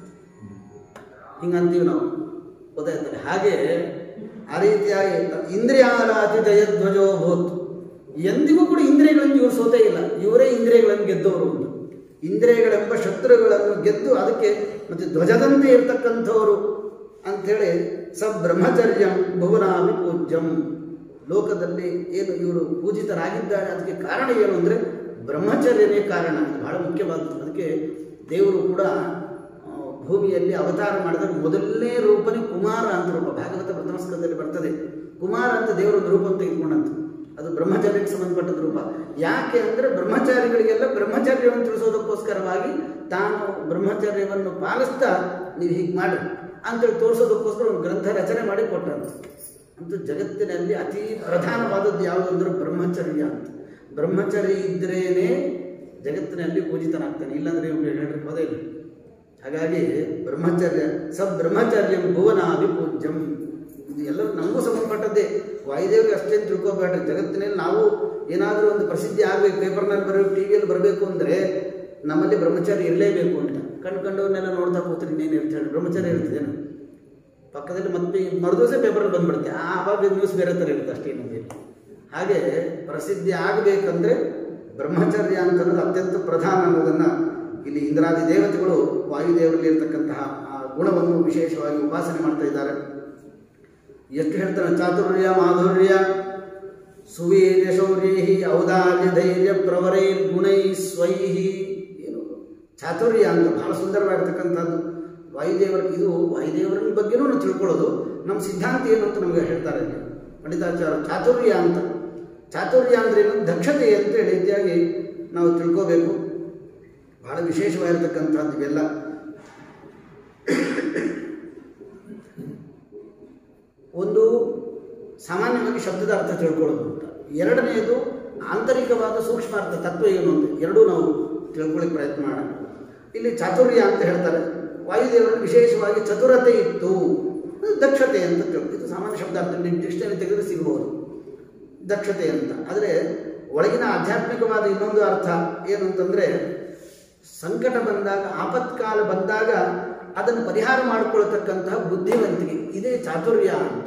ಹಿಂಗಂತೀವಿ ನಾವು ಗೊತ್ತಾಯ್ತದೆ ಹಾಗೆ ಆ ರೀತಿಯಾಗಿ ಇಂದ್ರಿಯಾರಾಧಿ ಜಯಧ್ವಜೋ ಭೂತ್ ಎಂದಿಗೂ ಕೂಡ ಇಂದ್ರಿಯಗಳನ್ನು ಇವರು ಸೋತೇ ಇಲ್ಲ ಇವರೇ ಇಂದ್ರಿಯಗಳನ್ನು ಗೆದ್ದವರು ಅಂತ ಇಂದ್ರಿಯಗಳೆಂಬ ಶತ್ರುಗಳನ್ನು ಗೆದ್ದು ಅದಕ್ಕೆ ಮತ್ತು ಧ್ವಜದಂತೆ ಇರತಕ್ಕಂಥವರು ಅಂಥೇಳಿ ಸ ಬ್ರಹ್ಮಚರ್ಯಂ ಭುವನಾಮಿ ಪೂಜ್ಯಂ ಲೋಕದಲ್ಲಿ ಏನು ಇವರು ಪೂಜಿತರಾಗಿದ್ದಾರೆ ಅದಕ್ಕೆ ಕಾರಣ ಏನು ಅಂದರೆ ಬ್ರಹ್ಮಚರ್ಯನೇ ಕಾರಣ ಇದು ಬಹಳ ಮುಖ್ಯವಾದದ್ದು ಅದಕ್ಕೆ ದೇವರು ಕೂಡ ಆ, ಭೂಮಿಯಲ್ಲಿ ಅವತಾರ ಮಾಡಿದಾಗ ಮೊದಲನೇ ರೂಪನೇ ಕುಮಾರ ಅಂತ ರೂಪ ಭಾಗವತ ಪ್ರಥಮ ಸ್ಕಂದದಲ್ಲಿ ಬರ್ತದೆ ಕುಮಾರ ಅಂತ ದೇವರೊಂದು ರೂಪ ಅಂತ ಇಟ್ಕೊಂಡಂತ ಅದು ಬ್ರಹ್ಮಚರ್ಯಕ್ಕೆ ಸಂಬಂಧಪಟ್ಟದ ರೂಪ ಯಾಕೆ ಅಂದರೆ ಬ್ರಹ್ಮಚಾರಿಗಳಿಗೆಲ್ಲ ಬ್ರಹ್ಮಚರ್ಯವನ್ನು ತಿಳಿಸೋದಕ್ಕೋಸ್ಕರವಾಗಿ ತಾನು ಬ್ರಹ್ಮಚರ್ಯವನ್ನು ಪಾಲಿಸ್ತಾ ನೀವು ಹೀಗೆ ಮಾಡಿ ಅಂತೇಳಿ ತೋರಿಸೋದಕ್ಕೋಸ್ಕರ ಒಂದು ಗ್ರಂಥ ರಚನೆ ಮಾಡಿ ಕೊಟ್ಟಂತ ಅಂತೂ ಜಗತ್ತಿನಲ್ಲಿ ಅತಿ ಪ್ರಧಾನವಾದದ್ದು ಯಾವುದು ಅಂದರೆ ಬ್ರಹ್ಮಚರ್ಯ ಅಂತ ಬ್ರಹ್ಮಚರ್ಯ ಇದ್ರೇನೆ ಜಗತ್ತಿನಲ್ಲಿ ಪೂಜಿತನಾಗ್ತಾನೆ ಇಲ್ಲಾಂದ್ರೆ ಇವ್ರು ಹೇಳ್ರಿ ಹೋದೇ ಇಲ್ಲ ಹಾಗಾಗಿ ಬ್ರಹ್ಮಚರ್ಯ ಸ ಬ್ರಹ್ಮಚರ್ಯ ಭುವನಾದಿ ಪೂಜ್ಯಂ ಇದು ಎಲ್ಲರೂ ನಮಗೂ ಸಂಬಂಧಪಟ್ಟದ್ದೇ ವಾಯುದೇವರಿಗೆ ಅಷ್ಟೇನು ತಿಳ್ಕೊಬೇಡ್ರಿ ಜಗತ್ತಿನಲ್ಲಿ ನಾವು ಏನಾದರೂ ಒಂದು ಪ್ರಸಿದ್ಧಿ ಆಗಬೇಕು ಪೇಪರ್ನಲ್ಲಿ ಬರಬೇಕು ಟಿ ವಿಯಲ್ಲಿ ಬರಬೇಕು ಅಂದರೆ ನಮ್ಮಲ್ಲಿ ಬ್ರಹ್ಮಚಾರಿ ಇರಲೇಬೇಕು ಅಂತ ಕಂಡು ಕಂಡವನ್ನೆಲ್ಲ ನೋಡ್ತಾ ಕೂತ್ರಿ ಇನ್ನೇನು ಇರ್ತ ಹೇಳಿ ಬ್ರಹ್ಮಚಾರಿ ಇರ್ತದೇನು ಪಕ್ಕದಲ್ಲಿ ಮತ್ತೆ ಮರುದಿವಸ ಪೇಪರಲ್ಲಿ ಬಂದ್ಬಿಡುತ್ತೆ ಆ ಅವಾಗ ನ್ಯೂಸ್ ಬೇರೆ ಥರ ಇರುತ್ತೆ ಅಷ್ಟೇ ನಮಗೆ ಹಾಗೆ ಪ್ರಸಿದ್ಧಿ ಆಗಬೇಕಂದ್ರೆ ಬ್ರಹ್ಮಚರ್ಯ ಅಂತ ಅನ್ನೋದು ಅತ್ಯಂತ ಪ್ರಧಾನ ಅನ್ನೋದನ್ನು ಇಲ್ಲಿ ಇಂದ್ರಾದಿ ದೇವತೆಗಳು ವಾಯುದೇವರಲ್ಲಿ ಇರತಕ್ಕಂತಹ ಆ ಗುಣವನ್ನು ವಿಶೇಷವಾಗಿ ಉಪಾಸನೆ ಮಾಡ್ತಾ ಇದ್ದಾರೆ ಎಷ್ಟು ಹೇಳ್ತಾನೆ ಚಾತುರ್ಯ ಮಾಧುರ್ಯ ಸುವೀರ್ಯ ಶೌರ್ಯೈ ಔದಾರ್ಯ ಧೈರ್ಯ ಪ್ರವರೈ ಗುಣೈ ಸ್ವೈಹಿ ಏನು ಚಾತುರ್ಯ ಅಂತ ಬಹಳ ಸುಂದರವಾಗಿರ್ತಕ್ಕಂಥದ್ದು ವಾಯುದೇವರ ಇದು ವಾಯುದೇವರ ಬಗ್ಗೆನೂ ನಾವು ತಿಳ್ಕೊಳ್ಳೋದು ನಮ್ಮ ಸಿದ್ಧಾಂತ ಏನು ಅಂತ ನಮಗೆ ಹೇಳ್ತಾರೆ ಇಲ್ಲಿ ಪಂಡಿತಾಚಾರ್ಯ ಚಾತುರ್ಯ ಅಂತ ಚಾತುರ್ಯ ಅಂದ್ರೆ ಏನು ದಕ್ಷತೆ ಅಂತ ಹೇಳಿ ರೀತಿಯಾಗಿ ನಾವು ತಿಳ್ಕೋಬೇಕು ಬಹಳ ವಿಶೇಷವಾಗಿರ್ತಕ್ಕಂಥದ್ದು ಇವೆಲ್ಲ ಒಂದು ಸಾಮಾನ್ಯವಾಗಿ ಶಬ್ದದ ಅರ್ಥ ತಿಳ್ಕೊಳ್ಳೋದು ಅಂತ ಎರಡನೆಯದು ಆಂತರಿಕವಾದ ಸೂಕ್ಷ್ಮ ಅರ್ಥ ತತ್ವ ಏನು ಅಂತ ಎರಡೂ ನಾವು ತಿಳ್ಕೊಳ್ಳಿಕ್ಕೆ ಪ್ರಯತ್ನ ಮಾಡೋಣ ಇಲ್ಲಿ ಚಾತುರ್ಯ ಅಂತ ಹೇಳ್ತಾರೆ ವಾಯುದೇವರಲ್ಲಿ ವಿಶೇಷವಾಗಿ ಚತುರತೆ ಇತ್ತು ಅದು ದಕ್ಷತೆ ಅಂತ ತಿಳ್ಕೊ ಇದು ಸಾಮಾನ್ಯ ಶಬ್ದ ಅರ್ಥ ನೀವು ಡಿಕ್ಷನರಿ ತೆಗೆದ್ರೆ ಸಿಗಬಹುದು ದಕ್ಷತೆ ಅಂತ ಆದರೆ ಒಳಗಿನ ಆಧ್ಯಾತ್ಮಿಕವಾದ ಇನ್ನೊಂದು ಅರ್ಥ ಏನು ಅಂತಂದರೆ ಸಂಕಟ ಬಂದಾಗ ಆಪತ್ಕಾಲ ಬಂದಾಗ ಅದನ್ನು ಪರಿಹಾರ ಮಾಡಿಕೊಳ್ತಕ್ಕಂತಹ ಬುದ್ಧಿವಂತಿಕೆ ಇದೇ ಚಾತುರ್ಯ ಅಂತ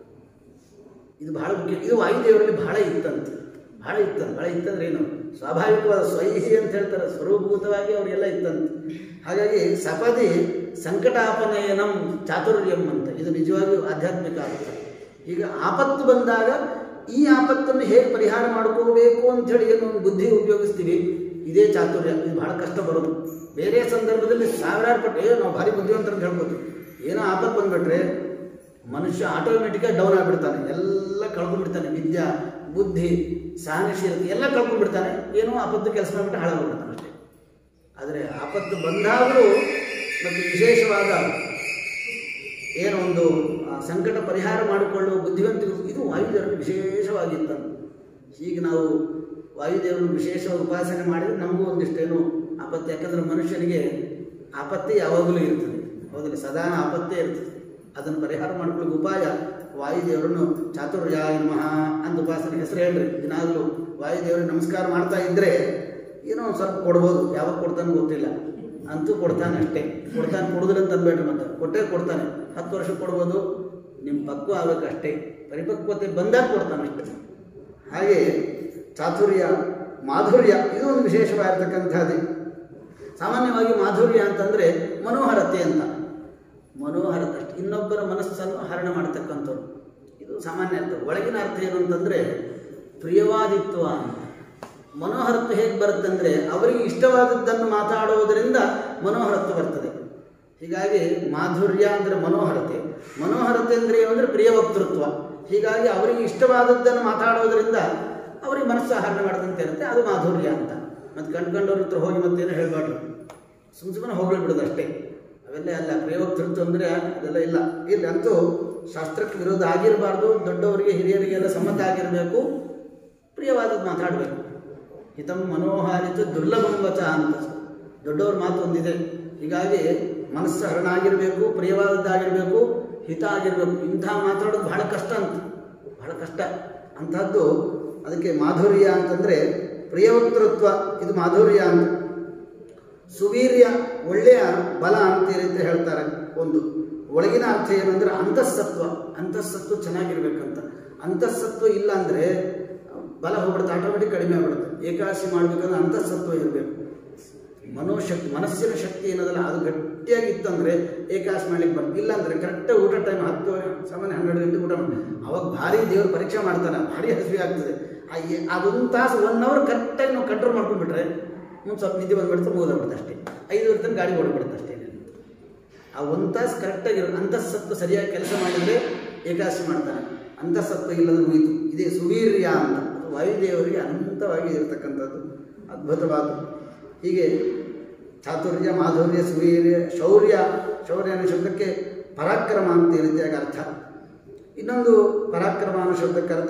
ಇದು ಬಹಳ ಮುಖ್ಯ ಇದು ವಾಯುದೇವರಲ್ಲಿ ಬಹಳ ಇತ್ತಂತೆ ಬಹಳ ಇತ್ತಂತೆ ಬಹಳ ಇತ್ತಂದ್ರೆ ಏನು ಸ್ವಾಭಾವಿಕವಾದ ಸ್ವೈಹಿ ಅಂತ ಹೇಳ್ತಾರೆ ಸ್ವರೂಪಭೂತವಾಗಿ ಅವರಿಗೆಲ್ಲ ಇತ್ತಂತೆ ಹಾಗಾಗಿ ಸಪದಿ ಸಂಕಟಾಪನಯನಂ ಚಾತುರ್ಯಂ ಅಂತ ಇದು ನಿಜವಾಗಿಯೂ ಆಧ್ಯಾತ್ಮಿಕ ಅರ್ಥ ಈಗ ಆಪತ್ತು ಬಂದಾಗ ಈ ಆಪತ್ತನ್ನು ಹೇಗೆ ಪರಿಹಾರ ಮಾಡ್ಕೋಬೇಕು ಅಂಥೇಳಿ ಏನು ಒಂದು ಬುದ್ಧಿ ಉಪಯೋಗಿಸ್ತೀವಿ ಇದೇ ಚಾತುರ್ಯ ಇದು ಬಹಳ ಕಷ್ಟ ಬರೋದು ಬೇರೆ ಸಂದರ್ಭದಲ್ಲಿ ಸಾವಿರಾರು ಪಟ್ಟು ಏ ನಾವು ಭಾರಿ ಬುದ್ಧಿವಂತರ ಅಂತ ಹೇಳ್ಬೋದು ಏನೋ ಆಪತ್ತು ಬಂದ್ಬಿಟ್ರೆ ಮನುಷ್ಯ ಆಟೋಮೆಟಿಕಾಗಿ ಡೌನ್ ಆಗಿಬಿಡ್ತಾನೆ ಎಲ್ಲ ಕಳ್ಕೊಂಡ್ಬಿಡ್ತಾನೆ ವಿದ್ಯಾ ಬುದ್ಧಿ ಸಹನಶೀಲತೆ ಎಲ್ಲ ಕಳ್ಕೊಂಡ್ಬಿಡ್ತಾನೆ ಏನೋ ಆಪತ್ತು ಕೆಲಸ ಮಾಡಿಬಿಟ್ಟು ಹಾಳಾಗ್ಬಿಡ್ತಾನೆ ಅಷ್ಟೇ ಆದರೆ ಆಪತ್ತು ಬಂದಾಗಲೂ ಮತ್ತು ವಿಶೇಷವಾದ ಏನೋ ಒಂದು ಆ, ಸಂಕಟ ಪರಿಹಾರ ಮಾಡಿಕೊಳ್ಳುವ ಬುದ್ಧಿವಂತಿಕೆ ಇದು ವಾಯುದೇವರಿಗೆ ವಿಶೇಷವಾಗಿತ್ತು ಹೀಗೆ ನಾವು ವಾಯುದೇವರನ್ನು ವಿಶೇಷವಾಗಿ ಉಪಾಸನೆ ಮಾಡಿದರೆ ನಮಗೂ ಒಂದಿಷ್ಟೇನು ಆಪತ್ತು ಯಾಕಂದರೆ ಮನುಷ್ಯನಿಗೆ ಆಪತ್ತೇ ಯಾವಾಗಲೂ ಇರ್ತದೆ ಹೌದಲ್ಲ ಸದಾ ಆಪತ್ತೇ ಇರ್ತದೆ ಅದನ್ನು ಪರಿಹಾರ ಮಾಡ್ಕೊಳ್ಳೋಕೆ ಉಪಾಯ ವಾಯುದೇವರನ್ನು ಚಾತುರ್ಯಾಯ ನಮಃ ಅಂತ ಉಪಾಸನೆ ಹೆಸರು ಹೇಳ್ರಿ ದಿನಾಗಲೂ ವಾಯುದೇವರಿಗೆ ನಮಸ್ಕಾರ ಮಾಡ್ತಾ ಇದ್ದರೆ ಏನೋ ಒಂದು ಸ್ವಲ್ಪ ಕೊಡ್ಬೋದು ಯಾವಾಗ ಕೊಡ್ತಾನೆ ಗೊತ್ತಿಲ್ಲ ಅಂತೂ ಕೊಡ್ತಾನೆ ಅಷ್ಟೇ ಕೊಡ್ತಾನೆ ಕೊಡುದಿಲ್ಲ ಅಂತ ಅನ್ಬೇಡ್ರಿ ಮತ್ತೆ ಕೊಟ್ಟೇ ಕೊಡ್ತಾನೆ ಹತ್ತು ವರ್ಷ ಕೊಡ್ಬೋದು ನಿಮ್ಮ ಪಕ್ವ ಆಗಬೇಕಷ್ಟೇ ಪರಿಪಕ್ವತೆ ಬಂದಾಗ ಕೊಡ್ತಾನೆ ಅಷ್ಟೇ ಹಾಗೆ ಚಾತುರ್ಯ ಮಾಧುರ್ಯ ಇದು ಒಂದು ವಿಶೇಷವಾಗಿರ್ತಕ್ಕಂಥದ್ದು ಸಾಮಾನ್ಯವಾಗಿ ಮಾಧುರ್ಯ ಅಂತಂದರೆ ಮನೋಹರತೆ ಅಂತ ಮನೋಹರತ ಅಷ್ಟೆ ಇನ್ನೊಬ್ಬರ ಮನಸ್ಸನ್ನು ಹರಣ ಮಾಡ್ತಕ್ಕಂಥವ್ರು ಇದು ಸಾಮಾನ್ಯ ಅರ್ಥ ಒಳಗಿನ ಅರ್ಥ ಏನು ಅಂತಂದರೆ ಪ್ರಿಯವಾದಿತ್ವ ಅಂತ ಮನೋಹರತ್ವ ಹೇಗೆ ಬರುತ್ತಂದರೆ ಅವರಿಗೆ ಇಷ್ಟವಾದದ್ದನ್ನು ಮಾತಾಡುವುದರಿಂದ ಮನೋಹರತ್ವ ಬರ್ತದೆ ಹೀಗಾಗಿ ಮಾಧುರ್ಯ ಅಂದರೆ ಮನೋಹರತೆ ಮನೋಹರತೆ ಅಂದರೆ ಏನು ಅಂದರೆ ಪ್ರಿಯ ವಕ್ತೃತ್ವ ಹೀಗಾಗಿ ಅವರಿಗೆ ಇಷ್ಟವಾದದ್ದನ್ನು ಮಾತಾಡೋದ್ರಿಂದ ಅವರಿಗೆ ಮನಸ್ಸು ಹರಣ ಮಾಡಿದಂತೆ ಇರುತ್ತೆ ಅದು ಮಾಧುರ್ಯ ಅಂತ ಮತ್ತು ಕಂಡ್ಕೊಂಡವ್ರ ಹತ್ರ ಹೋಗಿ ಮತ್ತೇನು ಹೇಳಬಾರ್ದು ಸುಮ್ಮ ಸುಮ್ಮನೆ ಹೋಗ್ಲಿ ಬಿಡೋದು ಅಷ್ಟೇ ಅವೆಲ್ಲ ಅಲ್ಲ ಪ್ರಿಯವಕ್ತೃತ್ವ ಅಂದರೆ ಅದೆಲ್ಲ ಇಲ್ಲ ಇಲ್ಲಿ ಅಂತೂ ಶಾಸ್ತ್ರಕ್ಕೆ ವಿರೋಧ ಆಗಿರಬಾರ್ದು ದೊಡ್ಡವರಿಗೆ ಹಿರಿಯರಿಗೆಲ್ಲ ಸಮ್ಮತ ಆಗಿರಬೇಕು ಪ್ರಿಯವಾದದ್ದು ಮಾತಾಡಬೇಕು ಹಿತಂ ಮನೋಹಾರಿತ ದುರ್ಲಭಂ ವಚ ಅಂತ ದೊಡ್ಡವ್ರ ಮಾತು ಒಂದಿದೆ ಹೀಗಾಗಿ ಮನಸ್ಸು ಹರಣ ಆಗಿರಬೇಕು ಪ್ರಿಯವಾದದ್ದಾಗಿರಬೇಕು ಹಿತ ಆಗಿರಬೇಕು ಇಂಥ ಮಾತಾಡೋದು ಬಹಳ ಕಷ್ಟ ಅಂತ ಬಹಳ ಕಷ್ಟ ಅಂಥದ್ದು ಅದಕ್ಕೆ ಮಾಧುರ್ಯ ಅಂತಂದರೆ ಪ್ರಿಯವಕ್ತೃತ್ವ ಇದು ಮಾಧುರ್ಯ ಅಂತ ಸುವೀರ್ಯ ಒಳ್ಳೆಯ ಬಲ ಅಂತೀರಿ ಅಂತ ಹೇಳ್ತಾರೆ ಒಂದು ಒಳಗಿನ ಅರ್ಥ ಏನಂದ್ರೆ ಅಂತಃಸತ್ವ ಅಂತಃಸತ್ವ ಚೆನ್ನಾಗಿರ್ಬೇಕಂತ ಅಂತಃಸತ್ವ ಇಲ್ಲ ಅಂದರೆ ಬಲ ಹೋಗ್ಬಿಡುತ್ತೆ ಆಟೋಮೆಟಿಕ್ ಕಡಿಮೆ ಆಗ್ಬಿಡುತ್ತೆ ಏಕಾದಶಿ ಮಾಡ್ಬೇಕಂದ್ರೆ ಅಂತಃಸತ್ವ ಇರಬೇಕು ಮನೋಶಕ್ತಿ ಮನಸ್ಸಿನ ಶಕ್ತಿ ಏನದಲ್ಲ ಅದು ಗಟ್ಟಿಯಾಗಿ ಇತ್ತಂದ್ರೆ ಏಕಾದಶಿ ಮಾಡ್ಲಿಕ್ಕೆ ಬರ್ತದೆ ಇಲ್ಲ ಅಂದ್ರೆ ಕರೆಕ್ಟಾಗಿ ಊಟ ಟೈಮ್ ಹತ್ತುವರೆ ಸಾಮಾನ್ಯ ಹನ್ನೆರಡು ಗಂಟೆ ಊಟ ಮಾಡಿ ಅವಾಗ ಭಾರಿ ದೇವ್ರ ಪರೀಕ್ಷೆ ಮಾಡ್ತಾನೆ ಭಾರಿ ಹಸಿವೆ ಆಗ್ತದೆ ಆ ಎ- ಅದೊಂದು ತಾಸು ಒನ್ ಅವರ್ ಕರೆಕ್ಟಾಗಿ ನಾವು ಕಂಟ್ರೋಲ್ ಮಾಡ್ಕೊಂಡ್ಬಿಟ್ರೆ ಮುಂದೆ ಸ್ವಲ್ಪ ನಿದ್ದೆ ಬಂದ್ಬಿಡ್ತು ಮುಗಿದೋಗ್ಬಿಡುತ್ತೆ ಅಷ್ಟೇ ಐದುವರೆ ತನಕ ಗಾಡಿ ಓಡ್ಬಿಡುತ್ತೆ ಅಷ್ಟೇ ಆ ಒಂದು ತಾಸು ಕರೆಕ್ಟಾಗಿ ಅಂತಃಸತ್ವ ಸರಿಯಾಗಿ ಕೆಲಸ ಮಾಡಿದರೆ ಏಕಾದಶಿ ಮಾಡ್ತಾನೆ ಅಂತಃಸತ್ವ ಇಲ್ಲದ ಮುಗಿತು ಇದೇ ಸುವೀರ್ಯ ಅಂತ ಅದು ವಾಯುದೇವರಿಗೆ ಅನಂತವಾಗಿ ಇರತಕ್ಕಂಥದ್ದು ಅದ್ಭುತವಾದ ಹೀಗೆ ಚಾತುರ್ಯ ಮಾಧುರ್ಯ ಸುವೀರ್ಯ ಶೌರ್ಯ ಶೌರ್ಯ ಅನ್ನೋ ಶಬ್ದಕ್ಕೆ ಪರಾಕ್ರಮ ಅಂತ ಈ ರೀತಿಯಾಗಿ ಅರ್ಥ ಇನ್ನೊಂದು ಪರಾಕ್ರಮ ಅನ್ನೋ ಶಬ್ದಕ್ಕೆ ಅರ್ಥ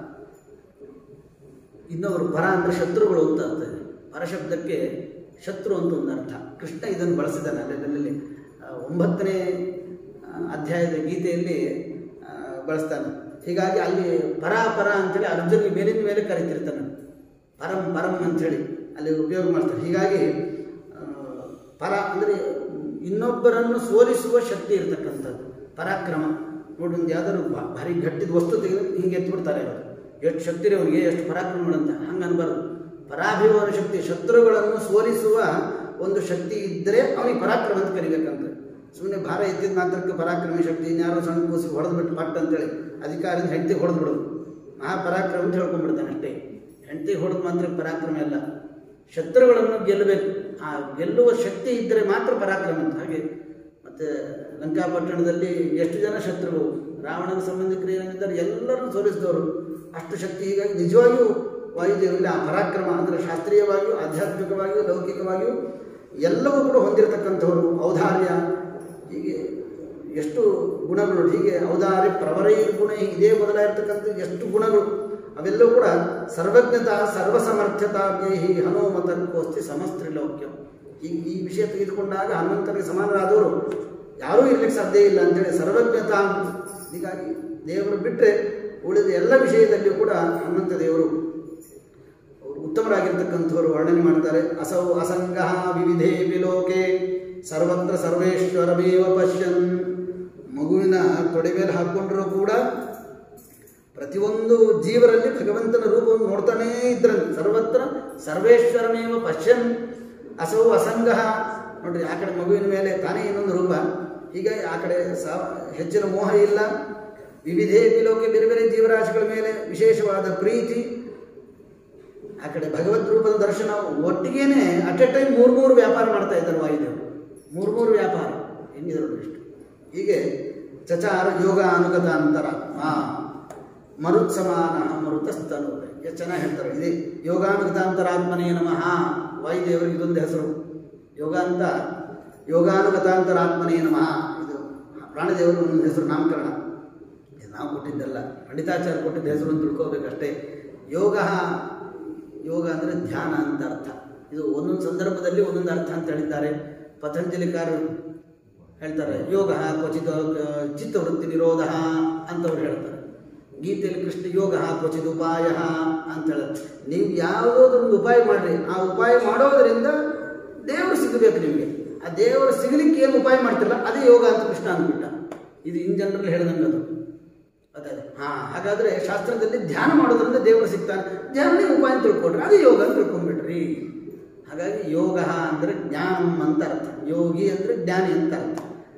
ಇನ್ನೊಬ್ಬರು ಪರ ಅಂದರೆ ಶತ್ರುಗಳು ಅಂತ ಅರ್ಥ ಇದೆ ಪರ ಶಬ್ದಕ್ಕೆ ಶತ್ರು ಅಂತ ಒಂದು ಅರ್ಥ ಕೃಷ್ಣ ಇದನ್ನು ಬಳಸಿದ್ದಾನೆ ಅದರಲ್ಲಿ ಒಂಬತ್ತನೇ ಆ, ಅಧ್ಯಾಯದ ಗೀತೆಯಲ್ಲಿ ಆ, ಬಳಸ್ತಾನೆ ಹೀಗಾಗಿ ಅಲ್ಲಿ ಪರ ಪರ ಅಂತೇಳಿ ಅರ್ಜುನಿಗೆ ಮೇಲಿನ ಮೇಲೆ ಕರಿತಿರ್ತಾನೆ ಪರಂ ಪರಂ ಅಂಥೇಳಿ ಅಲ್ಲಿ ಉಪಯೋಗ ಮಾಡ್ತಾರೆ ಹೀಗಾಗಿ ಆ, ಪರ ಅಂದರೆ ಇನ್ನೊಬ್ಬರನ್ನು ಸೋಲಿಸುವ ಶಕ್ತಿ ಇರತಕ್ಕಂಥದ್ದು ಪರಾಕ್ರಮ ನೋಡಿ ಒಂದು ಯಾವ್ದಾದ್ರು ಭಾ- ಭಾರಿ ಗಟ್ಟಿದ ವಸ್ತು ತೆಗೆದು ಹಿಂಗೆ ಎತ್ಬಿಡ್ತಾರೆ ಅವರು ಎಷ್ಟು ಶಕ್ತಿ ರೀ ಅವನಿಗೆ ಎಷ್ಟು ಪರಾಕ್ರಮ ಅಂತ ಹಂಗೆ ಅನ್ಬಾರ್ದು ಪರಾಭಿಮಾನ ಶಕ್ತಿ ಶತ್ರುಗಳನ್ನು ಸೋಲಿಸುವ ಒಂದು ಶಕ್ತಿ ಇದ್ದರೆ ಅವನಿಗೆ ಪರಾಕ್ರಮ ಅಂತ ಕರಿಬೇಕಂತ ಸುಮ್ಮನೆ ಭಾರ ಎತ್ತಿದ ಮಾತ್ರಕ್ಕೆ ಪರಾಕ್ರಮ ಶಕ್ತಿ ಇನ್ಯಾರೋ ಸಣ್ಣ ಕೂಸಿ ಹೊಡೆದು ಬಿಟ್ಟು ಪಟ್ ಅಂತೇಳಿ ಅಧಿಕಾರಿಂದ ಹೆಂಡತಿ ಹೊಡೆದು ಬಿಡೋದು ಮಹಾಪರಾಕ್ರಮ ಅಂತ ಹೇಳ್ಕೊಂಡ್ಬಿಡ್ತಾನೆ ಅಷ್ಟೇ ಹೆಂಡತಿ ಹೊಡೆದು ಮಾತ್ರ ಪರಾಕ್ರಮ ಇಲ್ಲ ಶತ್ರುಗಳನ್ನು ಗೆಲ್ಲಬೇಕು ಆ ಗೆಲ್ಲುವ ಶಕ್ತಿ ಇದ್ದರೆ ಮಾತ್ರ ಪರಾಕ್ರಮ ಅಂತ ಹಾಗೆ ಮತ್ತು ಲಂಕಾಪಟ್ಟಣದಲ್ಲಿ ಎಷ್ಟು ಜನ ಶತ್ರುಗಳು ರಾವಣನ ಸಂಬಂಧಿಕರು ಏನೇನಿದ್ದಾರೆ ಎಲ್ಲರನ್ನು ಸೋಲಿಸಿದವರು ಅಷ್ಟು ಶಕ್ತಿ ಹೀಗಾಗಿ ನಿಜವಾಗಿಯೂ ವಾಯುದೇವರಲ್ಲಿ ಆ ಪರಾಕ್ರಮ ಅಂದರೆ ಶಾಸ್ತ್ರೀಯವಾಗಿಯೂ ಆಧ್ಯಾತ್ಮಿಕವಾಗಿಯೂ ಲೌಕಿಕವಾಗಿಯೂ ಎಲ್ಲವೂ ಕೂಡ ಹೊಂದಿರತಕ್ಕಂಥವರು ಔದಾರ್ಯ ಹೀಗೆ ಎಷ್ಟು ಗುಣಗಳು ಹೀಗೆ ಔದಾರ್ಯ ಪ್ರವರೈ ಗುಣ ಇದೇ ಮೊದಲಾಗಿರ್ತಕ್ಕಂಥ ಎಷ್ಟು ಗುಣಗಳು ಅವೆಲ್ಲವೂ ಕೂಡ ಸರ್ವಜ್ಞತಾ ಸರ್ವಸಮರ್ಥತಾ ಜ್ಞೇಹಿ ಹನುಮತಕ್ಕೋಸ್ತಿ ಸಮಸ್ತ್ರಿಲೋಕ್ಯಂ ಈ ಈ ವಿಷಯ ತೆಗೆದುಕೊಂಡಾಗ ಹನುಮಂತನಿಗೆ ಸಮಾನರಾದವರು ಯಾರೂ ಇರ್ಲಿಕ್ಕೆ ಸಾಧ್ಯ ಇಲ್ಲ ಅಂತೇಳಿ ಸರ್ವಜ್ಞತಾ ಹೀಗಾಗಿ ದೇವರು ಬಿಟ್ಟರೆ ಉಳಿದ ಎಲ್ಲ ವಿಷಯದಲ್ಲಿಯೂ ಕೂಡ ಹನುಮಂತ ದೇವರು ಅವರು ಉತ್ತಮರಾಗಿರ್ತಕ್ಕಂಥವರು ವರ್ಣನೆ ಮಾಡ್ತಾರೆ ಅಸೌ ಅಸಂಗ ವಿವಿಧೇ ಲೋಕೆ ಸರ್ವತ್ರ ಸರ್ವೇಶ್ವರಮೇವ ಪಶ್ಯನ್ ಮಗುವಿನ ತೊಡೆ ಮೇಲೆ ಹಾಕ್ಕೊಂಡ್ರೂ ಕೂಡ ಪ್ರತಿಯೊಂದು ಜೀವರಲ್ಲಿ ಭಗವಂತನ ರೂಪವನ್ನು ನೋಡ್ತಾನೇ ಇದ್ರಂತೆ ಸರ್ವತ್ರ ಸರ್ವೇಶ್ವರಮೇವ ಪಶ್ಯನ್ ಅಸೌ ಅಸಂಗ ನೋಡ್ರಿ ಆ ಕಡೆ ಮಗುವಿನ ಮೇಲೆ ತಾನೇ ಇನ್ನೊಂದು ರೂಪ ಹೀಗಾಗಿ ಆ ಕಡೆ ಸಾ ಹೆಚ್ಚಿನ ಮೋಹ ಇಲ್ಲ ವಿವಿಧೇ ಲೋಕೆ ಬೇರೆ ಬೇರೆ ಜೀವರಾಶಿಗಳ ಮೇಲೆ ವಿಶೇಷವಾದ ಪ್ರೀತಿ ಆ ಕಡೆ ಭಗವದ್ ರೂಪದ ದರ್ಶನ ಒಟ್ಟಿಗೇನೆ ಅಟ್ ಎ ಟೈಮ್ ಮೂರು ಮೂರು ವ್ಯಾಪಾರ ಮಾಡ್ತಾ ಇದ್ದಾರೆ ವಾಯುದೇವರು ಮೂರು ಮೂರು ವ್ಯಾಪಾರ ಹೆಂಗಿದ್ರು ನೋಡಿ ಇಷ್ಟು ಹೀಗೆ ಚಚಾರ ಯೋಗ ಅನುಗತ ಅಂತರ ಮಾ ಮರುತ್ಸಮಾನ ಮರುತಸ್ತನು ಎಷ್ಟು ಚೆನ್ನಾಗಿ ಹೇಳ್ತಾರೆ ಇದೆ ಯೋಗಾನುಗತಾಂತರಾತ್ಮನೇ ನಮಃ ವಾಯುದೇವರಿಗೆ ಇದೊಂದು ಹೆಸರು ಯೋಗಾಂತ ಯೋಗಾನುಗತಾಂತರಾತ್ಮನೇ ನಮಃ ಇದು ಪ್ರಾಣದೇವರು ಒಂದೊಂದು ಹೆಸರು ನಾಮಕರಣ ಇದು ನಾವು ಕೊಟ್ಟಿದ್ದಲ್ಲ ಪಂಡಿತಾಚಾರ್ಯ ಕೊಟ್ಟಿದ್ದ ಹೆಸರು ಅಂತ ತಿಳ್ಕೋಬೇಕಷ್ಟೇ ಯೋಗ ಯೋಗ ಅಂದರೆ ಧ್ಯಾನ ಅಂತ ಅರ್ಥ ಇದು ಒಂದೊಂದು ಸಂದರ್ಭದಲ್ಲಿ ಒಂದೊಂದು ಅರ್ಥ ಅಂತ ಹೇಳಿದ್ದಾರೆ ಪತಂಜಲಿಕಾರರು ಹೇಳ್ತಾರೆ ಯೋಗ ಕ್ವಚಿತ್ ಚಿತ್ತವೃತ್ತಿ ನಿರೋಧ ಅಂತವ್ರು ಹೇಳ್ತಾರೆ ಗೀತೆಯಲ್ಲಿ ಕೃಷ್ಣ ಯೋಗ ಕ್ವಚಿತ್ ಉಪಾಯ ಅಂತ ಹೇಳುತ್ತೆ ನೀವು ಯಾವುದಾದ್ರೂ ಒಂದು ಉಪಾಯ ಮಾಡಿರಿ ಆ ಉಪಾಯ ಮಾಡೋದರಿಂದ ದೇವರು ಸಿಗಬೇಕು ನಿಮಗೆ ಆ ದೇವರು ಸಿಗಲಿಕ್ಕೆ ಏನು ಉಪಾಯ ಮಾಡ್ತಿಲ್ಲ ಅದೇ ಯೋಗ ಅಂತ ಕೃಷ್ಣ ಅಂದ್ಬಿಟ್ಟ ಇದು ಇನ್ ಜನರಲ್ಲಿ ಹೇಳ್ದಂಗೆ ಅದು ಅದೇ ಹಾ ಹಾಗಾದ್ರೆ ಶಾಸ್ತ್ರದಲ್ಲಿ ಧ್ಯಾನ ಮಾಡೋದ್ರಿಂದ ದೇವರು ಸಿಗ್ತಾನೆ ಧ್ಯಾನನೇ ಉಪಾಯ ತಿಳ್ಕೊಡ್ರಿ ಅದು ಯೋಗ ಅಂತ ತಿಳ್ಕೊಂಡ್ಬಿಡ್ರಿ ಹಾಗಾಗಿ ಯೋಗ ಅಂದರೆ ಜ್ಞಾನಂ ಅಂತ ಅರ್ಥ ಯೋಗಿ ಅಂದರೆ ಜ್ಞಾನಿ ಅಂತ ಅರ್ಥ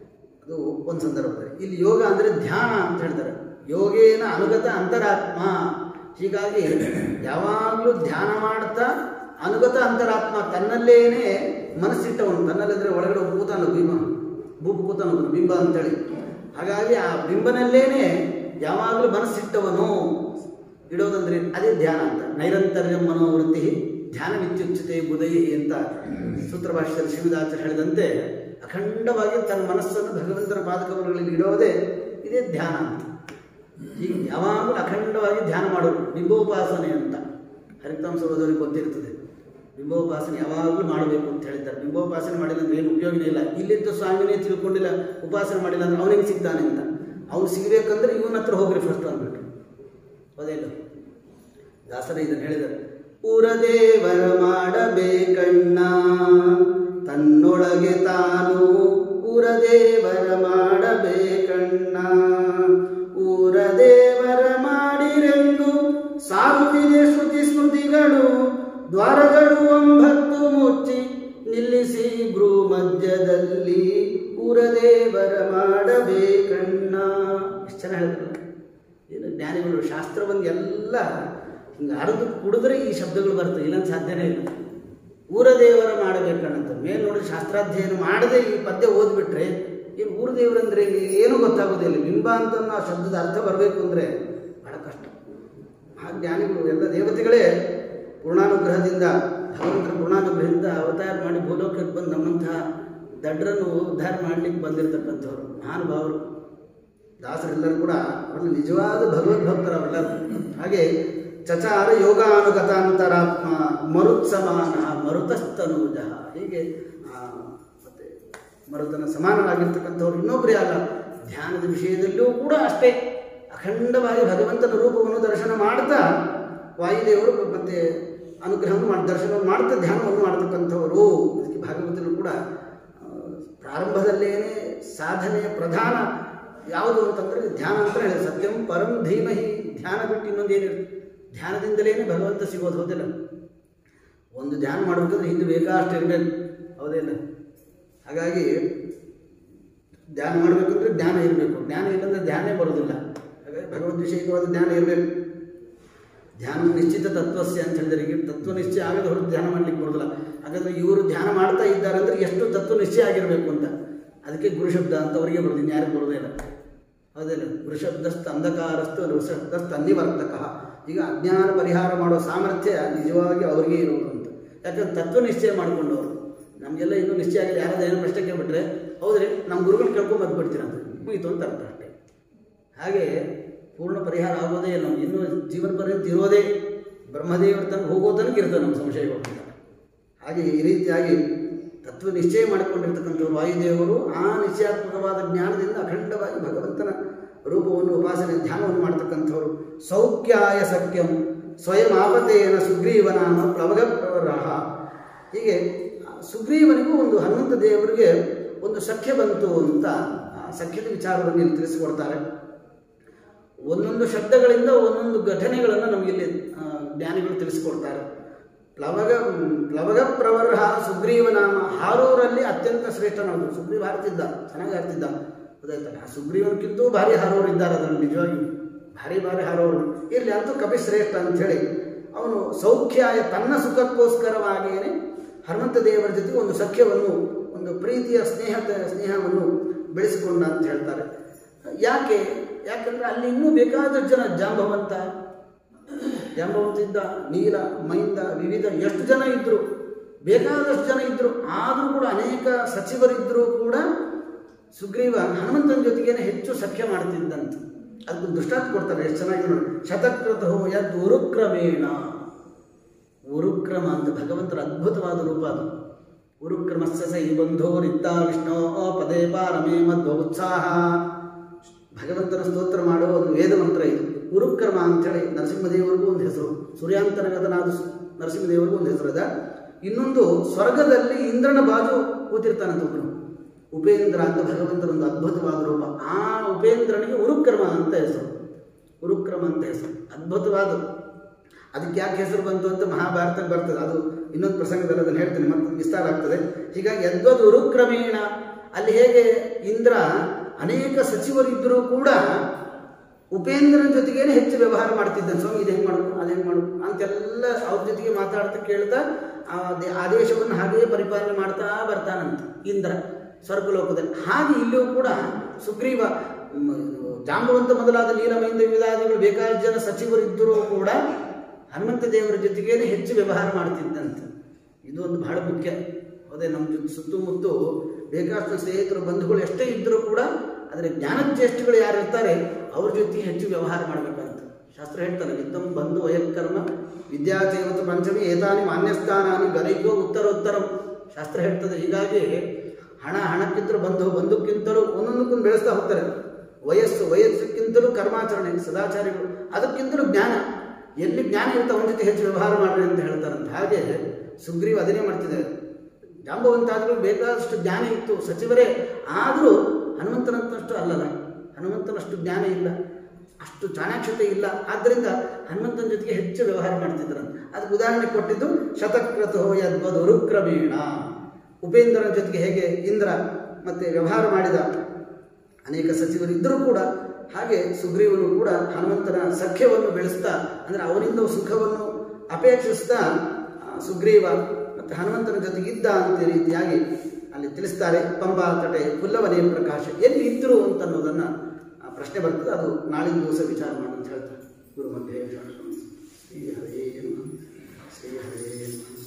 ಅದು ಒಂದು ಸಂದರ್ಭದಲ್ಲಿ ಇಲ್ಲಿ ಯೋಗ ಅಂದರೆ ಧ್ಯಾನ ಅಂತ ಹೇಳ್ತಾರೆ ಯೋಗೇನ ಅನುಗತ ಅಂತರಾತ್ಮ ಹೀಗಾಗಿ ಯಾವಾಗಲೂ ಧ್ಯಾನ ಮಾಡ್ತಾ ಅನುಗತ ಅಂತರಾತ್ಮ ತನ್ನಲ್ಲೇನೆ ಮನಸ್ಸಿಟ್ಟವನು ತನ್ನಲ್ಲಿದ್ರೆ ಒಳಗಡೆ ಒಬ್ಬ ಕೂತಾನ ಭೀಮ ಭೂಪು ಕೂತಾನ ಒಬ್ಬನು ಬಿಂಬ ಅಂತೇಳಿ ಹಾಗಾಗಿ ಆ ಬಿಂಬನಲ್ಲೇನೆ ಯಾವಾಗಲೂ ಮನಸ್ಸಿಟ್ಟವನು ಇಡೋದಂದ್ರೆ ಅದೇ ಧ್ಯಾನ ಅಂತ ನೈರಂತರ್ಯ ಮನೋವೃತ್ತಿ ಧ್ಯಾನ ವಿತ್ಯುಚ್ಯತೆ ಬುಧಯಿ ಅಂತ ಸೂತ್ರ ಭಾಷೆಯಲ್ಲಿ ಶಿವದಾಚಾರ್ಯ ಹೇಳಿದಂತೆ ಅಖಂಡವಾಗಿ ತನ್ನ ಮನಸ್ಸನ್ನು ಭಗವಂತನ ಪಾದಕಮಲಗಳಲ್ಲಿ ಇಡೋದೇ ಇದೇ ಧ್ಯಾನ ಅಂತ ಹೀಗೆ ಯಾವಾಗಲೂ ಅಖಂಡವಾಗಿ ಧ್ಯಾನ ಮಾಡೋರು ಬಿಂಬೋಪಾಸನೆ ಅಂತ ಹರಿತಾಂಶ ಓದೋರಿಗೆ ಗೊತ್ತಿರ್ತದೆ ಬಿಂಬೋಪಾಸನೆ ಯಾವಾಗಲೂ ಮಾಡಬೇಕು ಅಂತ ಹೇಳಿದ್ದಾರೆ ಬಿಂಬೋಪಾಸನೆ ಮಾಡಿಲ್ಲ ಅಂದ್ರೆ ಏನು ಉಪಯೋಗನೇ ಇಲ್ಲ ಇಲ್ಲಿದ್ದ ಸ್ವಾಮಿನೇ ತಿಳ್ಕೊಂಡಿಲ್ಲ ಉಪಾಸನೆ ಮಾಡಿಲ್ಲ ಅಂದ್ರೆ ಅವನಿಗೆ ಸಿಗ್ತಾನೆ ಅಂತ ಅವ್ನು ಸಿಗಬೇಕಂದ್ರೆ ಇವನ ಹತ್ರ ಹೋಗ್ರಿ ಫಸ್ಟ್ ಅಂದ್ಬಿಟ್ರು ಹೌದಿಲ್ಲ ದಾಸರ ಇದನ್ನು ಹೇಳಿದರು ಉರದೇವರ ಮಾಡಬೇಕಣ್ಣ ತನ್ನೊಳಗೆ ತಾನು ಉರದೇವರ ಮಾಡಬೇಕಣ್ಣ ಊರದೇವರ ಮಾಡಿರೆಂದು ಸಾರುತ್ತಿದೆ ಶ್ರುತಿ ಸ್ಮೃತಿಗಳು ದ್ವಾರಗಳು ಒಂಬತ್ತು ಮುಚ್ಚಿ ನಿಲ್ಲಿಸಿ ಭ್ರೂ ಮಧ್ಯದಲ್ಲಿ ಊರದೇವರ ಮಾಡಬೇಕಣ್ಣ ಎಷ್ಟು ಚೆನ್ನಾಗಿ ಹೇಳಿದ್ರಲ್ಲ ಏನು ಜ್ಞಾನಿಗಳು ಶಾಸ್ತ್ರವನ್ನು ಎಲ್ಲ ಹಿಂಗೆ ಅರ್ದು ಕುಡಿದ್ರೆ ಈ ಶಬ್ದಗಳು ಬರ್ತವೆ ಇಲ್ಲಂತ ಸಾಧ್ಯನೇ ಇಲ್ಲ ಊರ ದೇವರ ಮಾಡಬೇಕನ್ನಂತ ಮೇಲ್ ನೋಡಿ ಶಾಸ್ತ್ರಾಧ್ಯಯನ ಮಾಡದೆ ಈ ಪದ್ಯ ಓದ್ಬಿಟ್ರೆ ಏನು ಊರ ದೇವರಂದ್ರೆ ಏನು ಗೊತ್ತಾಗೋದಿಲ್ಲ ಬಿಂಬ ಅಂತ ಆ ಶಬ್ದದ ಅರ್ಥ ಬರಬೇಕು ಅಂದರೆ ಬಹಳ ಕಷ್ಟ ಆ ಜ್ಞಾನಿಗಳು ಎಲ್ಲ ದೇವತೆಗಳೇ ಪೂರ್ಣಾನುಗ್ರಹದಿಂದ ಭಗವಂತನ ಪೂರ್ಣಾನುಗ್ರಹದಿಂದ ಅವತಾರ ಮಾಡಿ ಭೂಲೋಕಕ್ಕೆ ಬಂದು ನಮ್ಮಂತಹ ದಡ್ರನ್ನು ಉದ್ಧಾರ ಮಾಡಲಿಕ್ಕೆ ಬಂದಿರತಕ್ಕಂಥವ್ರು ಮಹಾನುಭಾವರು ದಾಸರೆಲ್ಲರೂ ಕೂಡ ಅವರಲ್ಲಿ ನಿಜವಾದ ಭಗವದ್ಭಕ್ತರು ಅವರೆಲ್ಲರೂ ಹಾಗೆ ಚಚಾರ ಯೋಗಾನುಗತಾಂತರಾತ್ಮ ಮರುತ್ಸಮಾನ ಮರುತಸ್ತನೂಜ ಹೀಗೆ ಆ, ಮತ್ತೆ ಮರುತನ ಸಮಾನವಾಗಿರ್ತಕ್ಕಂಥವ್ರು ಇನ್ನೊಬ್ಬರೇ ಅಲ್ಲ ಧ್ಯಾನದ ವಿಷಯದಲ್ಲೂ ಕೂಡ ಅಷ್ಟೇ ಅಖಂಡವಾಗಿ ಭಗವಂತನ ರೂಪವನ್ನು ದರ್ಶನ ಮಾಡ್ತಾ ವಾಯುದೇವರು ಮತ್ತೆ ಅನುಗ್ರಹವನ್ನು ಮಾಡಿ ದರ್ಶನವನ್ನು ಮಾಡ್ತಾ ಧ್ಯಾನವನ್ನು ಮಾಡ್ತಕ್ಕಂಥವರು ಅದಕ್ಕೆ ಭಾಗವತರು ಕೂಡ ಆ, ಪ್ರಾರಂಭದಲ್ಲೇನೆ ಸಾಧನೆಯ ಪ್ರಧಾನ ಯಾವುದು ಅಂತಂದ್ರೆ ಧ್ಯಾನ ಅಂತ ಹೇಳಿ ಸತ್ಯಂ ಪರಂ ಧೀಮಹಿ ಧ್ಯಾನ ಬಿಟ್ಟು ಇನ್ನೊಂದೇನಿರುತ್ತೆ ಧ್ಯಾನದಿಂದಲೇ ಭಗವಂತ ಸಿಗೋದು ಹೌದಿಲ್ಲ ಒಂದು ಧ್ಯಾನ ಮಾಡಬೇಕಂದ್ರೆ ಹಿಂದೆ ಬೇಕಾಷ್ಟು ಇರಬೇಕು ಹೌದಿಲ್ಲ ಹಾಗಾಗಿ ಧ್ಯಾನ ಮಾಡಬೇಕಂದ್ರೆ ಜ್ಞಾನ ಇರಬೇಕು ಜ್ಞಾನ ಇಲ್ಲಂದ್ರೆ ಧ್ಯಾನೇ ಬರೋದಿಲ್ಲ ಹಾಗಾಗಿ ಭಗವದ್ ವಿಷಯಕವಾದ ಜ್ಞಾನ ಇರಬೇಕು ಧ್ಯಾನ ನಿಶ್ಚಿತ ತತ್ವಸ್ಯ ಅಂತ ಹೇಳಿದರೆ ಈಗ ತತ್ವ ನಿಶ್ಚಯ ಆಗದ ಹೊರತು ಧ್ಯಾನ ಮಾಡ್ಲಿಕ್ಕೆ ಬರೋದಿಲ್ಲ ಹಾಗಾದ್ರೆ ಇವರು ಧ್ಯಾನ ಮಾಡ್ತಾ ಇದ್ದಾರೆ ಅಂದ್ರೆ ಎಷ್ಟು ತತ್ವ ನಿಶ್ಚಯ ಆಗಿರಬೇಕು ಅಂತ ಅದಕ್ಕೆ ಗುರುಶಬ್ದ ಅಂತ ಅವರಿಗೆ ಬರೋದು ಇನ್ಯಾರಿಗೂ ಬರೋದೇ ಇಲ್ಲ ಹೌದಿಲ್ಲ ಗುರುಶಬ್ದಸ್ಥ ಅಂಧಕಾರಸ್ತು ಗುರುಶಬ್ದಸ್ಥ ಅನ್ನಿವರ್ತಕ ಈಗ ಅಜ್ಞಾನ ಪರಿಹಾರ ಮಾಡೋ ಸಾಮರ್ಥ್ಯ ನಿಜವಾಗಿ ಅವರಿಗೆ ಇರುವುದು ಅಂತ ಯಾಕಂದ್ರೆ ತತ್ವ ನಿಶ್ಚಯ ಮಾಡ್ಕೊಂಡವರು ನಮಗೆಲ್ಲ ಇನ್ನೂ ನಿಶ್ಚಯ ಆಗಿಲ್ಲ ಯಾರಾದ್ರೂ ಏನೋ ಪ್ರಶ್ನೆ ಕೇಳ್ಬಿಟ್ರೆ ಹೌದ್ರಿ ನಮ್ಮ ಗುರುಗಳು ಕೇಳ್ಕೊಂಡು ಬಂದ್ಬಿಡ್ತೀರ ಅಂತ ಮುಗೀತು ಅಂತ ಅರ್ಥ ಅಷ್ಟೇ ಹಾಗೆ ಪೂರ್ಣ ಪರಿಹಾರ ಆಗೋದೇ ಇಲ್ಲ ನಮ್ಗೆ ಇನ್ನೂ ಜೀವನ ಪರ್ಯಂತ ಇರೋದೇ ಬ್ರಹ್ಮದೇವರ ತನಕ ಹೋಗೋ ತನಕ ಇರ್ತದೆ ನಮ್ಮ ಸಂಶಯಗಳು ಅಂತ ಹಾಗೆ ಈ ರೀತಿಯಾಗಿ ತತ್ವ ನಿಶ್ಚಯ ಮಾಡಿಕೊಂಡಿರ್ತಕ್ಕಂಥವ್ರು ವಾಯುದೇವರು ಆ ನಿಶ್ಚಯಾತ್ಮಕವಾದ ಜ್ಞಾನದಿಂದ ಅಖಂಡವಾಗಿ ಭಗವಂತನ ರೂಪವನ್ನು ಉಪಾಸನೆ ಧ್ಯಾನವನ್ನು ಮಾಡ್ತಕ್ಕಂಥವ್ರು ಸೌಖ್ಯಾಯ ಸತ್ಯಂ ಸ್ವಯಂ ಆಪತೇನ ಸುಗ್ರೀವನಾಮ ಪ್ಲವಗ ಪ್ರವರಹ ಹೀಗೆ ಆ ಸುಗ್ರೀವನಿಗೂ ಒಂದು ಹನುಮಂತ ದೇವರಿಗೆ ಒಂದು ಸಖ್ಯ ಬಂತು ಅಂತ ಆ ಸಖ್ಯದ ವಿಚಾರವನ್ನು ಇಲ್ಲಿ ತಿಳಿಸಿಕೊಡ್ತಾರೆ ಒಂದೊಂದು ಶಬ್ದಗಳಿಂದ ಒಂದೊಂದು ಘಟನೆಗಳನ್ನು ನಮಗಿಲ್ಲಿ ಆ, ಜ್ಞಾನಿಗಳು ತಿಳಿಸಿಕೊಡ್ತಾರೆ ಪ್ಲವಗ ಪ್ಲವಗ ಪ್ರವರಹ ಸುಗ್ರೀವನಾಮ ಹಾರೂರಲ್ಲಿ ಅತ್ಯಂತ ಶ್ರೇಷ್ಠನವನು ಸುಗ್ರೀವ ಹಾರ್ತಿದ್ದ ಚೆನ್ನಾಗಿ ಹಾರ್ತಿದ್ದ ಗೊತ್ತಾಯ್ತಲ್ಲ ಆ ಸುಗ್ರೀವನಕ್ಕಿಂತೂ ಭಾರಿ ಹಾರೋರು ಇದ್ದಾರೆ ಅದರಲ್ಲಿ ನಿಜವಾಗಿ ಭಾರಿ ಭಾರಿ ಹಾರೋರು ಇರಲಿ ಅಂತೂ ಕಪಿ ಶ್ರೇಷ್ಠ ಅಂತ ಹೇಳಿ ಅವನು ಸೌಖ್ಯಾಯ ತನ್ನ ಸುಖಕ್ಕೋಸ್ಕರವಾಗಿಯೇ ಹನುಮಂತ ದೇವರ ಜೊತೆ ಒಂದು ಸಖ್ಯವನ್ನು ಒಂದು ಪ್ರೀತಿಯ ಸ್ನೇಹದ ಸ್ನೇಹವನ್ನು ಬೆಳೆಸಿಕೊಂಡ ಅಂತ ಹೇಳ್ತಾರೆ ಯಾಕೆ ಯಾಕಂದ್ರೆ ಅಲ್ಲಿ ಇನ್ನೂ ಬೇಕಾದಷ್ಟು ಜನ ಜಾಂಬವಂತ ಜಾಂಬವಂತಿದ್ದ ನೀಲ ಮೈಂದ ವಿವಿಧ ಎಷ್ಟು ಜನ ಇದ್ರು ಬೇಕಾದಷ್ಟು ಜನ ಇದ್ರು ಆದರೂ ಕೂಡ ಅನೇಕ ಸಚಿವರಿದ್ದರೂ ಕೂಡ ಸುಗ್ರೀವ ಹನುಮಂತನ ಜೊತೆಗೇನೆ ಹೆಚ್ಚು ಸಖ್ಯ ಮಾಡ್ತಿದ್ದಂತ ಅದಕ್ಕೆ ದೃಷ್ಟಾಂತ ಕೊಡ್ತಾರೆ ಎಷ್ಟು ಚೆನ್ನಾಗಿ ನೋಡಿ ಶತಕೃತೋ ಯದ್ ಉರುಕ್ರಮೇಣ ಉರುಕ್ರಮ ಅಂತ ಭಗವಂತರ ಅದ್ಭುತವಾದ ರೂಪ ಅದು ಉರುಕ್ರಮಸ್ಯ ಸೈ ಬಂಧೋರಿದ್ದ ವಿಷ್ಣೋ ಪದೇ ಪಾರಮೇ ಮಧ್ವ ಉತ್ಸಾಹ ಭಗವಂತನ ಸ್ತೋತ್ರ ಮಾಡುವ ಒಂದು ವೇದ ಮಂತ್ರ ಇದು ಉರುಕ್ರಮ ಅಂತೇಳಿ ನರಸಿಂಹದೇವರಿಗೂ ಒಂದು ಹೆಸರು ಸೂರ್ಯಾಂತರಗತನಾದ ಸು- ನರಸಿಂಹದೇವರಿಗೂ ಒಂದು ಹೆಸರು ಇದೆ ಇನ್ನೊಂದು ಸ್ವರ್ಗದಲ್ಲಿ ಇಂದ್ರನ ಬಾಜು ಕೂತಿರ್ತಾನಂತ ಒಬ್ಬನು ಉಪೇಂದ್ರ ಅಂತ ಭಗವಂತನ ಒಂದು ಅದ್ಭುತವಾದ ರೂಪ ಆ ಉಪೇಂದ್ರನಿಗೆ ಉರುಕ್ರಮ ಅಂತ ಹೆಸರು ಉರುಕ್ರಮ ಅಂತ ಹೆಸರು ಅದ್ಭುತವಾದ ಅದಕ್ಕೆ ಯಾಕೆ ಹೆಸರು ಬಂತು ಅಂತ ಮಹಾಭಾರತದಲ್ಲಿ ಬರ್ತದೆ ಅದು ಇನ್ನೊಂದು ಪ್ರಸಂಗದಲ್ಲಿ ಅದನ್ನು ಹೇಳ್ತೀನಿ ಮತ್ತೆ ವಿಸ್ತಾರ ಆಗ್ತದೆ ಹೀಗಾಗಿ ಯದ್ವದ್ ಉರುಕ್ರಮೇಣ ಅಲ್ಲಿ ಹೇಗೆ ಇಂದ್ರ ಅನೇಕ ಸಚಿವರಿದ್ದರೂ ಕೂಡ ಉಪೇಂದ್ರನ ಜೊತೆಗೇನೆ ಹೆಚ್ಚು ವ್ಯವಹಾರ ಮಾಡ್ತಿದ್ದಾನೆ ಸ್ವಾಮಿ ಇದು ಹೆಂಗೆ ಮಾಡು ಅದು ಹೆಂಗೆ ಮಾಡು ಅಂತೆಲ್ಲ ಅವ್ರ ಜೊತೆಗೆ ಮಾತಾಡ್ತಾ ಕೇಳ್ತಾ ಆ ದೇ- ಆದೇಶವನ್ನು ಹಾಗೆಯೇ ಪರಿಪಾಲನೆ ಮಾಡ್ತಾ ಬರ್ತಾನಂತ ಇಂದ್ರ ಸ್ವರ್ಗಲೋಕದಲ್ಲಿ ಹಾಗೆ ಇಲ್ಲಿಯೂ ಕೂಡ ಸುಗ್ರೀವ ಮ್, ಜಾಂಬವಂತ ಮೊದಲಾದ ನೀಲಮೈಂದ ವಿವಿಧಾದಿಗಳು ಬೇಕಾದ ಜನ ಸಚಿವರಿದ್ದರೂ ಕೂಡ ಹನುಮಂತ ದೇವರ ಜೊತೆಗೇನೆ ಹೆಚ್ಚು ವ್ಯವಹಾರ ಮಾಡ್ತಿದ್ದಂತೆ ಇದು ಒಂದು ಬಹಳ ಮುಖ್ಯ ಅದೇ ನಮ್ಮ ಜೊತೆ ಸುತ್ತಮುತ್ತ ಬೇಕಾದಷ್ಟು ಸ್ನೇಹಿತರು ಬಂಧುಗಳು ಎಷ್ಟೇ ಇದ್ದರೂ ಕೂಡ ಆದರೆ ಜ್ಞಾನಜ್ಯೇಷ್ಠಗಳು ಯಾರು ಇರ್ತಾರೆ ಅವ್ರ ಜೊತೆ ಹೆಚ್ಚು ವ್ಯವಹಾರ ಮಾಡಬೇಕಂತ ಶಾಸ್ತ್ರ ಹೇಳ್ತಾರೆ ನಿತ್ತಂ ಬಂಧು ವಯಕ್ಕರ್ಮ ವಿದ್ಯಾಚೈವತ ಪಂಚಮಿ ಏತಾನಿ ಮಾನ್ಯಸ್ಥಾನಾನಿ ಗನೈಕೋ ಉತ್ತರೋತ್ತರಂ ಶಾಸ್ತ್ರ ಹೇಳ್ತದೆ ಹೀಗಾಗಿ ಹಣ ಹಣಕ್ಕಿಂತಲೂ ಬಂಧು ಬಂಧುಕ್ಕಿಂತಲೂ ಒಂದೊಂದಕ್ಕೊಂದು ಬೆಳೆಸ್ತಾ ಹೋಗ್ತಾರೆ ವಯಸ್ಸು ವಯಸ್ಸಕ್ಕಿಂತಲೂ ಕರ್ಮಾಚರಣೆ ಸದಾಚಾರಿಗಳು ಅದಕ್ಕಿಂತಲೂ ಜ್ಞಾನ ಎಲ್ಲಿ ಜ್ಞಾನ ಇರುತ್ತೆ ಅವನ ಜೊತೆ ಹೆಚ್ಚು ವ್ಯವಹಾರ ಮಾಡ್ರಿ ಅಂತ ಹೇಳ್ತಾರಂತೆ ಹಾಗೆ ಸುಗ್ರೀವ ಅದನ್ನೇ ಮಾಡ್ತಿದ್ದಾರೆ ಜಾಂಬವಂತಾದರೂ ಬೇಕಾದಷ್ಟು ಜ್ಞಾನ ಇತ್ತು ಸಚಿವರೇ ಆದರೂ ಹನುಮಂತನಂತಷ್ಟು ಅಲ್ಲಲ್ಲ ಹನುಮಂತನಷ್ಟು ಜ್ಞಾನ ಇಲ್ಲ ಅಷ್ಟು ಚಾಣಾಕ್ಷತೆ ಇಲ್ಲ ಆದ್ದರಿಂದ ಹನುಮಂತನ ಜೊತೆಗೆ ಹೆಚ್ಚು ವ್ಯವಹಾರ ಮಾಡ್ತಿದ್ರಂತೆ ಅದಕ್ಕೆ ಉದಾಹರಣೆ ಕೊಟ್ಟಿದ್ದು ಶತಕ್ರತೋ ಯದ್ವದುರುಕ್ರಮೇಣ ಉಪೇಂದ್ರನ ಜೊತೆಗೆ ಹೇಗೆ ಇಂದ್ರ ಮತ್ತೆ ವ್ಯವಹಾರ ಮಾಡಿದ ಅನೇಕ ಸಚಿವರಿದ್ದರೂ ಕೂಡ ಹಾಗೆ ಸುಗ್ರೀವನು ಕೂಡ ಹನುಮಂತನ ಸಖ್ಯವನ್ನು ಬೆಳೆಸ್ತಾ ಅಂದರೆ ಅವನಿಂದ ಸುಖವನ್ನು ಅಪೇಕ್ಷಿಸ್ತಾ ಆ, ಸುಗ್ರೀವ ಮತ್ತು ಹನುಮಂತನ ಜೊತೆಗಿದ್ದ ಅಂತ ರೀತಿಯಾಗಿ ಅಲ್ಲಿ ತಿಳಿಸ್ತಾರೆ ಪಂಬಾ ತಟೆ ಪುಲ್ಲವನೇ ಪ್ರಕಾಶ ಎಲ್ಲಿ ಇದ್ರು ಅಂತ ಅನ್ನೋದನ್ನು ಆ, ಪ್ರಶ್ನೆ ಬರ್ತದೆ ಅದು ನಾಳಿನ ದಿವಸ ವಿಚಾರ ಮಾಡು ಅಂತ ಹೇಳ್ತಾರೆ ಗುರು ಮಧ್ಯೆ ಶ್ರೀ ಹರೇ ನಮಃ ಶ್ರೀ ಹರೇ ನಮಃ